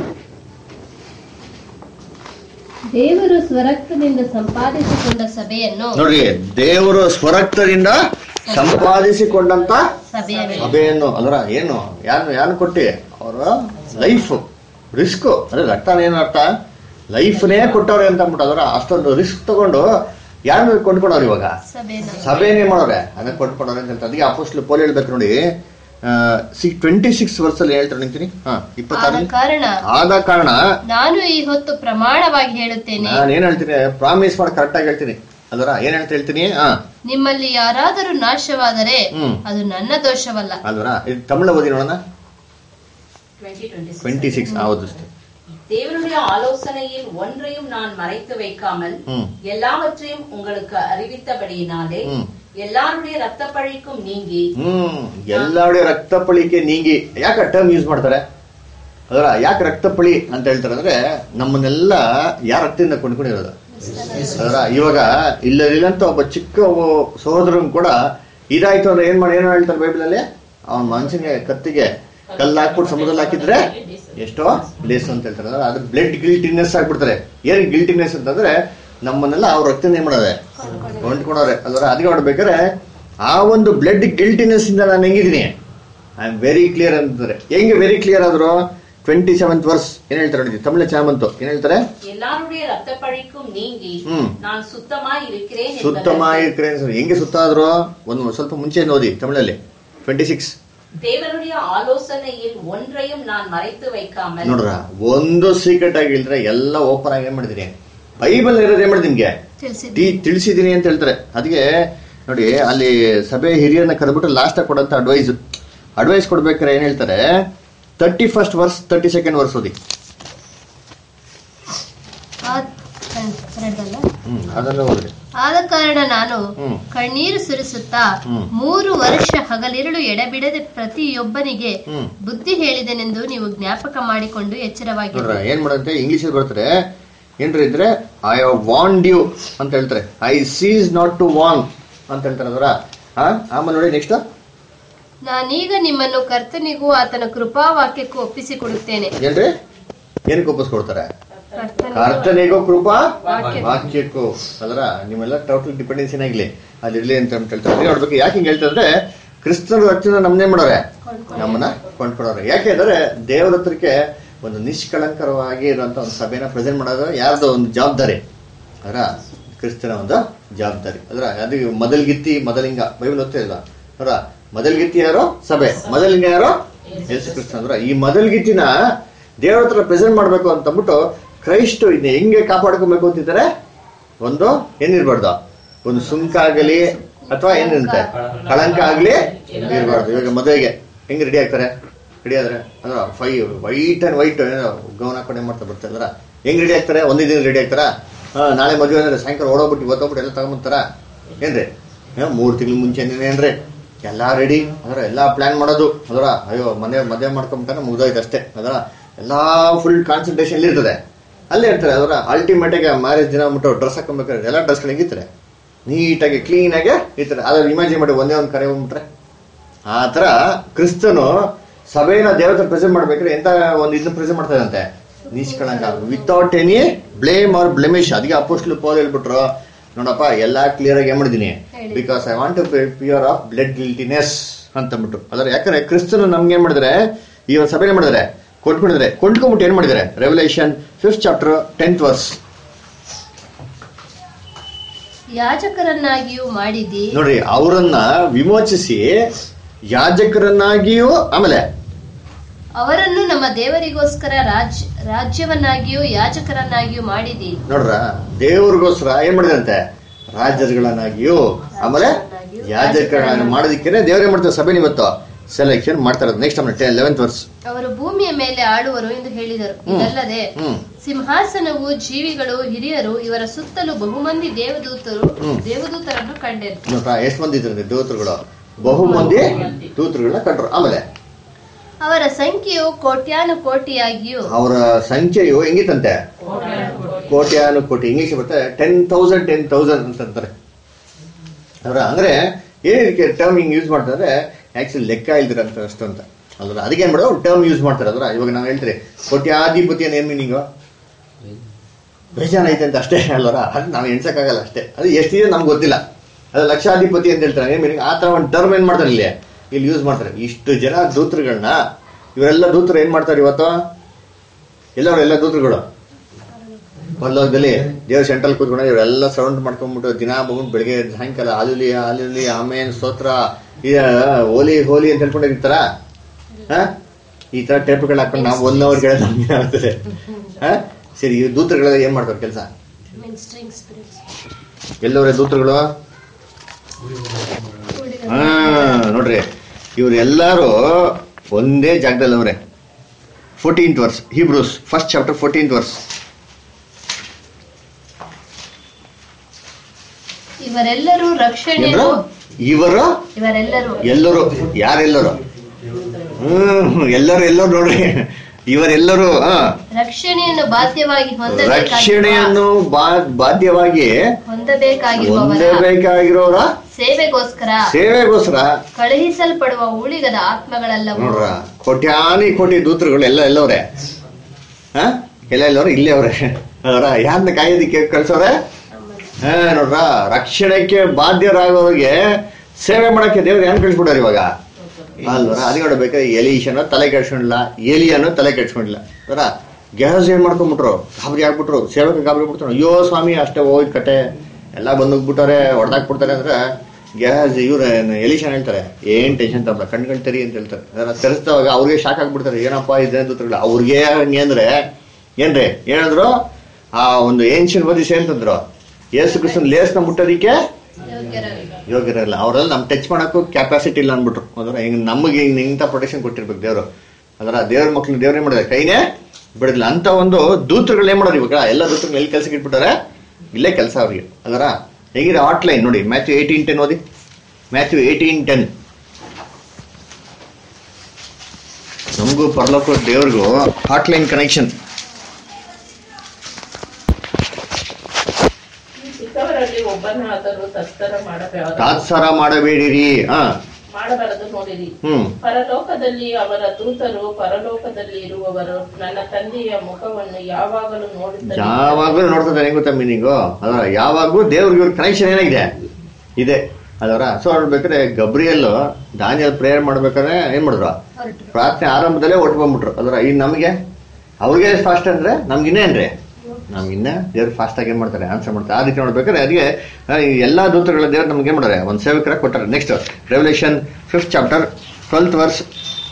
ದೇವರು ಸ್ವರಕ್ತದಿಂದ ಸಂಪಾದಿಸಿಕೊಂಡ ಸಭೆಯನ್ನು ನೋಡ್ರಿ ದೇವರು ಸ್ವರಕ್ತದಿಂದ ಸಂಪಾದಿಸಿಕೊಂಡಂತ ಸಭೆಯನ್ನು ಸಭೆಯನ್ನು ಅಲ್ರ ಏನು ಯಾರು ಯಾರು ಕೊಟ್ಟಿ ಅವರ ಲೈಫ್ ರಿಸ್ಕ್ ಅಂದ್ರೆ ರಕ್ತ ಏನು ಅರ್ಥ ಲೈಫ್ನೇ ಕೊಟ್ಟವ್ರೆ ಅಂತ ಅಂದ್ಬಿಟ್ಟು ಅದರ ಅಷ್ಟೊಂದು ರಿಸ್ಕ್ ತಗೊಂಡು ಯಾರನ್ನ ಕೊಂಡ್ಕೊಂಡವ್ರು ಇವಾಗ ಸಭೆಯನ್ನು ಸಭೆನೇ ಮಾಡೋರೆ ಅದನ್ನ ಕೊಂಡ್ಕೊಂಡವ್ರೆ ಅಂತ ಹೇಳ್ತಾರೆ ಅದಕ್ಕೆ ಅಪೋಸ್ಟ್ಲು ಪೋಲ್ ಹೇಳ್ಬೇಕು ನೋಡಿ ಸಿ ಟ್ವೆಂಟಿ ಸಿಕ್ಸ್ ವರ್ಷಲ್ಲಿ ಹೇಳ್ತಾರೆ ನಿಂತೀನಿ ಹಾ ಆದ ಇಪ್ಪತ್ತಾರು ಕಾರಣ ಆದ ಕಾರಣ ನಾನು ಈ ಹೊತ್ತು ಪ್ರಮಾಣವಾಗಿ ಹೇಳುತ್ತೇನೆ ನಾನು ಏನ್ ಹೇಳ್ತೀನಿ ಪ್ರಾಮಿಸ್ ಮಾಡಿ ಕರೆಕ್ಟ್ ಆಗಿ ಹೇಳ್ತೀನಿ ಅದರ ಏನ್ ಹೇಳ್ತಾ ಹೇಳ್ತೀನಿ ಹಾ ನಿಮ್ಮಲ್ಲಿ ಯಾರಾದರೂ ನಾಶವಾದರೆ ಹ್ಮ್. ಅದು ನನ್ನ ದೋಷವಲ್ಲ ಅಲ್ವರ ಇದು ತಮಿಳ ಓದಿ ನೋಡೋಣ 2026. ಟ್ವೆಂಟಿ ಸಿಕ್ಸ್ ಹೌದು ಅಷ್ಟೇ தேவனுடைய ஆலோசனையில் ஒன்றையும் நான் மறைத்து வைக்காமல் ம். எல்லாவற்றையும் உங்களுக்கு அறிவித்தபடியினாலே ம். எல்லாருடைய ரத்த பழிக்கும் நீங்கி ಹ್ಮ್ ಎಲ್ಲಾಡೆ ರಕ್ತಪಳಿಕೆ ನೀಗಿ ಯಾಕೆ ಟರ್ಮ್ ಯೂಸ್ ಮಾಡ್ತಾರೆ ಅದರ ಯಾಕೆ ರಕ್ತಪಳಿ ಅಂತ ಹೇಳ್ತಾರೆ ಅಂದ್ರೆ ನಮ್ಮನ್ನೆಲ್ಲ ಯಾರ ರಕ್ತದಿಂದ ಕೊಂಡ್ಕೊಂಡಿರೋದು ಅದರ ಇವಾಗ ಇಲ್ಲದಿಲ್ಲ ಅಂತ ಒಬ್ಬ ಚಿಕ್ಕ ಒಬ್ಬ ಸಹೋದರನ್ ಕೂಡ ಇದಾಯ್ತು ಅಂದ್ರೆ ಏನ್ ಮಾಡಿ ಏನೋ ಹೇಳ್ತಾರೆ ಬೈಬಲ್ ಅಲ್ಲಿ ಅವನ ಮನುಷ್ಯನಿಗೆ ಕತ್ತಿಗೆ ಕಲ್ಲು ಹಾಕ್ಬಿಟ್ಟು ಸಮುದ್ರದಲ್ಲಿ ಹಾಕಿದ್ರೆ ಎಷ್ಟೋ ಲೇಸ್ ಅಂತ ಹೇಳ್ತಾರೆ ಅಂದ್ರೆ ಅದು ಬ್ಲಡ್ ಗಿಲ್ಟಿನೆಸ್ ಆಗ್ಬಿಡ್ತಾರೆ ಏನ್ ಗಿಲ್ಟಿನೆಸ್ ಅಂತಂದ್ರೆ ನಮ್ಮನ್ನೆಲ್ಲ ಅವ್ರ ರಕ್ತದಿಂದ ಏನ್ ಮಾಡೋದೆ ಕೊಂಡ್ಕೊಂಡವ್ರೆ ಅಲ್ವರ ಅದಕ್ಕೆ ನೋಡ್ಬೇಕಾದ್ರೆ ಆ ಒಂದು ಬ್ಲಡ್ ಗಿಲ್ಟಿನೆಸ್ ಇಂದ ನಾನು ಹೆಂಗಿದ್ದೀನಿ ಐ ಆಮ್ ವೆರಿ ಕ್ಲಿಯರ್ ಅಂತಾರೆ ಹೆಂಗೆ ವೆರಿ ಕ್ಲಿಯರ್ ಆದ್ರು ಟ್ವೆಂಟಿ ಸೆವೆಂತ್ ವರ್ಸ್ ಏನ್ ಹೇಳ್ತಾರೆ ನೋಡಿ ತಮಿಳ ಚಾಮಂತು ಏನ್ ಹೇಳ್ತಾರೆ எல்லாருடைய ரத்த பழிக்கும் நீங்கி ம். நான் சுத்தமாய் இருக்கிறேன் ಸುತ್ತಮಾಗಿರ್ತಾರೆ ಹೆಂಗೆ ಸುತ್ತ ಆದ್ರು ಒಂದು ಸ್ವಲ್ಪ ಮುಂಚೆ ಓದಿ ತಮಿಳಲ್ಲಿ ಟ್ವೆಂಟಿ ಸಿಕ್ಸ್ தேவனுடைய ஆலோசனையில் ஒன்றையும் நான் மறைத்து வைக்காமல் ನೋಡ್ರ ಒಂದು ಸೀಕ್ರೆಟ್ ಆಗಿ ಇಲ್ದ್ರೆ ಎಲ್ಲ ಓಪನ್ ಆಗಿ ಏನ್ ಮಾಡಿದೀನಿ ಬೈಬಲ್ ಇರೋದು ಏನ್ ಮಾಡಿದೀನಿ ನಿಮ್ಗೆ ತಿಳಿಸಿದ್ದೀನಿ ತಿ- ತಿಳಿಸಿದೀನಿ ಅಂತ ಹೇಳ್ತಾರೆ ಅದಕ್ಕೆ ನೋಡಿ ಅಲ್ಲಿ ಸಭೆ ಹಿರಿಯರನ್ನ ಕರೆದ್ಬಿಟ್ಟು ಲಾಸ್ಟ್ ಕೊಡಂತ ಅಡ್ವೈಸ್ ಅಡ್ವೈಸ್ ಕೊಡ್ಬೇಕಾದ್ರೆ ಏನ್ ಹೇಳ್ತಾರೆ thirty first verse thirty second verse ಓದಿ ಆದ್- ಕರೆಕ್ಟಲ್ಲ? ಹ್ಮ್ ಅದನ್ನು ಓದಿ ಆದ ಕಾರಣ ನಾನು ಹ್ಮ್. ಕಣ್ಣೀರು ಸುರಿಸುತ್ತಾ ಹ್ಮ್. ಮೂರು ವರ್ಷ ಹಗಲಿರುಳು ಎಡಬಿಡದೆ ಪ್ರತಿಯೊಬ್ಬನಿಗೆ ಹ್ಮ್. ಬುದ್ಧಿ ಹೇಳಿದೆನೆಂದು ನೀವು ಜ್ಞಾಪಕ ಮಾಡಿಕೊಂಡು ಎಚ್ಚರವಾಗಿ ನೋಡ್ರ ಏನ್ ಮಾಡಂತೆ ಇಂಗ್ಲಿಷ್ ಬರ್ತಾರೆ ಏನ್ರಿ ಇದ್ರೆ ಐ ಹವ್ ವಾಂಡ್ ಯು ಅಂತ ಹೇಳ್ತಾರೆ I ceased not to warn ಅಂತ ಹೇಳ್ತಾರೆ ಅದರ ಆಮೇಲೆ ನೋಡಿ ನೆಕ್ಸ್ಟ್ ನಾನೀಗ ನಿಮ್ಮನ್ನು ಕರ್ತನಿಗೂ ಆತನ ಕೃಪಾವಾಕ್ಯಕ್ಕೂ ಒಪ್ಪಿಸಿಕೊಡುತ್ತೇನೆ ಏನ್ರಿ ಏನಕ್ಕೆ ಒಪ್ಪಿಸ್ಕೊಡ್ತಾರೆ ಕರ್ತನಿಗೂ ಕರ್ತನಿಗೂ ಕೃಪಾ ವಾಕ್ಯಕ್ಕೂ. ವಾಕ್ಯಕ್ಕೂ ಅದರ ನಿಮ್ಮೆಲ್ಲ ಟೋಟಲ್ ಡಿಪೆಂಡೆನ್ಸಿ ಏನಾಗ್ಲಿ ಅದಿರ್ಲಿ ಅಂತ ಹೇಳ್ತಾರೆ ಅದೇ ನೋಡ್ಬೇಕು ಯಾಕೆ ಹಿಂಗೆ ಹೇಳ್ತಾರೆ ಕ್ರಿಸ್ತನ ರಕ್ತನ ನಮ್ಮನ್ನೇ ಮಾಡೋರೆ ನಮ್ಮನ್ನ ಕೊಂಡ್ಕೊಡೋರೆ ಯಾಕೆ ಅಂದ್ರೆ ದೇವರ ಹತ್ರಕ್ಕೆ ಒಂದು ನಿಷ್ಕಳಂಕರವಾಗಿ ಇರುವಂತ ಒಂದು ಸಭೆನ ಪ್ರೆಸೆಂಟ್ ಮಾಡೋದು ಯಾರ್ದು ಒಂದು ಜವಾಬ್ದಾರಿ ಅದರ ಕ್ರಿಸ್ತನ ಒಂದು ಜವಾಬ್ದಾರಿ ಅದರ ಅದು ಮೊದಲ್ಗಿತ್ತಿ ಮೊದಲಿಂಗ ಬೈಬಲ್ ಓದ್ತಾ ಇಲ್ಲ ಅದರ ಮೊದಲ್ಗಿತ್ತಿ ಯಾರು ಸಭೆ ಮೊದಲಿಂಗ ಯಾರು ಯೇಸು ಕ್ರಿಸ್ತ ಅಂದ್ರ ಈ ಮೊದಲ್ಗಿತ್ತಿನ ದೇವರ ಹತ್ರ ಪ್ರೆಸೆಂಟ್ ಮಾಡ್ಬೇಕು ಅಂತ ಅಂದ್ಬಿಟ್ಟು ಕ್ರೈಸ್ಟ್ ಇದನ್ನ ಹೆಂಗೆ ಕಾಪಾಡ್ಕೊಬೇಕು ಅಂತಿದ್ದಾರೆ ಒಂದು ಏನಿರ್ಬಾರ್ದು ಒಂದು ಸುಂಕ ಆಗಲಿ ಅಥವಾ ಏನಿರುತ್ತೆ ಕಳಂಕ ಆಗ್ಲಿ ಇರಬಾರ್ದು ಇವಾಗ ಮದುವೆಗೆ ಹೆಂಗ್ ರೆಡಿ ಆಗ್ತಾರೆ ರೆಡಿ ಆದ್ರೆ ಅದ್ರ fine white and white gown ಹಾಕೊಂಡು ಏನ್ ಮಾಡ್ತಾ ಬರ್ತಾರೆ ಅದ್ರ ಹೆಂಗ್ ರೆಡಿ ಆಗ್ತಾರೆ ಒಂದೇ ದಿನ ರೆಡಿ ಆಗ್ತಾರ ಹಾ, ನಾಳೆ ಮದುವೆ ಅಂದ್ರೆ ಸಾಯಂಕಾಲ ಓಡೋಗ್ಬಿಟ್ಟು ಇವತ್ತೋಗ್ಬಿಟ್ಟು ಎಲ್ಲ ತಗೊಂಬರ್ತಾರ ಏನ್ರಿ ಹಾ, ಮೂರ್ ತಿಂಗಳು ಮುಂಚೆ ಏನ್ರಿ ಎಲ್ಲಾ ರೆಡಿ ಅದರ ಎಲ್ಲಾ ಪ್ಲಾನ್ ಮಾಡೋದು ಅದರ ಅಯ್ಯೋ ಮನೆ ಮದುವೆ ಮಾಡ್ಕೊಂಬಿಟ್ಟಾನೆ ಮುಗ್ದೋಯ್ತು ಅಷ್ಟೇ ಅದರ ಎಲ್ಲಾ ಫುಲ್ ಕಾನ್ಸಂಟ್ರೇಷನ್ ಇರ್ತದೆ ಅಲ್ಲೇ ಇರ್ತಾರೆ ಅದರ ಅಲ್ಟಿಮೇಟ್ ಆಗಿ ಮ್ಯಾರೇಜ್ ದಿನ ಬಿಟ್ಟು ಡ್ರೆಸ್ ಹಾಕೊಬೇಕಾದ್ರೆ ಎಲ್ಲ ಡ್ರೆಸ್ಗಳು ಹೆಂಗಿರ್ತಾರೆ ನೀಟಾಗಿ ಕ್ಲೀನ್ ಆಗಿ ಇರ್ತಾರೆ ಅದ್ರ ಇಮ್ಯಾಜಿನ್ ಮಾಡಿ ಒಂದೇ ಒಂದು ಕರೆ ಹೋಗ್ಬಿಟ್ರೆ ಆ ತರ ಕ್ರಿಸ್ತನು ಸಭೆನ ದೇವತೆ ಪ್ರೆಸೆಂಟ್ ಮಾಡ್ಬೇಕಾದ್ರೆ ಎಂತ ಒಂದು ಇದನ್ನ ಪ್ರೆಸೆಂಟ್ ಮಾಡ್ತಾ ಇದಂತೆ ನಿಷ್ಕಳಂಕ without any blame or blemish ಅದಕ್ಕೆ ಅಪೋಸ್ಟ್ಲು ಪೌಲ್ ಹೇಳ್ಬಿಟ್ರು ನೋಡಪ್ಪ ಎಲ್ಲಾ ಕ್ಲಿಯರ್ ಆಗಿ ಏನ್ ಮಾಡಿದೀನಿ because I want to pure of blood guiltiness ಅಂತ ಅಂದ್ಬಿಟ್ಟು ಅದರ ಯಾಕಂದ್ರೆ ಕ್ರಿಸ್ತನು ನಮ್ಗೆ ಏನ್ ಮಾಡಿದ್ರೆ ಈ ಒಂದು ಸಭೆ ಏನ್ ಮಾಡಿದ್ರೆ ಕೊಟ್ಬಿಡಿದ್ರೆ ಕೊಂಡ್ಕೊಂಡ್ಬಿಟ್ಟು ಏನ್ ಮಾಡಿದ್ದಾರೆ Revelation fifth chapter tenth verse ಯಾಜಕರನ್ನಾಗಿಯೂ ಮಾಡಿದಿ ನೋಡ್ರಿ ಅವರನ್ನ ವಿಮೋಚಿಸಿ ಯಾಜಕರನ್ನಾಗಿಯೂ ಆಮೇಲೆ ಅವರನ್ನು ನಮ್ಮ ದೇವರಿಗೋಸ್ಕರ ರಾಜ್ ರಾಜ್ಯವನ್ನಾಗಿಯೂ ಯಾಜಕರನ್ನಾಗಿಯೂ ಮಾಡಿದಿ ನೋಡ್ರ ದೇವ್ರಿಗೋಸ್ಕರ ಏನ್ ಮಾಡಿದಂತೆ ರಾಜರುಗಳನ್ನಾಗಿಯೂ ಆಮೇಲೆ ಯಾಜಕರನ್ನ ಮಾಡೋದಕ್ಕೆ ದೇವ್ರ ಏನ್ ಮಾಡ್ತಾರೆ ಸಭೆ ಇವತ್ತು ಸೆಲೆಕ್ಷನ್ ಮಾಡ್ತಾರೆ ನೆಕ್ಸ್ಟ್ ಆಮೇಲೆ ಲೆವೆಂತ್ ವರ್ಸ್ ಅವರು ಭೂಮಿಯ ಮೇಲೆ ಆಳುವರು ಎಂದು ಹೇಳಿದರು ಇದಲ್ಲದೆ ಹ್ಮ್ ಸಿಂಹಾಸನವು ಜೀವಿಗಳು ಹಿರಿಯರು ಇವರ ಸುತ್ತಲೂ ಬಹುಮಂದಿ ದೇವದೂತರು ಹ್ಮ್. ದೇವದೂತರನ್ನು ಕಂಡೆರು ನೋಡ್ರ ಎಷ್ಟು ಮಂದಿ ಇದ್ರಂತೆ ದೂತರುಗಳು ಬಹು ಮಂದಿ ದೂತರುಗಳನ್ನ ಕಂಡ್ರು ಆಮೇಲೆ ಅವರ ಸಂಖ್ಯೆಯು ಕೋಟ್ಯಾನು ಕೋಟಿಯಾಗಿಯೂ ಅವರ ಸಂಖ್ಯೆಯು ಹೆಂಗಿತ್ತಂತೆ ಕೋಟ್ಯಾನು ಕೋಟಿ ಇಂಗ್ಲಿಷ್ ಬರ್ತದೆ ಟೆನ್ ತೌಸಂಡ್ ಟೆನ್ ತೌಸಂಡ್ ಅಂತ ಅಂತಾರೆ ಅವರ ಅಂದ್ರೆ ಏನಕ್ಕೆ ಟರ್ಮ್ ಹಿಂಗ್ ಯೂಸ್ ಮಾಡ್ತಾರೆ ಆಕ್ಚುಲಿ ಲೆಕ್ಕ ಇಲ್ದಿರ ಅಂತ ಅಷ್ಟು ಅಂತ ಅಲ್ರ ಅದಕ್ಕೆ ಏನ್ ಮಾಡೋದು ಟರ್ಮ್ ಯೂಸ್ ಮಾಡ್ತಾರೆ ಅದ್ರ ಇವಾಗ ನಾವು ಹೇಳ್ತೀರಿ ಕೋಟ್ಯಾಧಿಪತಿ ಏನ್ ಮೀನಿಂಗು ಬೇಜಾನ್ ಐತೆ ಅಂತ ಅಷ್ಟೇ ಅಲ್ವರ ಅದು ನಾವು ಎಣ್ಸಕ್ಕಾಗಲ್ಲ ಅಷ್ಟೇ ಅದು ಎಷ್ಟಿದೆ ನಮ್ಗೆ ಗೊತ್ತಿಲ್ಲ ಅದು ಲಕ್ಷಾಧಿಪತಿ ಅಂತ ಹೇಳ್ತಾರೆ ಏನ್ ಮೀನಿಂಗ್ ಆ ತರ ಒಂದು ಟರ್ಮ್ ಏನ್ ಮಾಡ್ತಾರೆ ಇಲ್ಲಿ ಇಲ್ಲಿ ಯೂಸ್ ಮಾಡ್ತಾರೆ ಇಷ್ಟು ಜನ ದೂತರುಗಳನ್ನ ಇವರೆಲ್ಲ ದೂತರು ಏನ್ ಮಾಡ್ತಾರೆ ಇವತ್ತು ಎಲ್ಲರೂ ಎಲ್ಲ ದೂತರುಗಳು ಪರಲೋಕದಲ್ಲಿ ದೇವ್ರ ಸೆಂಟ್ರಲ್ ಕೂತ್ಕೊಂಡು ಇವರೆಲ್ಲ ಸರೌಂಡ್ ಮಾಡ್ಕೊಂಡ್ಬಿಟ್ಟು ದಿನ ಬಂದ್ಬಿಟ್ಟು ಬೆಳಿಗ್ಗೆ ಸಾಯಂಕಾಲ ಆಲುಲಿ ಆಲುಲಿ ಆಮೇನ್ ಸ್ತೋತ್ರ ಈ ಹೋಲಿ ಹೋಲಿ ಅಂತ ಹೇಳ್ಕೊಂಡಿರ್ತಾರ ಹ ಈ ತರ ಟೇಪ್ಗಳು ಹಾಕೊಂಡು ನಾವು ಒನ್ ಅವರ್ ಕೇಳೋದು ನಮ್ಗೆ ಆಗ್ತದೆ ಹ ಸರಿ ಈ ದೂತರುಗಳೆಲ್ಲ ಏನ್ ಮಾಡ್ತಾರೆ ಕೆಲಸ ಎಲ್ಲವರೇ ದೂತರುಗಳು ಹಾ ನೋಡ್ರಿ ಇವ್ರು ಎಲ್ಲಾರು ಒಂದೇ ಜಾಗದಲ್ಲಿ ಅವ್ರೆ fourteenth verse Hebrews first chapter fourteenth verse ಇವರೆಲ್ಲರೂ ರಕ್ಷಣೆಯನ್ನು ಏನ್ರು ಇವರು ಇವರೆಲ್ಲರೂ ಎಲ್ಲರೂ ಯಾರೆಲ್ಲರೂ ಹ್ಮ್ ಎಲ್ಲರೂ ಎಲ್ಲರೂ ನೋಡ್ರಿ ಇವರೆಲ್ಲರೂ ಹಾ ರಕ್ಷಣೆಯನ್ನು ಬಾಧ್ಯವಾಗಿ ಹೊಂದಬೇಕಾಗಿರುವ ರಕ್ಷಣೆಯನ್ನು ಬಾ- ಬಾಧ್ಯವಾಗಿ ಹೊಂದಬೇಕಾಗಿರುವವರ ಹೊಂದಬೇಕಾಗಿರೋರ ಸೇವೆಗೋಸ್ಕರ ಸೇವೆಗೋಸ್ಕರ ಕಳುಹಿಸಲ್ಪಡುವ ಉಳಿಗದ ಆತ್ಮಗಳೆಲ್ಲವೂ ನೋಡ್ರ ಕೋಟ್ಯಾನಿ ಕೋಟಿ ದೂತರುಗಳು ಎಲ್ಲ ಎಲ್ಲವ್ರೆ ಹ ಎಲ್ಲ ಎಲ್ಲವ್ರು ಇಲ್ಲೇ ಅವ್ರೆ ಅವರ ಯಾರನ್ನ ಕಾಯೋದಿಕ್ಕೆ ಕಳ್ಸವ್ರೆ ಹಾ ನೋಡ್ರ ರಕ್ಷಣೆಗೆ ಬಾಧ್ಯರಾಗೋರಿಗೆ ಸೇವೆ ಮಾಡಕ್ಕೆ ದೇವ್ರು ಏನ್ ಕಳ್ಸ್ಬಿಟ್ಟಾರ ಇವಾಗ ಅಲ್ವರ ಅದೇ ನೋಡ್ಬೇಕಾದ್ರೆ ಎಲೀಶನ ತಲೆ ಕೆಡ್ಸ್ಕೊಂಡಿಲ್ಲ ಏಲಿಯನು ತಲೆ ಕೆಡ್ಸ್ಕೊಂಡಿಲ್ಲ ಅದರ ಗ್ಯಾಸ್ ಏನ್ ಮಾಡ್ಕೊಂಡ್ಬಿಟ್ರು ಗಾಬರಿ ಆಗ್ಬಿಟ್ರು ಸೇವಕ ಗಾಬರಿ ಬಿಡ್ತಾರೆ ಅಯ್ಯೋ ಸ್ವಾಮಿ ಅಷ್ಟೇ ಹೋಗಿ ಕಟ್ಟೆ ಎಲ್ಲ ಬಂದೋಗ್ಬಿಟ್ಟಾರೆ ಹೊಡೆದಾಕ್ಬಿಡ್ತಾರೆ ಅಂದ್ರೆ ಗ್ಯಾಸ್ ಇವ್ರ ಎಲಿಶನ್ ಹೇಳ್ತಾರೆ ಏನ್ ಟೆನ್ಷನ್ ತಪ್ಪ ಕಣ್ಕಣ್ ತೆರಿ ಅಂತ ಹೇಳ್ತಾರೆ ಅದನ್ನ ತೆರೆಸ್ತವಾಗ ಅವ್ರಿಗೆ ಶಾಕ್ ಆಗ್ಬಿಡ್ತಾರೆ ಏನಪ್ಪಾ ಇದೇ ದೂತರುಗಳು ಅವ್ರಿಗೆ ಹಂಗೆ ಅಂದ್ರೆ ಏನ್ರಿ ಹೇಳಿದ್ರು ಆ ಒಂದು ಏನ್ಷನ್ ಬದಿಸಿ ಅಂತಂದ್ರು ಯೇಸು ಕ್ರಿಸ್ತನ್ ಲೇಸ್ನ ಮುಟ್ಟೋದಿಕ್ಕೆ ಯೋಗ್ಯರಲ್ಲ ಅವರೆಲ್ಲ ನಮ್ ಟಚ್ ಮಾಡಕ್ಕೂ ಕೆಪಾಸಿಟಿ ಇಲ್ಲ ಅನ್ಬಿಟ್ರು ಅದರ ಹಿಂಗ್ ನಮಗೆ ಹಿಂಗ್ ಇಂಥ ಪ್ರೊಟೆಕ್ಷನ್ ಕೊಟ್ಟಿರ್ಬೇಕು ದೇವ್ರು ಅದರ ದೇವ್ರ ಮಕ್ಳು ದೇವ್ರ ಏನ್ ಮಾಡಿದ್ರೆ ಕೈನೇ ಬಿಡದಿಲ್ಲ ಅಂತ ಒಂದು ದೂತರುಗಳು ಏನ್ ಮಾಡೋರು ಇವಾಗ ಎಲ್ಲ ದೂತರುಗಳು ಎಲ್ಲಿ ಕೆಲ್ಸಕ್ಕೆ ಇಟ್ಬಿಟ್ಟಾರೆ ಇಲ್ಲೇ ಕೆಲಸ ಅವ್ರಿಗೆ ಅದರ ಹೇಗಿದೆ ಲೈನ್ ನೋಡಿ ಮ್ಯಾಥ್ಯೂ ಏಯ್ಟೀನ್ ಟೆನ್ ಓದಿ ಮ್ಯಾಥ್ಯೂ ಏಯ್ಟೀನ್ ಟೆನ್ ನಮಗೂ ಪರಲೋಕ ದೇವ್ರಿಗೂ ಲೈನ್ ಕನೆಕ್ಷನ್ ಈ ಚಿಕ್ಕವರಲ್ಲಿ ಒಬ್ಬನಾದರೂ ತತ್ತರ ಮಾಡಬಾರದು ತಾತ್ಸಾರ ಮಾಡಬೇಡಿರಿ ಹಾ ಮಾಡಬಾರದು ನೋಡಿರಿ ಹ್ಮ್ ಪರಲೋಕದಲ್ಲಿ ಅವರ ದೂತರು ಪರಲೋಕದಲ್ಲಿ ಇರುವವರು ನನ್ನ ತಂದೆಯ ಮುಖವನ್ನು ಯಾವಾಗಲೂ ನೋಡುತ್ತಾರೆ ಯಾವಾಗಲೂ ನೋಡ್ತಾರೆ ಹೆಂಗ್ ಗೊತ್ತಾ ಮೀನಿಂಗು ಅದರ ಯಾವಾಗೂ ದೇವ್ರಿಗೆ ಇವ್ರ ಕನೆಕ್ಷನ್ ಏನಾಗಿದೆ ಇದೆ ಅದರ ಸೊ ನೋಡ್ಬೇಕಾದ್ರೆ ಗಬ್ರಿಯಲ್ ದಾನಿಯಲ್ ಪ್ರೇಯರ್ ಮಾಡ್ಬೇಕಾದ್ರೆ ಏನ್ ಮಾಡಿದ್ರು ಪ್ರಾರ್ಥನೆ ಆರಂಭದಲ್ಲೇ ಒಟ್ಟು ಬಂದ್ಬಿಟ್ರು ಅದರ ಈ ನಮಗೆ ಅವ್ರಿಗೆ ಫಾಸ್ಟ್ ಅಂದ್ರೆ ನಮ್ಗಿನ್ನೇನ್ರಿ ನಮ್ಗಿನ್ನ ದೇವ್ರು ಫಾಸ್ಟ್ ಆಗಿ ಏನ್ ಮಾಡ್ತಾರೆ ಆನ್ಸರ್ ಮಾಡ್ತಾರೆ ಆ ರೀತಿ ನೋಡ್ಬೇಕಾದ್ರೆ ಅದಕ್ಕೆ ಆ, ಈ ಎಲ್ಲಾ ದೂತರುಗಳ ದೇವ್ರು ನಮ್ಗೆ ಏನ್ ಮಾಡ್ತಾರೆ ಒಂದ್ ಸೇವಕರ ಕೊಟ್ಟಾರೆ next Revelation fifth chapter twelfth verse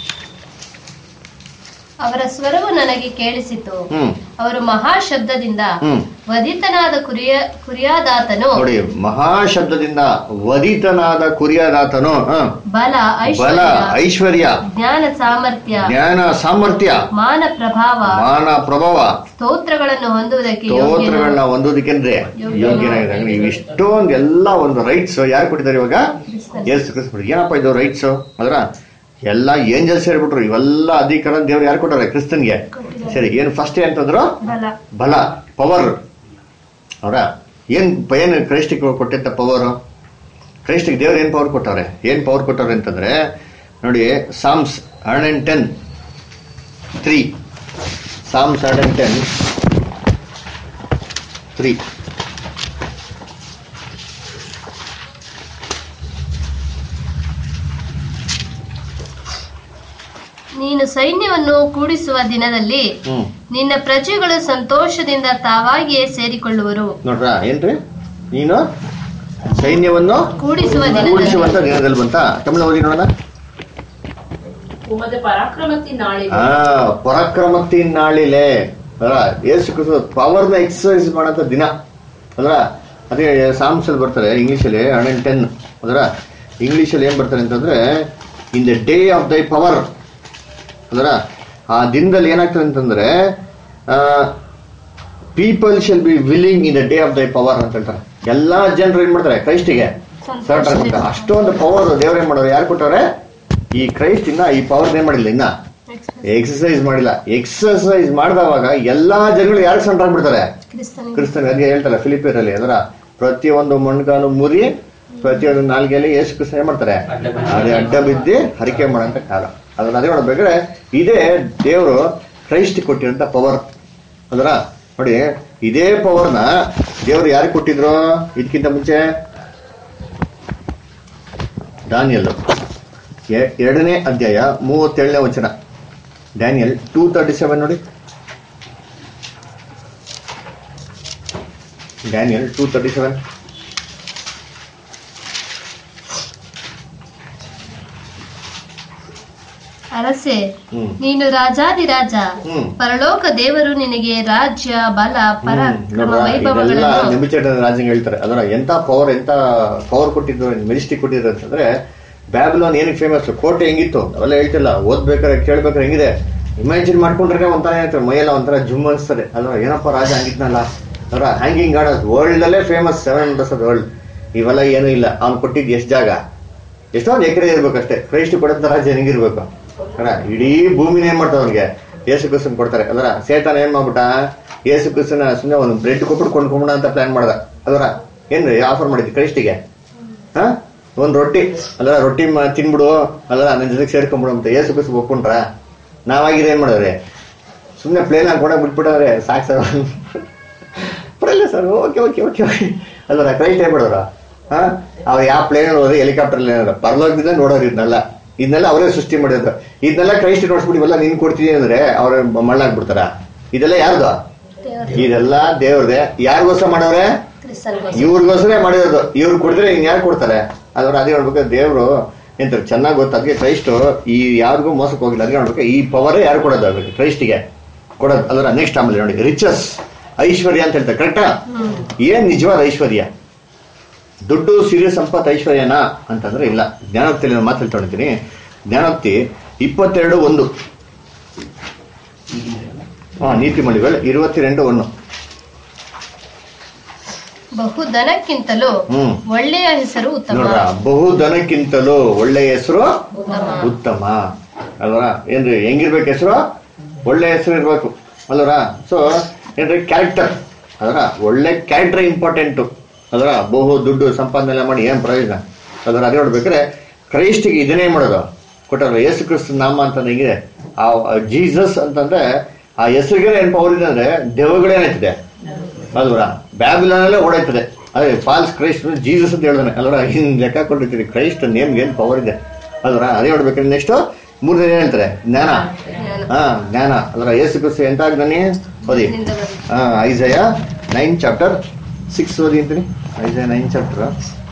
ಅವರ ಸ್ವರವು ನನಗೆ ಕೇಳಿಸಿತು ಹ್ಮ್ ಅವರು ಮಹಾಶಬ್ದದಿಂದ ಹ್ಮ್ ವಧಿತನಾದ ಕುರಿಯ ಕುರಿಯಾದಾತನು ನೋಡಿ ಮಹಾಶಬ್ದದಿಂದ ವಧಿತನಾದ ಕುರಿಯದಾತನು ಹ, ಬಲ ಬಲ ಐಶ್ವರ್ಯ ಐಶ್ವರ್ಯ ಜ್ಞಾನ ಸಾಮರ್ಥ್ಯ ಜ್ಞಾನ ಸಾಮರ್ಥ್ಯ ಮಾನ ಪ್ರಭಾವ ಮಾನ ಪ್ರಭಾವ ಸ್ತೋತ್ರಗಳನ್ನು ಹೊಂದುವುದಕ್ಕೆ ಯೋಗ್ಯನು. ಸ್ತೋತ್ರಗಳನ್ನ ಹೊಂದೋದಕ್ಕೆಂದ್ರೆ ಯೋಗ್ಯನಾಗಿದೆ ಅಂದ್ರೆ ಇವು ಇಷ್ಟೊಂದು ಎಲ್ಲ ಒಂದು ರೈಟ್ಸ್ ಯಾರು ಕೊಟ್ಟಿದ್ದಾರೆ ಇವಾಗ ಯೇಸು ಕ್ರಿಸ್ತ ಏನಪ್ಪ ಇದು ರೈಟ್ಸ್ ಅದರ ಎಲ್ಲ ಏಂಜಲ್ಸ್ ಹೇಳ್ಬಿಟ್ರು ಇವೆಲ್ಲ ಅಧಿಕಾರ ದೇವ್ರು ಯಾರು ಕೊಟ್ಟಾರೆ ಕ್ರಿಸ್ತನ್ಗೆ ಸರಿ ಏನು ಫಸ್ಟ್ ಅಂತಂದ್ರು ಬಲ ಬಲ ಪವರ್ ಅವರ ಏನ್ ಏನ್ ಕ್ರೈಸ್ಟಿಗೆ ಕೊಟ್ಟಿದ್ದ ಪವರ್ ಕ್ರೈಸ್ಟಿಗೆ ದೇವ್ರು ಏನ್ ಪವರ್ ಕೊಟ್ಟವ್ರೆ ಏನ್ ಪವರ್ ಕೊಟ್ಟವ್ರೆ ಅಂತಂದ್ರೆ ನೋಡಿ Psalms hundred and ten three Psalms hundred and ten three ನೀನು ಸೈನ್ಯವನ್ನು ಕೂಡಿಸುವ ದಿನದಲ್ಲಿ ಹ್ಮ್ ನಿನ್ನ ಪ್ರಜೆಗಳು ಸಂತೋಷದಿಂದ ತಾವಾಗಿಯೇ ಸೇರಿಕೊಳ್ಳುವರು ನೋಡ್ರ ಏನ್ರಿ ನೀನು ಸೈನ್ಯವನ್ನು ಕೂಡಿಸುವ ದಿನದಲ್ಲಿ ಕೂಡಿಸುವಂತ ದಿನದಲ್ಲಿ ಬಂತ ತಮಿಳು ಓದಿ ನೋಡೋಣ உமது பராக்கிரமத்தின் நாளில் ಆ ಪರಾಕ್ರಮತ್ತಿನ ನಾಳಿಲೆ ಅದ್ರ ಏಸು ಕ್ರಿಸ್ತ ಪವರ್ನ ಎಕ್ಸರ್ಸೈಸ್ ಮಾಡಂತ ದಿನ ಅದ್ರ ಅದೇ ಸಾಮ್ಸ್ ಅಲ್ಲಿ ಬರ್ತಾರೆ ಇಂಗ್ಲಿಷ್ ಅಲ್ಲಿ ಹಂಡ್ರೆಡ್ ಟೆನ್ ಅದರ ಇಂಗ್ಲಿಷ್ ಅಲ್ಲಿ ಏನ್ ಬರ್ತಾರೆ ಅಂತಂದ್ರೆ in the day of thy power ಅದರ ಆ ದಿನದಲ್ಲಿ ಏನಾಗ್ತದೆ ಅಂತಂದ್ರೆ people shall be willing in the day of thy power ಅಂತ ಹೇಳ್ತಾರೆ ಎಲ್ಲಾ ಜನರು ಏನ್ ಮಾಡ್ತಾರೆ ಕ್ರೈಸ್ಟಿಗೆ ಸಂತೋಷದಿಂದ. ಅಷ್ಟೊಂದು ಪವರ್ ದೇವ್ರೇನ್ ಮಾಡೋರು ಯಾರು ಕೊಟ್ಟವ್ರೆ ಈ ಕ್ರೈಸ್ಟ್ ಇನ್ನ ಈ ಪವರ್ ಏನ್ ಮಾಡಿಲ್ಲ ಇನ್ನ ಎಕ್ಸರ್ಸೈಸ್ ಮಾಡಿಲ್ಲ ಎಕ್ಸರ್ಸೈಸ್ ಮಾಡಿದವಾಗ ಎಲ್ಲಾ ಜನಗಳು ಯಾರು ಸೆಂಟರ್ ಆಗ್ಬಿಡ್ತಾರೆ ಕ್ರಿಸ್ತನಿಗೆ ಕ್ರಿಸ್ತನ್ ಅದೇ ಹೇಳ್ತಾರೆ ಫಿಲಿಪಿಯರಲ್ಲಿ ಅದರ ಪ್ರತಿಯೊಂದು ಮೊಣ್ಕಾಲು ಮುರಿ ಪ್ರತಿಯೊಂದು ನಾಲ್ಗೆಯಲ್ಲಿ ಯೇಸು ಕ್ರಿಸ್ತ ಏನ್ ಮಾಡ್ತಾರೆ ಅದೇ ಅಡ್ಡ ಬಿದ್ದಿ ಹರಿಕೆ ಮಾಡೋಂತ ಕಾಲ ಅದನ್ನ ಅದೇ ನೋಡ್ಬೇಕಾದ್ರೆ ಇದೇ ದೇವರು ಕ್ರೈಸ್ಟ್ ಕೊಟ್ಟಿರೋಂಥ ಪವರ್ ಅದರ ನೋಡಿ ಇದೇ ಪವರ್ನ ದೇವರು ಯಾರಿಗೆ ಕೊಟ್ಟಿದ್ರು ಇದಕ್ಕಿಂತ ಮುಂಚೆ ದಾನಿಯಲ್ ಎ- ಎರಡನೇ ಅಧ್ಯಾಯ ಮೂವತ್ತೇಳನೇ ವಚನ ಡ್ಯಾನಿಯಲ್ ಟೂ ತರ್ಟಿ ಸೆವೆನ್ ನೋಡಿ ಡ್ಯಾನಿಯಲ್ ಟೂ ತರ್ಟಿ ಸೆವೆನ್ ಅರಸೆ ಹ್ಮ್ ನೀನು ರಾಜಾದಿರಾಜ ಹ್ಮ್. ಪರಲೋಕ ದೇವರು ನಿನಗೆ ರಾಜ್ಯ ಬಲ ಪರಾಕ್ರಮ ನೋಡ್ರ ಇದೆಲ್ಲ ವೈಭವಗಳನ್ನು ನೆಬಿಚೇಟ ರಾಜಂಗೆ ಹೇಳ್ತಾರೆ ಅದರ ಎಂತ ಪವರ್ ಎಂತ ಪವರ್ ಕೊಟ್ಟಿದ್ರು ಮೆಜೆಸ್ಟಿಕ್ ಕೊಟ್ಟಿದ್ರು ಅಂತಂದ್ರೆ ಬ್ಯಾಬಿಲೋನ್ ಏನಕ್ಕೆ ಫೇಮಸ್ ಕೋಟೆ ಹೆಂಗಿತ್ತು ಅವೆಲ್ಲ ಹೇಳ್ತಿಲ್ಲ ಓದ್ಬೇಕಾರೆ ಕೇಳ್ಬೇಕಾರೆ ಹೆಂಗಿದೆ ಇಮ್ಯಾಜಿನ್ ಮಾಡ್ಕೊಂಡ್ರೆ ಒಂಥರ ಏನಾಗ್ತದೆ ಮೈಯೆಲ್ಲ ಒಂಥರ ಜುಮ್ ಅನ್ಸ್ತದೆ ಅಲ್ವಾ ಏನಪ್ಪ ರಾಜ ಹಂಗಿದ್ನಲ್ಲ ಅದರ ಹ್ಯಾಂಗಿಂಗ್ ಗಾರ್ಡನ್ಸ್ ವರ್ಲ್ಡ್ ಅಲ್ಲೇ ಫೇಮಸ್ ಸೆವೆನ್ ಹಂಡ್ರೆಸ್ ವರ್ಲ್ಡ್ ಇವೆಲ್ಲ ಏನೂ ಇಲ್ಲ ಅವ್ನು ಕೊಟ್ಟಿದ್ದು ಎಷ್ಟು ಜಾಗ ಎಷ್ಟೊಂದು ಎಕರೆ ಇರ್ಬೇಕಷ್ಟೇ ಕ್ರೈಸ್ಟ್ ಕೊಡಂತ ರಾಜ್ಯ ಹೆಂಗಿರ್ಬೇಕು ಅಲ್ಲ ಇಡೀ ಭೂಮಿನ ಏನ್ ಮಾಡ್ತಾರೆ ಅವ್ನಿಗೆ ಯೇಸು ಕ್ರಿಸ್ತನ್ ಕೊಡ್ತಾರೆ ಅದರ ಸೇತಾನ ಏನ್ ಮಾಡ್ಬಿಟ್ಟ ಯೇಸು ಕ್ರಿಸ್ತನ ಸುಮ್ಮನೆ ಒಂದು ಬ್ರೆಡ್ ಕೊಟ್ಬಿಟ್ಟು ಕೊಂಡ್ಕೊಂಬಿಡ ಅಂತ ಪ್ಲಾನ್ ಮಾಡ್ದ ಅದರ ಏನ್ರಿ ಆಫರ್ ಮಾಡಿದ್ವಿ ಕ್ರೈಸ್ಟಿಗೆ ಹಾ ಒಂದ್ ರೊಟ್ಟಿ ಅಲ್ಲ ರೊಟ್ಟಿ ಮಾ- ತಿನ್ಬಿಡು ಅಲ್ಲ ನನ್ನ ಜೊತೆಗೆ ಸೇರ್ಕೊಂಬಿಡು ಅಂತ ಯೇಸು ಕ್ರಿಸ್ತ ಒಪ್ಕೊಂಡ್ರ ನಾವಾಗಿದ್ರೆ ಏನ್ ಮಾಡಿದ್ರೆ ಸುಮ್ಮನೆ ಪ್ಲೇನ್ ಹಾಕೊಂಡ ಬಿಟ್ಬಿಟ್ಟವ್ರೆ ಸಾಕು ಸರ್ ಬರಲ್ಲ sir okay okay okay okay ಅಲ್ವರ ಕ್ರೈಸ್ಟ್ ಹೇಳ್ಬಿಡೋರ ಹಾ ಅವ್ರು ಯಾವ ಪ್ಲೇನ್ ಹೋದ್ರೆ ಹೆಲಿಕಾಪ್ಟರ್ ಏನಾದ್ರು ಪರಲೋಕದಿಂದ ನೋಡೋರು ಇದನ್ನೆಲ್ಲ ಇದನ್ನೆಲ್ಲ ಅವರೇ ಸೃಷ್ಟಿ ಮಾಡಿದ್ರು ಇದನ್ನೆಲ್ಲ ಕ್ರೈಸ್ಟ್ ನೋಡ್ಸ್ಬಿಟ್ಟು ಇವೆಲ್ಲ ನೀನ್ ಕೊಡ್ತೀನಿ ಅಂದ್ರೆ ಅವ್ರ ಮಳ್ಳಾಗ್ಬಿಡ್ತಾರ ಇದೆಲ್ಲ ಯಾರ್ದು ಇದೆಲ್ಲ ದೇವ್ರದೇ ಯಾರಿಗೋಸ್ಕರ ಮಾಡವ್ರೆ ಇವ್ರಿಗೋಸ್ಕರ ಮಾಡಿರೋದು ಇವ್ರು ಕೊಡಿದ್ರೆ ಇನ್ ಯಾರು ಕೊಡ್ತಾರೆ ಅದ್ರ ಅದೇ ಹೇಳ್ಬೇಕು ದೇವ್ರು ಎಂತ ಚೆನ್ನಾಗಿ ಗೊತ್ತು ಅದಕ್ಕೆ ಕ್ರೈಸ್ಟ್ ಈ ಯಾರಿಗೂ ಮೋಸಕ್ಕೆ ಹೋಗಿಲ್ಲ ಅದಕ್ಕೆ ನೋಡ್ಬೇಕು ಈ ಪವರೇ ಯಾರು ಕೊಡೋದು ಅದಕ್ಕೆ ಕ್ರೈಸ್ಟಿಗೆ ಕೊಡೋದು ಅದರ ನೆಕ್ಸ್ಟ್ ಆಮೇಲೆ ನೋಡಿ ರಿಚಸ್ ಐಶ್ವರ್ಯ ಅಂತ ಹೇಳ್ತಾರೆ ಕರೆಕ್ಟಾ ಏನ್ ನಿಜವಾದ ಐಶ್ವರ್ಯ ದುಡ್ಡು ಸಿರಿ ಸಂಪತ್ ಐಶ್ವರ್ಯನಾ ಅಂತಂದ್ರೆ ಇಲ್ಲ ಜ್ಞಾನೋಕ್ತಿಯಲ್ಲಿ ನಾನು ಮಾತು ಹೇಳ್ಕೊಂಡಿದ್ದೀನಿ ಜ್ಞಾನೋಕ್ತಿ ಇಪ್ಪತ್ತೆರಡು ಒಂದು ಹಾ ನೀತಿ ಮಳಿಗಳು ಇರುವತ್ತೆರಡು ಒಂದು ಬಹು ದನಕ್ಕಿಂತಲೂ ಹ್ಮ್ ಒಳ್ಳೆಯ ಹೆಸರು ಉತ್ತಮ ನೋಡ್ರ ಬಹುಧನಕ್ಕಿಂತಲೂ ಒಳ್ಳೆ ಹೆಸರು ಉತ್ತಮ ಅಲ್ವರ ಏನ್ರಿ ಹೆಂಗಿರ್ಬೇಕು ಹೆಸರು ಒಳ್ಳೆ ಹೆಸರು ಇರ್ಬೇಕು ಅಲ್ವರ ಸೊ ಏನ್ರಿ ಕ್ಯಾರೆಕ್ಟರ್ ಅದರ ಒಳ್ಳೆ ಕ್ಯಾರೆಕ್ಟರ್ ಇಂಪಾರ್ಟೆಂಟು ಅದರ ಬಹು ದುಡ್ಡು ಸಂಪಾದನೆ ಎಲ್ಲ ಮಾಡಿ ಏನ್ ಪ್ರಯೋಜನ ಅದರ ಅದೇ ನೋಡ್ಬೇಕಾದ್ರೆ ಕ್ರೈಸ್ಟಿಗೆ ಇದನ್ನೇ ಮಾಡೋದು ಕೊಟ್ಟಲ್ಲ ಯೇಸು ಕ್ರಿಸ್ತ ನಾಮ ಅಂತ ಹೆಂಗಿದೆ ಆ ಜೀಸಸ್ ಅಂತಂದ್ರೆ ಆ ಹೆಸರಿಗೆ ಏನ್ ಪವರ್ ಇದೆ ಅಂದ್ರೆ ದೆವ್ವಗಳೇನಾಯ್ತಿದೆ ಅಲ್ವರ ಬ್ಯಾಬಿಲೋನಲ್ಲೇ ಓಡಾಯ್ತದೆ ಅದೇ ಫಾಲ್ಸ್ ಕ್ರೈಸ್ಟ್ ಜೀಸಸ್ ಅಂತ ಹೇಳ್ದಾನೆ ಅಲ್ವರ ಹಿಂಗ್ ಲೆಕ್ಕ ಕೊಟ್ಟಿರ್ತೀರಿ ಕ್ರೈಸ್ಟ್ ನೇಮ್ಗೆ ಏನ್ ಪವರ್ ಇದೆ ಅಲ್ವರ ಅದೇ ನೋಡ್ಬೇಕಂದ್ರೆ ನೆಕ್ಸ್ಟ್ ಮೂರನೇ ಏನ್ ಹೇಳ್ತಾರೆ ಜ್ಞಾನ ಹಾ ಜ್ಞಾನ ಅಲ್ವರ ಯೇಸು ಕ್ರಿಸ್ತ ಎಂತ ಜ್ಞಾನಿ ಓದಿ ಹಾ ಐಸಯ ನೈನ್ ಚಾಪ್ಟರ್ ಸಿಕ್ಸ್ ಓದಿ ಅಂತೀನಿ Isaiah nine chapter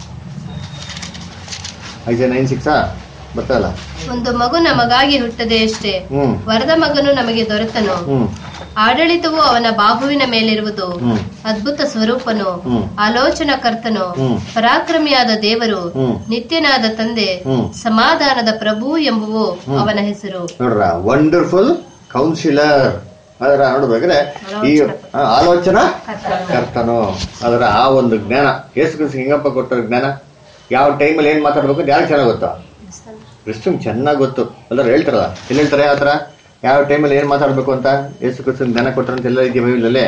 Isaiah nine ಸಿಕ್ಸಾ ಬರ್ತಲ್ಲ ಒಂದು ಮಗು ನಮಗಾಗಿ ಹುಟ್ಟದೆ ಅಷ್ಟೇ ಹ್ಮ್ ವರದ ಮಗನು ನಮಗೆ ದೊರೆತನು ಹ್ಮ್ ಆಡಳಿತವು ಅವನ ಬಾಹುವಿನ ಮೇಲಿರುವುದು ಹ್ಮ್. ಅದ್ಭುತ ಸ್ವರೂಪನು ಹ್ಮ್. ಆಲೋಚನಾ ಕರ್ತನು ಹ್ಮ್. ಪರಾಕ್ರಮಿಯಾದ ದೇವರು ಹ್ಮ್. ನಿತ್ಯನಾದ ತಂದೆ ಹ್ಮ್. ಸಮಾಧಾನದ ಪ್ರಭು ಎಂಬುವು ಅವನ ಹೆಸರು ನೋಡ್ರ ವಂಡರ್ಫುಲ್ ಕೌನ್ಸಿಲರ್ ಅದರ ನೋಡ್ಬೇಕಾದ್ರೆ ಈ ಆ, ಆಲೋಚನಾ ಕರ್ತನು ಅದರ ಆ ಒಂದು ಜ್ಞಾನ ಯೇಸು ಕ್ರಿಸ್ತ ಹೆಂಗಪ್ಪ ಕೊಟ್ಟರು ಜ್ಞಾನ ಯಾವ ಟೈಮಲ್ಲಿ ಏನ್ ಮಾತಾಡ್ಬೇಕು ಅಂತ ಯಾರು ಚೆನ್ನಾಗಿ ಗೊತ್ತಾ ಕ್ರಿಸ್ತನ್ ಚೆನ್ನಾಗಿ ಗೊತ್ತು ಎಲ್ಲರೂ ಹೇಳ್ತಾರಲ್ಲ ಎಲ್ಲಿ ಹೇಳ್ತಾರೆ ಆ ಥರ ಯಾವ ಟೈಮಲ್ಲಿ ಏನ್ ಮಾತಾಡ್ಬೇಕು ಅಂತ ಯೇಸು ಕ್ರಿಸ್ತನ್ ಜ್ಞಾನ ಕೊಟ್ಟರು ಅಂತ ಎಲ್ಲ ಇದೆಯಾ ಬೈಬಲಲ್ಲಿ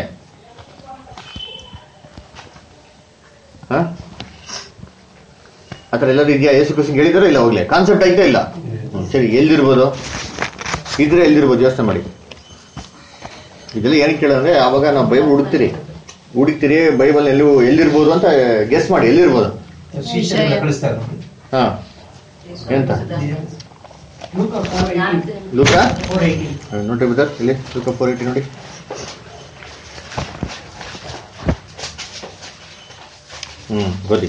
ಹಾ ಆ ಥರ ಎಲ್ಲರೂ ಇದೆಯಾ ಯೇಸು ಕ್ರಿಸ್ತನ್ ಹೇಳಿದಾರೋ ಇಲ್ಲ ಹೋಗ್ಲಿ ಕಾನ್ಸೆಪ್ಟ್ ಆಯ್ತಾ ಇಲ್ಲ ಹ್ಮ್, ಸರಿ ಎಲ್ಲಿರ್ಬೋದು ಇದ್ರೆ ಎಲ್ಲಿರ್ಬೋದು ಯೋಚನೆ ಮಾಡಿ ಇದೆಲ್ಲ ಏನಕ್ಕೆ ಕೇಳಂದ್ರೆ ಆವಾಗ ನಾವು ಬೈಬಲ್ ಹುಡುಕ್ತೀರಿ ಹುಡುಕ್ತೀರಿ ಬೈಬಲ್ ಎಲ್ಲಿ ಎಲ್ಲಿರ್ಬೋದು ಅಂತ ಗೆಸ್ ಮಾಡಿ ಎಲ್ಲಿರ್ಬೋದು ಶಿಷ್ಯರೆಲ್ಲ ಕಳಿಸ್ತಾರೆ ಹಾ ಎಂತ ನಾಲ್ಕು ಲೂಕ ನೋಡಿ ಬದರ್ ಇಲ್ಲಿ ಲೂಕ ಫೋರ್ ಏಯ್ಟಿ ನೋಡಿ ಹ್ಮ್ ಓದಿ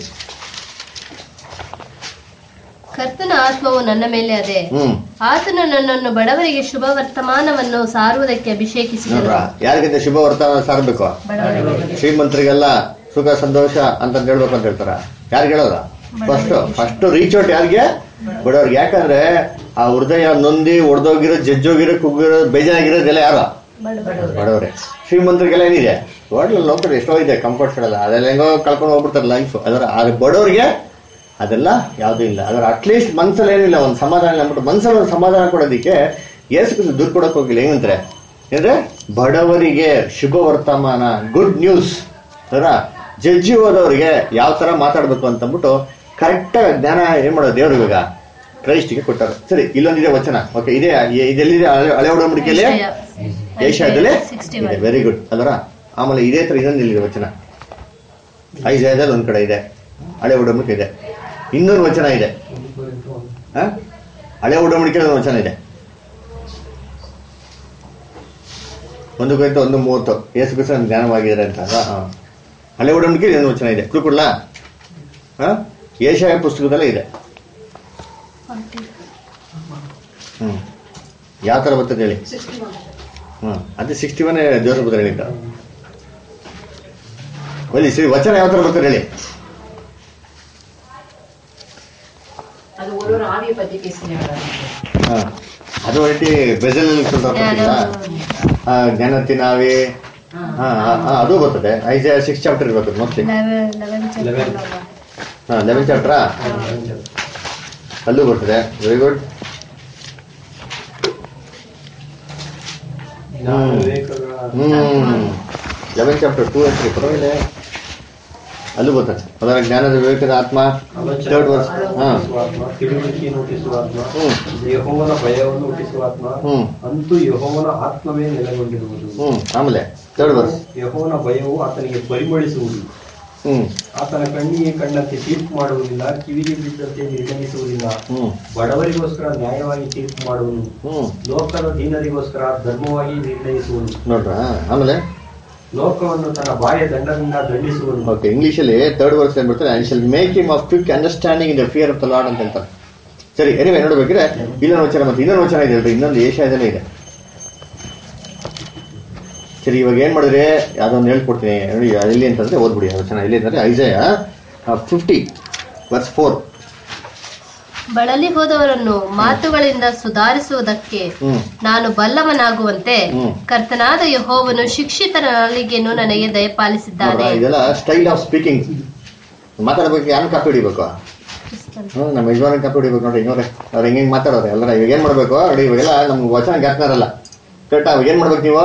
ಕರ್ತನ ಆತ್ಮವು ನನ್ನ ಮೇಲೆ ಅದೇ ಹ್ಮ್ ಆತನು ನನ್ನನ್ನು ಬಡವರಿಗೆ ಶುಭ ವರ್ತಮಾನವನ್ನು ಸಾರುವುದಕ್ಕೆ ಅಭಿಷೇಕಿಸಿದನು ನೋಡ್ರ ಯಾರಿಗಿಂತ ಶುಭ ವರ್ತಮಾನ ಸಾರಬೇಕು ಬಡವರಿಗೆ ಶ್ರೀಮಂತರಿಗೆಲ್ಲ ಸುಖ ಸಂತೋಷ ಅಂತ ಹೇಳ್ಬೇಕು ಅಂತ ಹೇಳ್ತಾರ ಯಾರಿಗೆ ಹೇಳೋದ ಫಸ್ಟ್ ಫಸ್ಟ್ ರೀಚ್ ಔಟ್ ಯಾರಿಗೆ ಬಡವ್ರಿಗೆ ಯಾಕಂದ್ರೆ ಆ ಹೃದಯ ನೊಂದಿ ಒಡೆದೋಗಿರೋ ಜಜ್ಜೋಗಿರೋ ಕುಗ್ಗಿರೋ ಬೇಜಾರಾಗಿರೋದೆಲ್ಲ ಯಾರು ಬಡವ್ರೆ ಶ್ರೀಮಂತರಿಗೆಲ್ಲ ಏನಿದೆ ಒಳ್ಳೆ ಲೋಕಲ್ ಎಷ್ಟೋ ಇದೆ ಕಂಫರ್ಟ್ಸ್ ಎಲ್ಲ ಅದೆಲ್ಲ ಹೆಂಗೋ ಕಳ್ಕೊಂಡು ಹೋಗ್ಬಿಡ್ತಾರೆ ಲೈಫ್ ಅದರ ಆದ್ರೆ ಬಡವ್ರಿಗೆ ಅದೆಲ್ಲ ಯಾವುದೂ ಇಲ್ಲ ಅದರ ಅಟ್ಲೀಸ್ಟ್ ಮನ್ಸಲ್ಲಿ ಏನಿಲ್ಲ ಒಂದು ಸಮಾಧಾನ ಇಲ್ಲ ಅಂದ್ಬಿಟ್ಟು ಮನ್ಸಲ್ಲಿ ಒಂದು ಸಮಾಧಾನ ಕೊಡೋದಕ್ಕೆ ಏಸು ದುಡ್ಡು ಕೊಡಕ್ ಹೋಗಿಲ್ಲ ಏನಂದ್ರೆ ಅಂದ್ರೆ ಬಡವರಿಗೆ ಶುಭ ವರ್ತಮಾನ ಗುಡ್ ನ್ಯೂಸ್ ಅದರ ಜಡ್ಜಿ ಹೋದವರಿಗೆ ಯಾವ ತರ ಮಾತಾಡ್ಬೇಕು ಅಂತಂದ್ಬಿಟ್ಟು ಕರೆಕ್ಟ್ ಜ್ಞಾನ ಏನ್ ಮಾಡೋದು ದೇವ್ರು ಇವಾಗ ಕ್ರೈಸ್ಟಿಗೆ ಕೊಟ್ಟಾರೆ ಸರಿ ಇಲ್ಲೊಂದಿದೆ ವಚನ ಓಕೆ ಇದೆ ಇದೆಲ್ಲಿದೆ ಹಳೆ- ಹಳೆ ಒಡಂಬಡಿಕೆಯಲ್ಲಿ ಏಷ್ಯಾದಲ್ಲಿ ಇದೆ ವೆರಿ ಗುಡ್ ಅದರ ಆಮೇಲೆ ಇದೇ ತರ ಇನ್ನೊಂದು ಇಲ್ಲಿದೆ ವಚನ ಐಜಾಯದಲ್ಲಿ ಒಂದ್ ಕಡೆ ಇದೆ ಹಳೆ ಒಡಂಬಡಿಕೆ ಇದೆ ಇನ್ನೊಂದು ವಚನ ಇದೆ ಹ? ಹಳೆ ಒಡಂಬಡಿಕೆ ಒಂದು ವಚನ ಇದೆ ಒಂದು ಕುರಿತು ಒಂದು ಮೂವತ್ತು ಏಸು ಕ್ರಿಸ್ತನ ಜ್ಞಾನವಾಗಿದ್ದಾರೆ ಅಂತ ಅಲ್ವಾ? ಹ. ಹಳೆ ಒಡಂಬಡಿಕೆ ಇನ್ನೊಂದು ವಚನ ಇದೆ ಕ್ಲೂ ಕೊಡ್ಲಾ ಹಾ ಏಷಾಯ ಪುಸ್ತಕದಲ್ಲೇ ಇದೆ ಹ್ಮ್ ಯಾವ ತರ ಬರ್ತದೆ ಹೇಳಿ ಹ್ಮ್ ಅದೇ ಸಿಕ್ಸ್ಟಿ ಒನ್ ಜೋಸಫ್ ಹತ್ರ ಹೇಳಿದ್ದ ಒಲ್ಲಿ ಸರಿ ವಚನ ಯಾವ ತರ ಬರ್ತದೆ ಹೇಳಿ அது ஒரு ஒரு ஆவியை பத்தி பேசினாங்க ಹಾ ಅದು ಒಟ್ಟಿ ಬೆಜಲಲ್ಲಿ சொல்றாங்க ಜ್ಞಾನತಿ ನಾವೇ ಹಾ ಹಾ, ಹಾ, ಅದು ಬರ್ತದೆ ಐದು ಸಿಕ್ಸ್ ಚಾಪ್ಟರ್ ಇರ್ಬೇಕು ಮೋಸ್ಟ್ಲಿ ಹಾ ಲೆವೆನ್ ಚಾಪ್ಟರಾ ಅಲ್ಲೂ ಬರ್ತದೆ ವೆರಿ ಗುಡ್ ಜ್ಞಾನ ವಿವೇಕಗಳ ಹ್ಮ್ ಲೆವೆನ್ ಚಾಪ್ಟರ್ ಟೂ ಎಂಟ್ರಿ ಪರವಾಗಿಲ್ಲ ಅಲ್ಲೂ ಬರ್ತದೆ ಅದರ ಜ್ಞಾನದ ವಿವೇಕದ ಆತ್ಮ ಥರ್ಡ್ ವರ್ಸ್ ಹಾ ಹುಟ್ಟಿಸುವ ಆತ್ಮ ತಿಳುವಳಿಕೆಯನ್ನು ಹುಟ್ಟಿಸುವ ಆತ್ಮ ಹ್ಮ್ ಯಹೋವನ ಭಯವನ್ನು ಹುಟ್ಟಿಸುವ ಆತ್ಮ ಹ್ಮ್ ಅಂತೂ ಯಹೋವನ ಆತ್ಮವೇ ನೆಲೆಗೊಂಡಿರುವುದು ಹ್ಮ್ ಆಮೇಲೆ ಥರ್ಡ್ ವರ್ಸ್ ಯಹೋವನ ಭಯವು ಆತನಿಗೆ ಪರಿಮಳಿಸುವುದು ಹ್ಮ್ ಆತನ ಕಣ್ಣಿಗೆ ಕಂಡಂತೆ ತೀರ್ಪು ಮಾಡುವುದಿಲ್ಲ ಕಿವಿಗೆ ಬಿದ್ದಂತೆ ನಿರ್ಣಯಿಸುವುದಿಲ್ಲ ಹ್ಮ್ ಬಡವರಿಗೋಸ್ಕರ ನ್ಯಾಯವಾಗಿ ತೀರ್ಪು ಮಾಡುವನು ಹ್ಮ್ ಲೋಕದ ದೀನರಿಗೋಸ್ಕರ ಧರ್ಮವಾಗಿ ನಿರ್ಣಯಿಸುವನು ನೋಡ್ರ ಆಮೇಲೆ ಲೋಕವನ್ನು ತನ್ನ ಬಾಯ ದಂಡದಿಂದ ದಂಡಿಸುವನು ಓಕೆ ಇಂಗ್ಲಿಷಲ್ಲಿ ಥರ್ಡ್ ವರ್ಸ್ ಏನ್ ಬರ್ತಾರೆ I shall make him of quick understanding in the fear of the Lord ಅಂತ ಹೇಳ್ತಾರೆ ಸರಿ ಎನಿವೆ ನೋಡ್ಬೇಕಿದ್ರೆ ಇನ್ನೊಂದು ವಚನ ಮತ್ತೆ ಇನ್ನೊಂದು ವಚನ ಇದೆ ಹೇಳ್ರಿ ಇನ್ನೊಂದು ಏಷ್ಯಾದಲ್ಲೇ ಇದೆ ಸರಿ ಇವಾಗ ಏನ್ ಮಾಡಿದ್ರೆ ಯಾವ್ದೊಂದು ಹೇಳ್ಕೊಡ್ತೀನಿ ನೋಡಿ ಎಲ್ಲಿ ಅಂತಂದ್ರೆ ಓದ್ಬಿಡಿ ಆ ವಚನ ಎಲ್ಲಿ ಅಂತಂದ್ರೆ ಐಜಯ ಫಿಫ್ಟಿ ವರ್ಸ್ ಫೋರ್ ಬಳಲಿ ಹೋದವರನ್ನು ಮಾತುಗಳಿಂದ ಸುಧಾರಿಸುವುದಕ್ಕೆ ಹ್ಮ್ ನಾನು ಬಲ್ಲವನಾಗುವಂತೆ ಹ್ಮ್. ಕರ್ತನಾದ ಯಹೋವನು ಶಿಕ್ಷಿತನ ನಾಲಿಗೆಯನ್ನು ನನಗೆ ದಯಪಾಲಿಸಿದ್ದಾನೆ ನೋಡ್ರಾ, ಇದೆಲ್ಲ ಸ್ಟೈಲ್ ಆಫ್ ಸ್ಪೀಕಿಂಗ್ ಮಾತಾಡ್ಬೇಕು ಯಾರು ಕಾಪಿ ಹಿಡಿಬೇಕು ಹ್ಮ್ ನಮ್ಮ ಯಜಮಾನ ಕಾಪಿ ಹಿಡಿಬೇಕು ನೋಡ್ರಿ ನೋಡ್ರಿ ಅವ್ರು ಹೆಂಗ್ ಹೆಂಗ್ ಮಾತಾಡೋರು ಎಲ್ಲರ ಇವಾಗ ಏನ್ ಮಾಡ್ಬೇಕು ನೋಡಿ ಇವಾಗೆಲ್ಲ ನಮ್ಗೆ ವಚನ ಜ್ಞಾಪನಾರಲ್ಲ ಕರೆಕ್ಟಾ ಅವಾಗ ಏನ್ ಮಾಡ್ಬೇಕು ನೀವು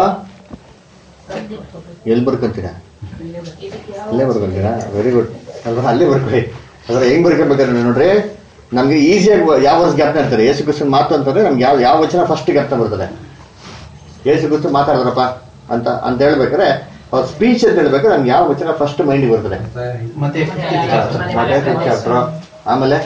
ಎಲ್ಲಿ ಬರ್ಕೊಂತೀರಾ ಅಲ್ಲೇ ಬರ್ಕೊಂತೀರಾ ವೆರಿ ಗುಡ್ ಅಲ್ವಾ ಅಲ್ಲೇ ಬರ್ಕೊಳ್ಳಿ ಅದ್ರ ಹೆಂಗ್ ಬರ್ಕೊಬೇಕಾದ್ರೆ ನೋಡ್ರಿ ನಮ್ಗೆ ಈಸಿಯಾಗಿ ಯಾವ ವರ್ಷ ಜ್ಞಾಪನ ಇರ್ತಾರೆ ಯೇಸು ಕ್ರಿಸ್ತನ್ ಮಾತು ಅಂತಂದ್ರೆ ನಮ್ಗೆ ಯಾವ ಯಾವ ವಚನ ಫಸ್ಟ್ ಜ್ಞಾಪನ ಬರ್ತದೆ ಯೇಸು ಕ್ರಿಸ್ತ ಮಾತಾಡಿದ್ರಪ್ಪ ಅಂತ ಅಂತ ಹೇಳ್ಬೇಕಾದ್ರೆ ಅವ್ರ ಸ್ಪೀಚ್ ಅಂತ ಹೇಳ್ಬೇಕಾದ್ರೆ ನಮ್ಗೆ ಯಾವ ವಚನ ಫಸ್ಟ್ ಮೈಂಡಿಗೆ ಬರ್ತದೆ ಮತ್ತೆ ಚಾಪ್ಟರ್ ಆಮೇಲೆ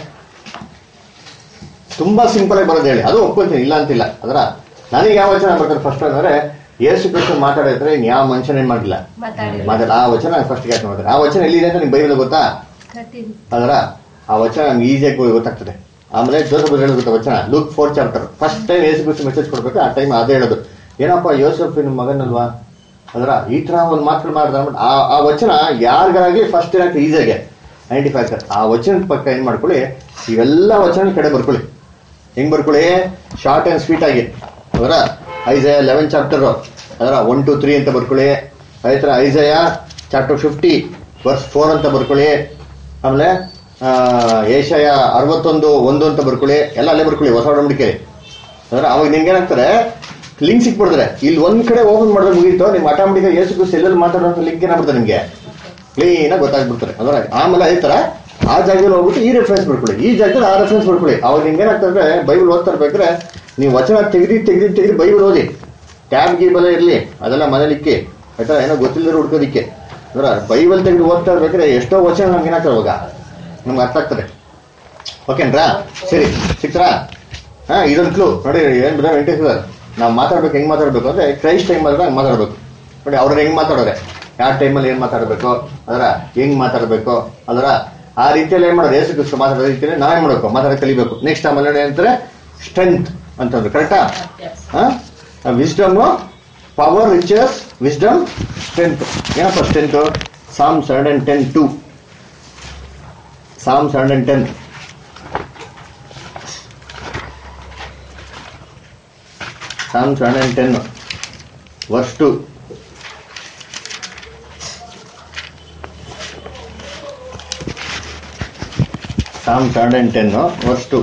ತುಂಬಾ ಸಿಂಪಲ್ ಆಗಿ ಬರೋದು ಹೇಳಿ ಅದು ಒಪ್ಕೊಂತೀನಿ ಇಲ್ಲ ಅಂತಿಲ್ಲ ಅದರ ನನಗೆ ಯಾವ ವಚನ ಬರ್ತಾರೆ ಫಸ್ಟ್ ಅಂದ್ರೆ ಯೇಸು ಕ್ರಿಸ್ತ ಮಾತಾಡಿದ್ರೆ ಇನ್ ಯಾವ ಮನುಷ್ಯನೇ ಮಾಡಿಲ್ಲ ಮಾತಾಡಿ ಮಾತಾಡ ಆ ವಚನ ಫಸ್ಟ್ ಜ್ಞಾಪನ ಮಾಡ್ತಾರೆ ಆ ವಚನ ಎಲ್ಲಿದೆ ಅಂತ ನಿಮ್ಗೆ ಬೈಬಲ್ ಗೊತ್ತಾ ಅದರ ಆ ವಚನ ನಮ್ಗೆ ಈಸಿಯಾಗಿ ಗೊತ್ತಾಗ್ತದೆ ಆಮೇಲೆ ಜೋಸಫ್ ಹೇಳೋದು ಗೊತ್ತಾ ವಚನ Luke four chapter first time ಯೇಸು ಕ್ರಿಸ್ತ ಮೆಸೇಜ್ ಕೊಡ್ಬೇಕು ಆ ಟೈಮ್ ಅದೇ ಹೇಳೋದು ಏನಪ್ಪ ಯೋಸಫಿನ ಮಗನಲ್ವಾ ಅದರ ಈ ತರ ಒಂದು ಮಾತುಗಳು ಮಾಡಿದ್ರೆ ಅಂದ್ಬಿಟ್ಟು ಆ ಆ ವಚನ ಯಾರಿಗಾಗಲಿ ಫಸ್ಟ್ ಏನಾಗ್ತದೆ ಈಸಿಯಾಗಿ ಐಡೆಂಟಿಫೈ ಆಗ್ತದೆ ಆ ವಚನದ ಪಕ್ಕ ಏನ್ ಮಾಡ್ಕೊಳ್ಳಿ ಇವೆಲ್ಲ ವಚನ ಈ ಕಡೆ ಬರ್ಕೊಳ್ಳಿ ಹೆಂಗ್ ಬರ್ಕೊಳ್ಳಿ ಶಾರ್ಟ್ ಅಂಡ್ ಸ್ವೀಟ್ ಆಗಿ ಅದರ ಐಸಯ ಲೆವೆನ್ ಚಾಪ್ಟರ್ ಅದರ ಒನ್ ಟು ತ್ರೀ ಅಂತ ಬರ್ಕೊಳ್ಳಿ ಅದೇ ತರ Isaiah chapter fifty verse four ಅಂತ ಬರ್ಕೊಳ್ಳಿ ಆಮೇಲೆ ಆ, ಏಷಯ ಅರವತ್ತೊಂದು ಒಂದು ಅಂತ ಬರ್ಕೊಳ್ಳಿ ಎಲ್ಲ ಅಲ್ಲೇ ಬರ್ಕೊಳ್ಳಿ ಹೊಸ ಒಡಂಬಡಿಕೆ ಅಂದ್ರೆ ಅವಾಗ ನಿಮ್ಗೆ ಏನಾಗ್ತಾರೆ ಲಿಂಕ್ ಸಿಕ್ಬಿಡ್ತಾರೆ ಇಲ್ಲಿ ಒಂದ್ ಕಡೆ ಓಪನ್ ಮಾಡಿದ್ರೆ ಮುಗೀತು ನಿಮ್ ಆಟೋಮೆಟಿಕ್ ಯೇಸು ಕ್ರಿಸ್ತ ಎಲ್ಲೆಲ್ಲಿ ಮಾತಾಡೋಂಥ ಲಿಂಕ್ ಏನಾಗ್ಬಿಡ್ತಾರೆ ನಿಮ್ಗೆ ಕ್ಲೀನ್ ಆಗಿ ಗೊತ್ತಾಗ್ಬಿಡ್ತಾರೆ ಅದರ ಆಮೇಲೆ ಅದೇ ತರ ಆ ಜಾಗದಲ್ಲಿ ಹೋಗ್ಬಿಟ್ಟು ಈ ರೆಫರೆನ್ಸ್ ಬರ್ಕೊಳ್ಳಿ ಈ ಜಾಗದಲ್ಲಿ ಆ ರೆಫರೆನ್ಸ್ ಬರ್ಕೊಳ್ಳಿ ಅವಾಗ ನಿಮ್ಗೆ ಏನಾಗ್ತದೆ ಬೈಬಲ್ ಓದ್ತಾ ಇರ್ಬೇಕಾದ್ರೆ ನೀವು ವಚನ ತೆಗ್ದಿ ತೆಗ್ದಿ ತೆಗ್ದಿ ಬೈಬಲ್ ಓದಿ ಟ್ಯಾಬ್ ಗೀಬಲ್ ಇರ್ಲಿ ಅದೆಲ್ಲ ಮನೇಲಿಕ್ಕೆ ಆಯ್ತಾ ಏನೋ ಗೊತ್ತಿಲ್ಲದ್ರೆ ಹುಡ್ಕೋದಿಕ್ಕೆ ಅಂದ್ರೆ ಬೈಬಲ್ ತೆಗೆದು ಓದ್ತಾ ಇರ್ಬೇಕಾದ್ರೆ ಎಷ್ಟೋ ವಚನ ನಮ್ಗೆ ಏನಾಗ್ತದೆ ಅವಾಗ ನಮ್ಗೆ ಅರ್ಥ ಆಗ್ತದೆ ಓಕೆನ್ರಾ ಸರಿ ಸಿಕ್ತರಾ ಹಾ ಇದೊಂದು ಕ್ಲೂ ನೋಡಿ ಏನ್ ಬಿಡ ವೆಂಕಟೇಶ್ ಸರ್ ನಾವು ಮಾತಾಡ್ಬೇಕು ಹೆಂಗ್ ಮಾತಾಡ್ಬೇಕು ಅಂದ್ರೆ ಕ್ರೈಸ್ಟ್ ಟೈಮ್ ಆದ್ರೆ ಹಂಗ್ ಮಾತಾಡ್ಬೇಕು ನೋಡಿ ಅವ್ರು ಹೆಂಗ್ ಮಾತಾಡೋರೆ ಯಾವ ಟೈಮಲ್ಲಿ ಏನ್ ಮಾತಾಡ್ಬೇಕು ಅದರ ಹೆಂಗ್ ಮಾತಾಡ್ಬೇಕು ಅದರ ಆ ರೀತಿಯಲ್ಲಿ ಏನ್ ಮಾಡೋದು ಯೇಸು ಕ್ರಿಸ್ತ ಮಾತಾಡೋ ರೀತಿಯಲ್ಲಿ ನಾವೇನ್ ಮಾಡ್ಬೇಕು ಮಾತಾಡೋಕೆ ಕಲಿಬೇಕು ನೆಕ್ಸ್ಟ್ ಆಮೇಲೆ ಏನಂತಾರೆ ಸ್ಟ್ರೆಂತ್ ಅಂತಂದ್ರು ಕರೆಕ್ಟಾ wisdom power riches wisdom strength ಏನಪ್ಪ strength Psalm seven and ten two Psalm seven and ten Psalm seven and ten verse two Psalm seven and ten verse two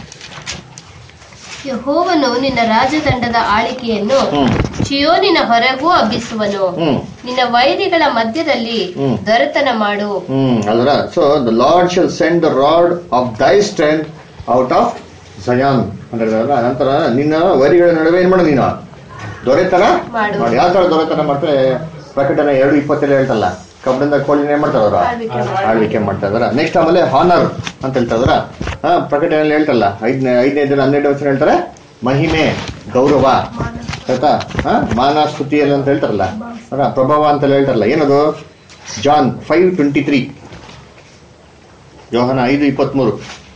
ಯಹೋವನು ನಿನ್ನ ರಾಜದಂಡದ ಆಳಿಕೆಯನ್ನು ಹ್ಮ್ ಚಿಯೋನಿನ ಹೊರಗೂ ಹಬ್ಬಿಸುವನು ಹ್ಮ್ ನಿನ್ನ ವೈರಿಗಳ ಮಧ್ಯದಲ್ಲಿ ಹ್ಮ್. ದೊರೆತನ ಮಾಡು ಹ್ಮ್ ಅಲ್ರ so the Lord shall send the rod of thy strength out of Zion ಅಂದ್ರೆ ನಂತರ ನಿನ್ನ ವರಿಗಳ ನಡುವೆ ಏನ್ ಮಾಡು ನೀನು ದೊರೆತನ ಮಾಡು. ಮಾಡಿ ಯಾವ ತರ ದೊರೆತನ ಮಾಡ್ತಾರೆ ಪ್ರಕಟಣೆ ಎರಡು ಇಪ್ಪತ್ತೇಳು ಹೇಳ್ತಲ್ಲ ಕಬ್ಬಡಿಂದ ಕೋಳಿನ ಏನ್ ಮಾಡ್ತಾರ ಅವ್ರು ಆಳ್ವಿಕೆ ಮಾಡು. ಆಳ್ವಿಕೆ ಮಾಡ್ತಾ ಇದಾರ ನೆಕ್ಸ್ಟ್ ಆಮೇಲೆ ಹಾನರ್ ಅಂತ ಹೇಳ್ತಾ ಇದಾರ ಹಾ ಪ್ರಕಟಣೆಯಲ್ಲಿ ಹೇಳ್ತಲ್ಲ ಐದನೇ ಐದನೇ ದಿನ ಹನ್ನೆರಡು ವರ್ಷ ಹೇಳ್ತಾರೆ ಮಹಿಮೆ ಗೌರವ ಆಯ್ತಾ ಹಾ ಮಾನ ಸ್ತುತಿಯಲ್ಲಿ ಅಂತ ಹೇಳ್ತಾರಲ್ಲ ಅಲ್ಲ ಪ್ರಭಾವ ಅಂತ ಹೇಳ್ತಾರಲ್ಲ ಏನದು ಜಾನ್ ಫೈವ್ ಟ್ವೆಂಟಿ ತ್ರೀ ಯೋಹನ ಐದು ಇಪ್ಪತ್ಮೂರು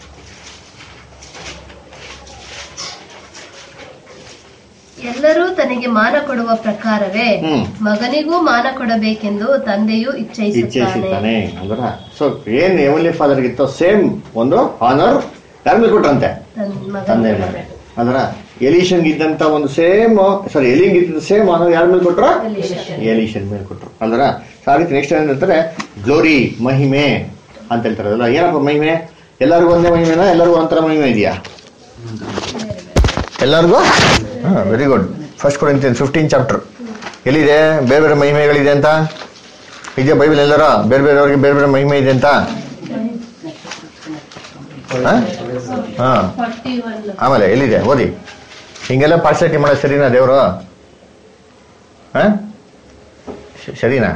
ಎಲ್ಲರೂ ತನಗೆ ಮಾನ ಕೊಡುವ ಪ್ರಕಾರವೇ ಹ್ಮ್. ಮಗನಿಗೂ ಮಾನ ಕೊಡಬೇಕೆಂದು ತಂದೆಯು ಇಚ್ಛಿಸುತ್ತಾನೆ ಇಚ್ಛಿಸುತ್ತಾನೆ ಅಂದ್ರ ಸೊ ಏನ್ ಎವನ್ಲಿ ಫಾದರ್ ಇತ್ತೋ ಸೇಮ್ ಒಂದು ಆನರ್ ಯಾರ ಮೇಲೆ ಕೊಟ್ರಂತೆ ತನ್ ತಂದೆ ಮಗನ ಮೇಲೆ ಅದರ ಎಲಿಷನ್ ಇದ್ದಂತ ಒಂದು ಸೇಮ್ ಸಾರಿ ಎಲಿಂಗ್ ಇದ್ದಂತ ಸೇಮ್ ಆನರ್ ಯಾರ ಮೇಲೆ ಕೊಟ್ರ ಎಲಿಷನ್ ಮೇಲೆ ಕೊಟ್ರು ಅಲ್ದರ ಆ ರೀತಿ ನೆಕ್ಸ್ಟ್ ಏನ್ ಹೇಳ್ತಾರೆ ಗ್ಲೋರಿ ಮಹಿಮೆ ಅಂತ ಹೇಳ್ತಾರೆ ಅಲ್ಲ ಏನಪ್ಪ ಮಹಿಮೆ ಎಲ್ಲರಿಗೂ ಒಂದೇ ಮಹಿಮೆನಾ ಎಲ್ಲರಿಗೂ ಒಂಥರ ಮಹಿಮೆ ಇದೆಯಾ ಎಲ್ಲರಿಗೂ very good first Corinthian fifteen chapter ಎಲ್ಲಿದೆ ಬೇರೆ ಬೇರೆ ಮಹಿಮೆಗಳಿದೆ ಅಂತ ಇದೆಯಾ ಬೈಬಲ್ ಎಲ್ಲರ ಬೇರೆ ಬೇರೆಯವ್ರಿಗೆ ಬೇರೆ ಬೇರೆ ಮಹಿಮೆ ಇದೆ ಅಂತ ಹಾ? ಹಾ ಫಾರ್ಟಿ ಒನ್ ಆಮೇಲೆ ಎಲ್ಲಿದೆ ಓದಿ ಹಿಂಗೆಲ್ಲ ಪಾರ್ಸಲಿಟಿ ಮಾಡೋದು ಸರಿನಾ ದೇವರು ಹಾ ಶ- ಸರಿನಾ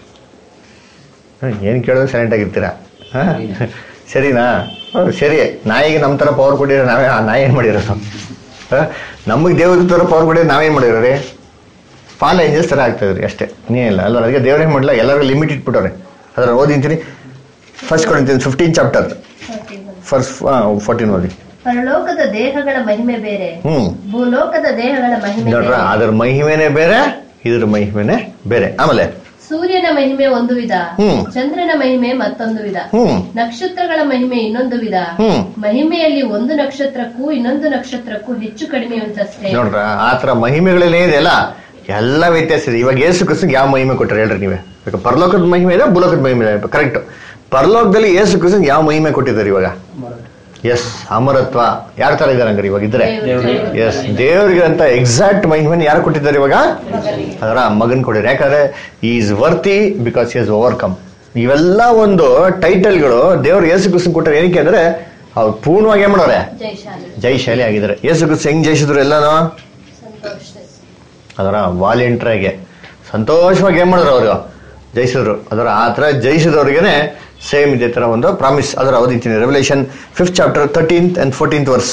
ಏನು ಕೇಳಿದ್ರೆ ಸೈಲೆಂಟ್ ಆಗಿರ್ತೀರಾ ಹಾ? ಸರಿನಾ ಹೌದು, ಸರಿ ನಾಯಿಗೆ ನಮ್ಮ ಥರ ಪವರ್ ಕೊಟ್ಟಿದ್ರೆ ನಾವೇ ಆ ನಾಯಿ ಏನು ಮಾಡಿರೋದು ನಮಗೆ ದೇವ್ರ ಥರ ಪವರ್ ಕೊಟ್ಟಿದ್ರೆ ನಾವೇನು ಮಾಡಿರೋ ರೀ ಫಾಲ್ ಏಂಜಲ್ಸ್ ಥರ ಆಗ್ತದೆ ರೀ ಅಷ್ಟೇ ಇನ್ನೇನಿಲ್ಲ ಅಲ್ಲ ಅದಕ್ಕೆ ದೇವ್ರೇನು ಮಾಡಲ್ಲ ಎಲ್ಲರಿಗೂ ಲಿಮಿಟ್ ಇಟ್ಬಿಟ್ಟವ್ರೆ ಅದರ ಓದಿಂತೀನಿ ಫಸ್ಟ್ ಕೊಡ್ತೀನಿ ಫಿಫ್ಟೀನ್ ಚಾಪ್ಟರ್ ಫಸ್ಟ್ ಫೋರ್ಟೀನ್ ಓದಿ ಪರಲೋಕದ ದೇಹಗಳ ಮಹಿಮೆ ಬೇರೆ ಹ್ಞೂ ಭೂಲೋಕದ ದೇಹಗಳ ಮಹಿಮೆ ನೋಡ್ರ ಬೇರೆ ಅದ್ರ ಮಹಿಮೆನೆ ಬೇರೆ ಇದ್ರ ಮಹಿಮೆನೆ ಬೇರೆ ಆಮೇಲೆ ಸೂರ್ಯನ ಮಹಿಮೆ ಒಂದು ವಿಧ ಹ್ಮ್. ಚಂದ್ರನ ಮಹಿಮೆ ಮತ್ತೊಂದು ವಿಧ ಹ್ಮ್ ನಕ್ಷತ್ರಗಳ ಮಹಿಮೆ ಇನ್ನೊಂದು ವಿಧ ಹ್ಮ್ ಮಹಿಮೆಯಲ್ಲಿ ಒಂದು ನಕ್ಷತ್ರಕ್ಕೂ ಇನ್ನೊಂದು ನಕ್ಷತ್ರಕ್ಕೂ ಹೆಚ್ಚು ಕಡಿಮೆ ಉಂಟಷ್ಟೇ ನೋಡ್ರ ಆತರ ಮಹಿಮೆಗಳಲ್ಲಿ ಇದೆಯಲ್ಲ ಎಲ್ಲ ವ್ಯತ್ಯಾಸ ಇದೆ ಇವಾಗ ಏಸು ಕ್ರಿಸ್ತಂಗೆ ಯಾವ ಮಹಿಮೆ ಕೊಟ್ಟರೆ ಹೇಳ್ರಿ ನೀವೇ ಈಗ ಪರಲೋಕದ ಮಹಿಮೆ ಇದೆ ಭೂಲೋಕದ ಮಹಿಮೆ ಇದೆ ಕರೆಕ್ಟ್ ಪರಲೋಕದಲ್ಲಿ ಏಸು ಕ್ರಿಸ್ತಂಗೆ ಯಾವ ಮಹಿಮೆ ಕೊಟ್ಟಿದ್ದಾರೆ ಇವಾಗ ಎಸ್ ಅಮರತ್ವ ಯಾರ ತರ ಇದಾರೆ ಹಂಗಾರೆ ಇವಾಗ ಇದ್ರೆ ಎಸ್ ದೇವರಿಗೆ ಅಂತ ಎಕ್ಸಾಕ್ಟ್ ಮಹಿಮೆನ ಯಾರು ಕೊಟ್ಟಿದ್ದಾರೆ ಇವಾಗ ಅದರ ಮಗನ್ ಕೊಟ್ಟಿದ್ದಾರೆ ಯಾಕಂದ್ರೆ is worthy because is overcome ಇವೆಲ್ಲ ಒಂದು ಟೈಟಲ್ಗಳು ದೇವ್ರು ಏಸು ಕ್ರಿಸ್ತನ್ ಕೊಟ್ಟರೆ ಏನಕ್ಕೆ ಅಂದ್ರೆ ಅವ್ರು ಪೂರ್ಣವಾಗಿ ಏನ್ ಮಾಡೋರೆ ಜೈಶಾಲಿ ಜೈಶಾಲಿ ಆಗಿದ್ದಾರೆ ಯೇಸು ಕ್ರಿಸ್ತ ಹೆಂಗ್ ಜಯಿಸಿದ್ರು ಎಲ್ಲಾನು ಸಂತೋಷ ಅದರ ವಾಲೆಂಟ್ರಾಗೆ ಸಂತೋಷವಾಗಿ ಏನ್ ಮಾಡಿದ್ರು ಅವರು ಜಯಿಸಿದ್ರು ಅದರ ಆ ಥರ ಜಯಿಸಿದವ್ರಿಗೇನೆ ಸೇಮ್ ಇದೇ ತರ ಒಂದು ಪ್ರಾಮಿಸ್ ಅದರ ಓದಿತೀನಿ Revelation fifth chapter thirteenth and fourteenth verse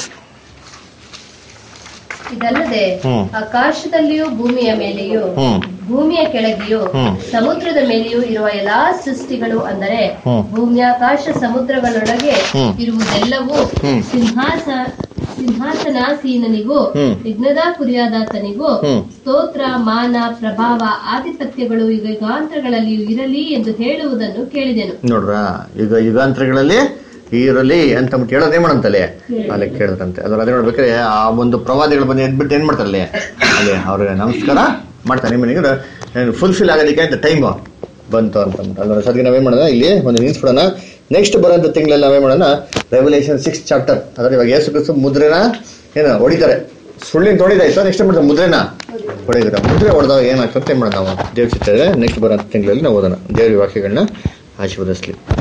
ಇದಲ್ಲದೆ ಹ್ಮ್. ಆಕಾಶದಲ್ಲಿಯೂ ಭೂಮಿಯ ಮೇಲೆಯೂ ಹ್ಮ್ ಭೂಮಿಯ ಕೆಳಗೆಯೂ ಹ್ಮ್. ಸಮುದ್ರದ ಮೇಲೆಯೂ ಇರುವ ಎಲ್ಲಾ ಸೃಷ್ಟಿಗಳು ಅಂದರೆ ಹ್ಮ್. ಭೂಮ್ಯಾಕಾಶ ಸಮುದ್ರಗಳೊಳಗೆ ಹ್ಮ್. ಇರುವುದೆಲ್ಲವೂ ಹ್ಮ್. ಸಿಂಹಾಸ ಸಿಂಹಾಸನಾಸೀನನಿಗೂ ಹ್ಮ್. ವಿಘ್ನದ ಕುರಿಯಾದಾತನಿಗೂ ಹ್ಮ್. ಸ್ತೋತ್ರ ಮಾನ ಪ್ರಭಾವ ಆಧಿಪತ್ಯಗಳು ಯುಗಾಂತರಗಳಲ್ಲಿಯೂ ಇರಲಿ ಎಂದು ಹೇಳುವುದನ್ನು ಕೇಳಿದೆನು ನೋಡ್ರ ಈಗ ಯುಗಾಂತರಗಳಲ್ಲಿ ಈರಲ್ಲಿ ಅಂತ ಬಿಟ್ಟು ಹೇಳೋದೇ ಮಾಡಂತಲ್ಲಿ ಅಲ್ಲಿ ಕೇಳಿದ್ರಂತೆ ಅದ್ರ ಅದೇ ನೋಡ್ಬೇಕಾದ್ರೆ ಆ ಒಂದು ಪ್ರವಾದಿಗಳು ಬಂದು ಎದ್ಬಿಟ್ಟು ಏನ್ ಮಾಡ್ತಾರಲ್ಲಿ ಅಲ್ಲಿ ಅವ್ರಿಗೆ ನಮಸ್ಕಾರ ಮಾಡ್ತಾರೆ ನಿಮಗೆ ಫುಲ್ಫಿಲ್ ಆಗೋದಕ್ಕೆ ಅಂತ ಟೈಮ್ ಬಂತು ಅಂತ ಅದ್ರ ಸದ್ಯ ನಾವೇನ್ ಮಾಡೋಣ ಇಲ್ಲಿ ಒಂದು ನಿಲ್ಸ್ಬಿಡೋಣ ನೆಕ್ಸ್ಟ್ ಬರೋಂಥ ತಿಂಗಳಲ್ಲಿ ನಾವೇನ್ ಮಾಡೋಣ ರೆವಲ್ಯೂಷನ್ ಸಿಕ್ಸ್ ಚಾಪ್ಟರ್ ಅದ್ರ ಇವಾಗ ಯೇಸು ಕ್ರಿಸ್ತು ಮುದ್ರೆನ ಏನು ಹೊಡಿತಾರೆ ಸುಳ್ಳಿನ ತೊಡಿದಾಯ್ತು ನೆಕ್ಸ್ಟ್ ಮಾಡ್ತಾರೆ ಮುದ್ರೆನ ಹೊಡಿತಾರೆ ಮುದ್ರೆ ಹೊಡೆದಾಗ ಏನಾಗ್ತದೆ ಏನ್ ಮಾಡೋಣ ನಾವು ದೇವ್ರ ಚಿತ್ರ ನೆಕ್ಸ್ಟ್ ಬರೋಂಥ ತಿಂಗಳಲ್ಲಿ ನಾವು ಓದೋಣ ದೇವ್ರ ವಾಕ್ಯಗಳನ್ನ ಆಶೀರ್ವದಿಸ್ಲಿ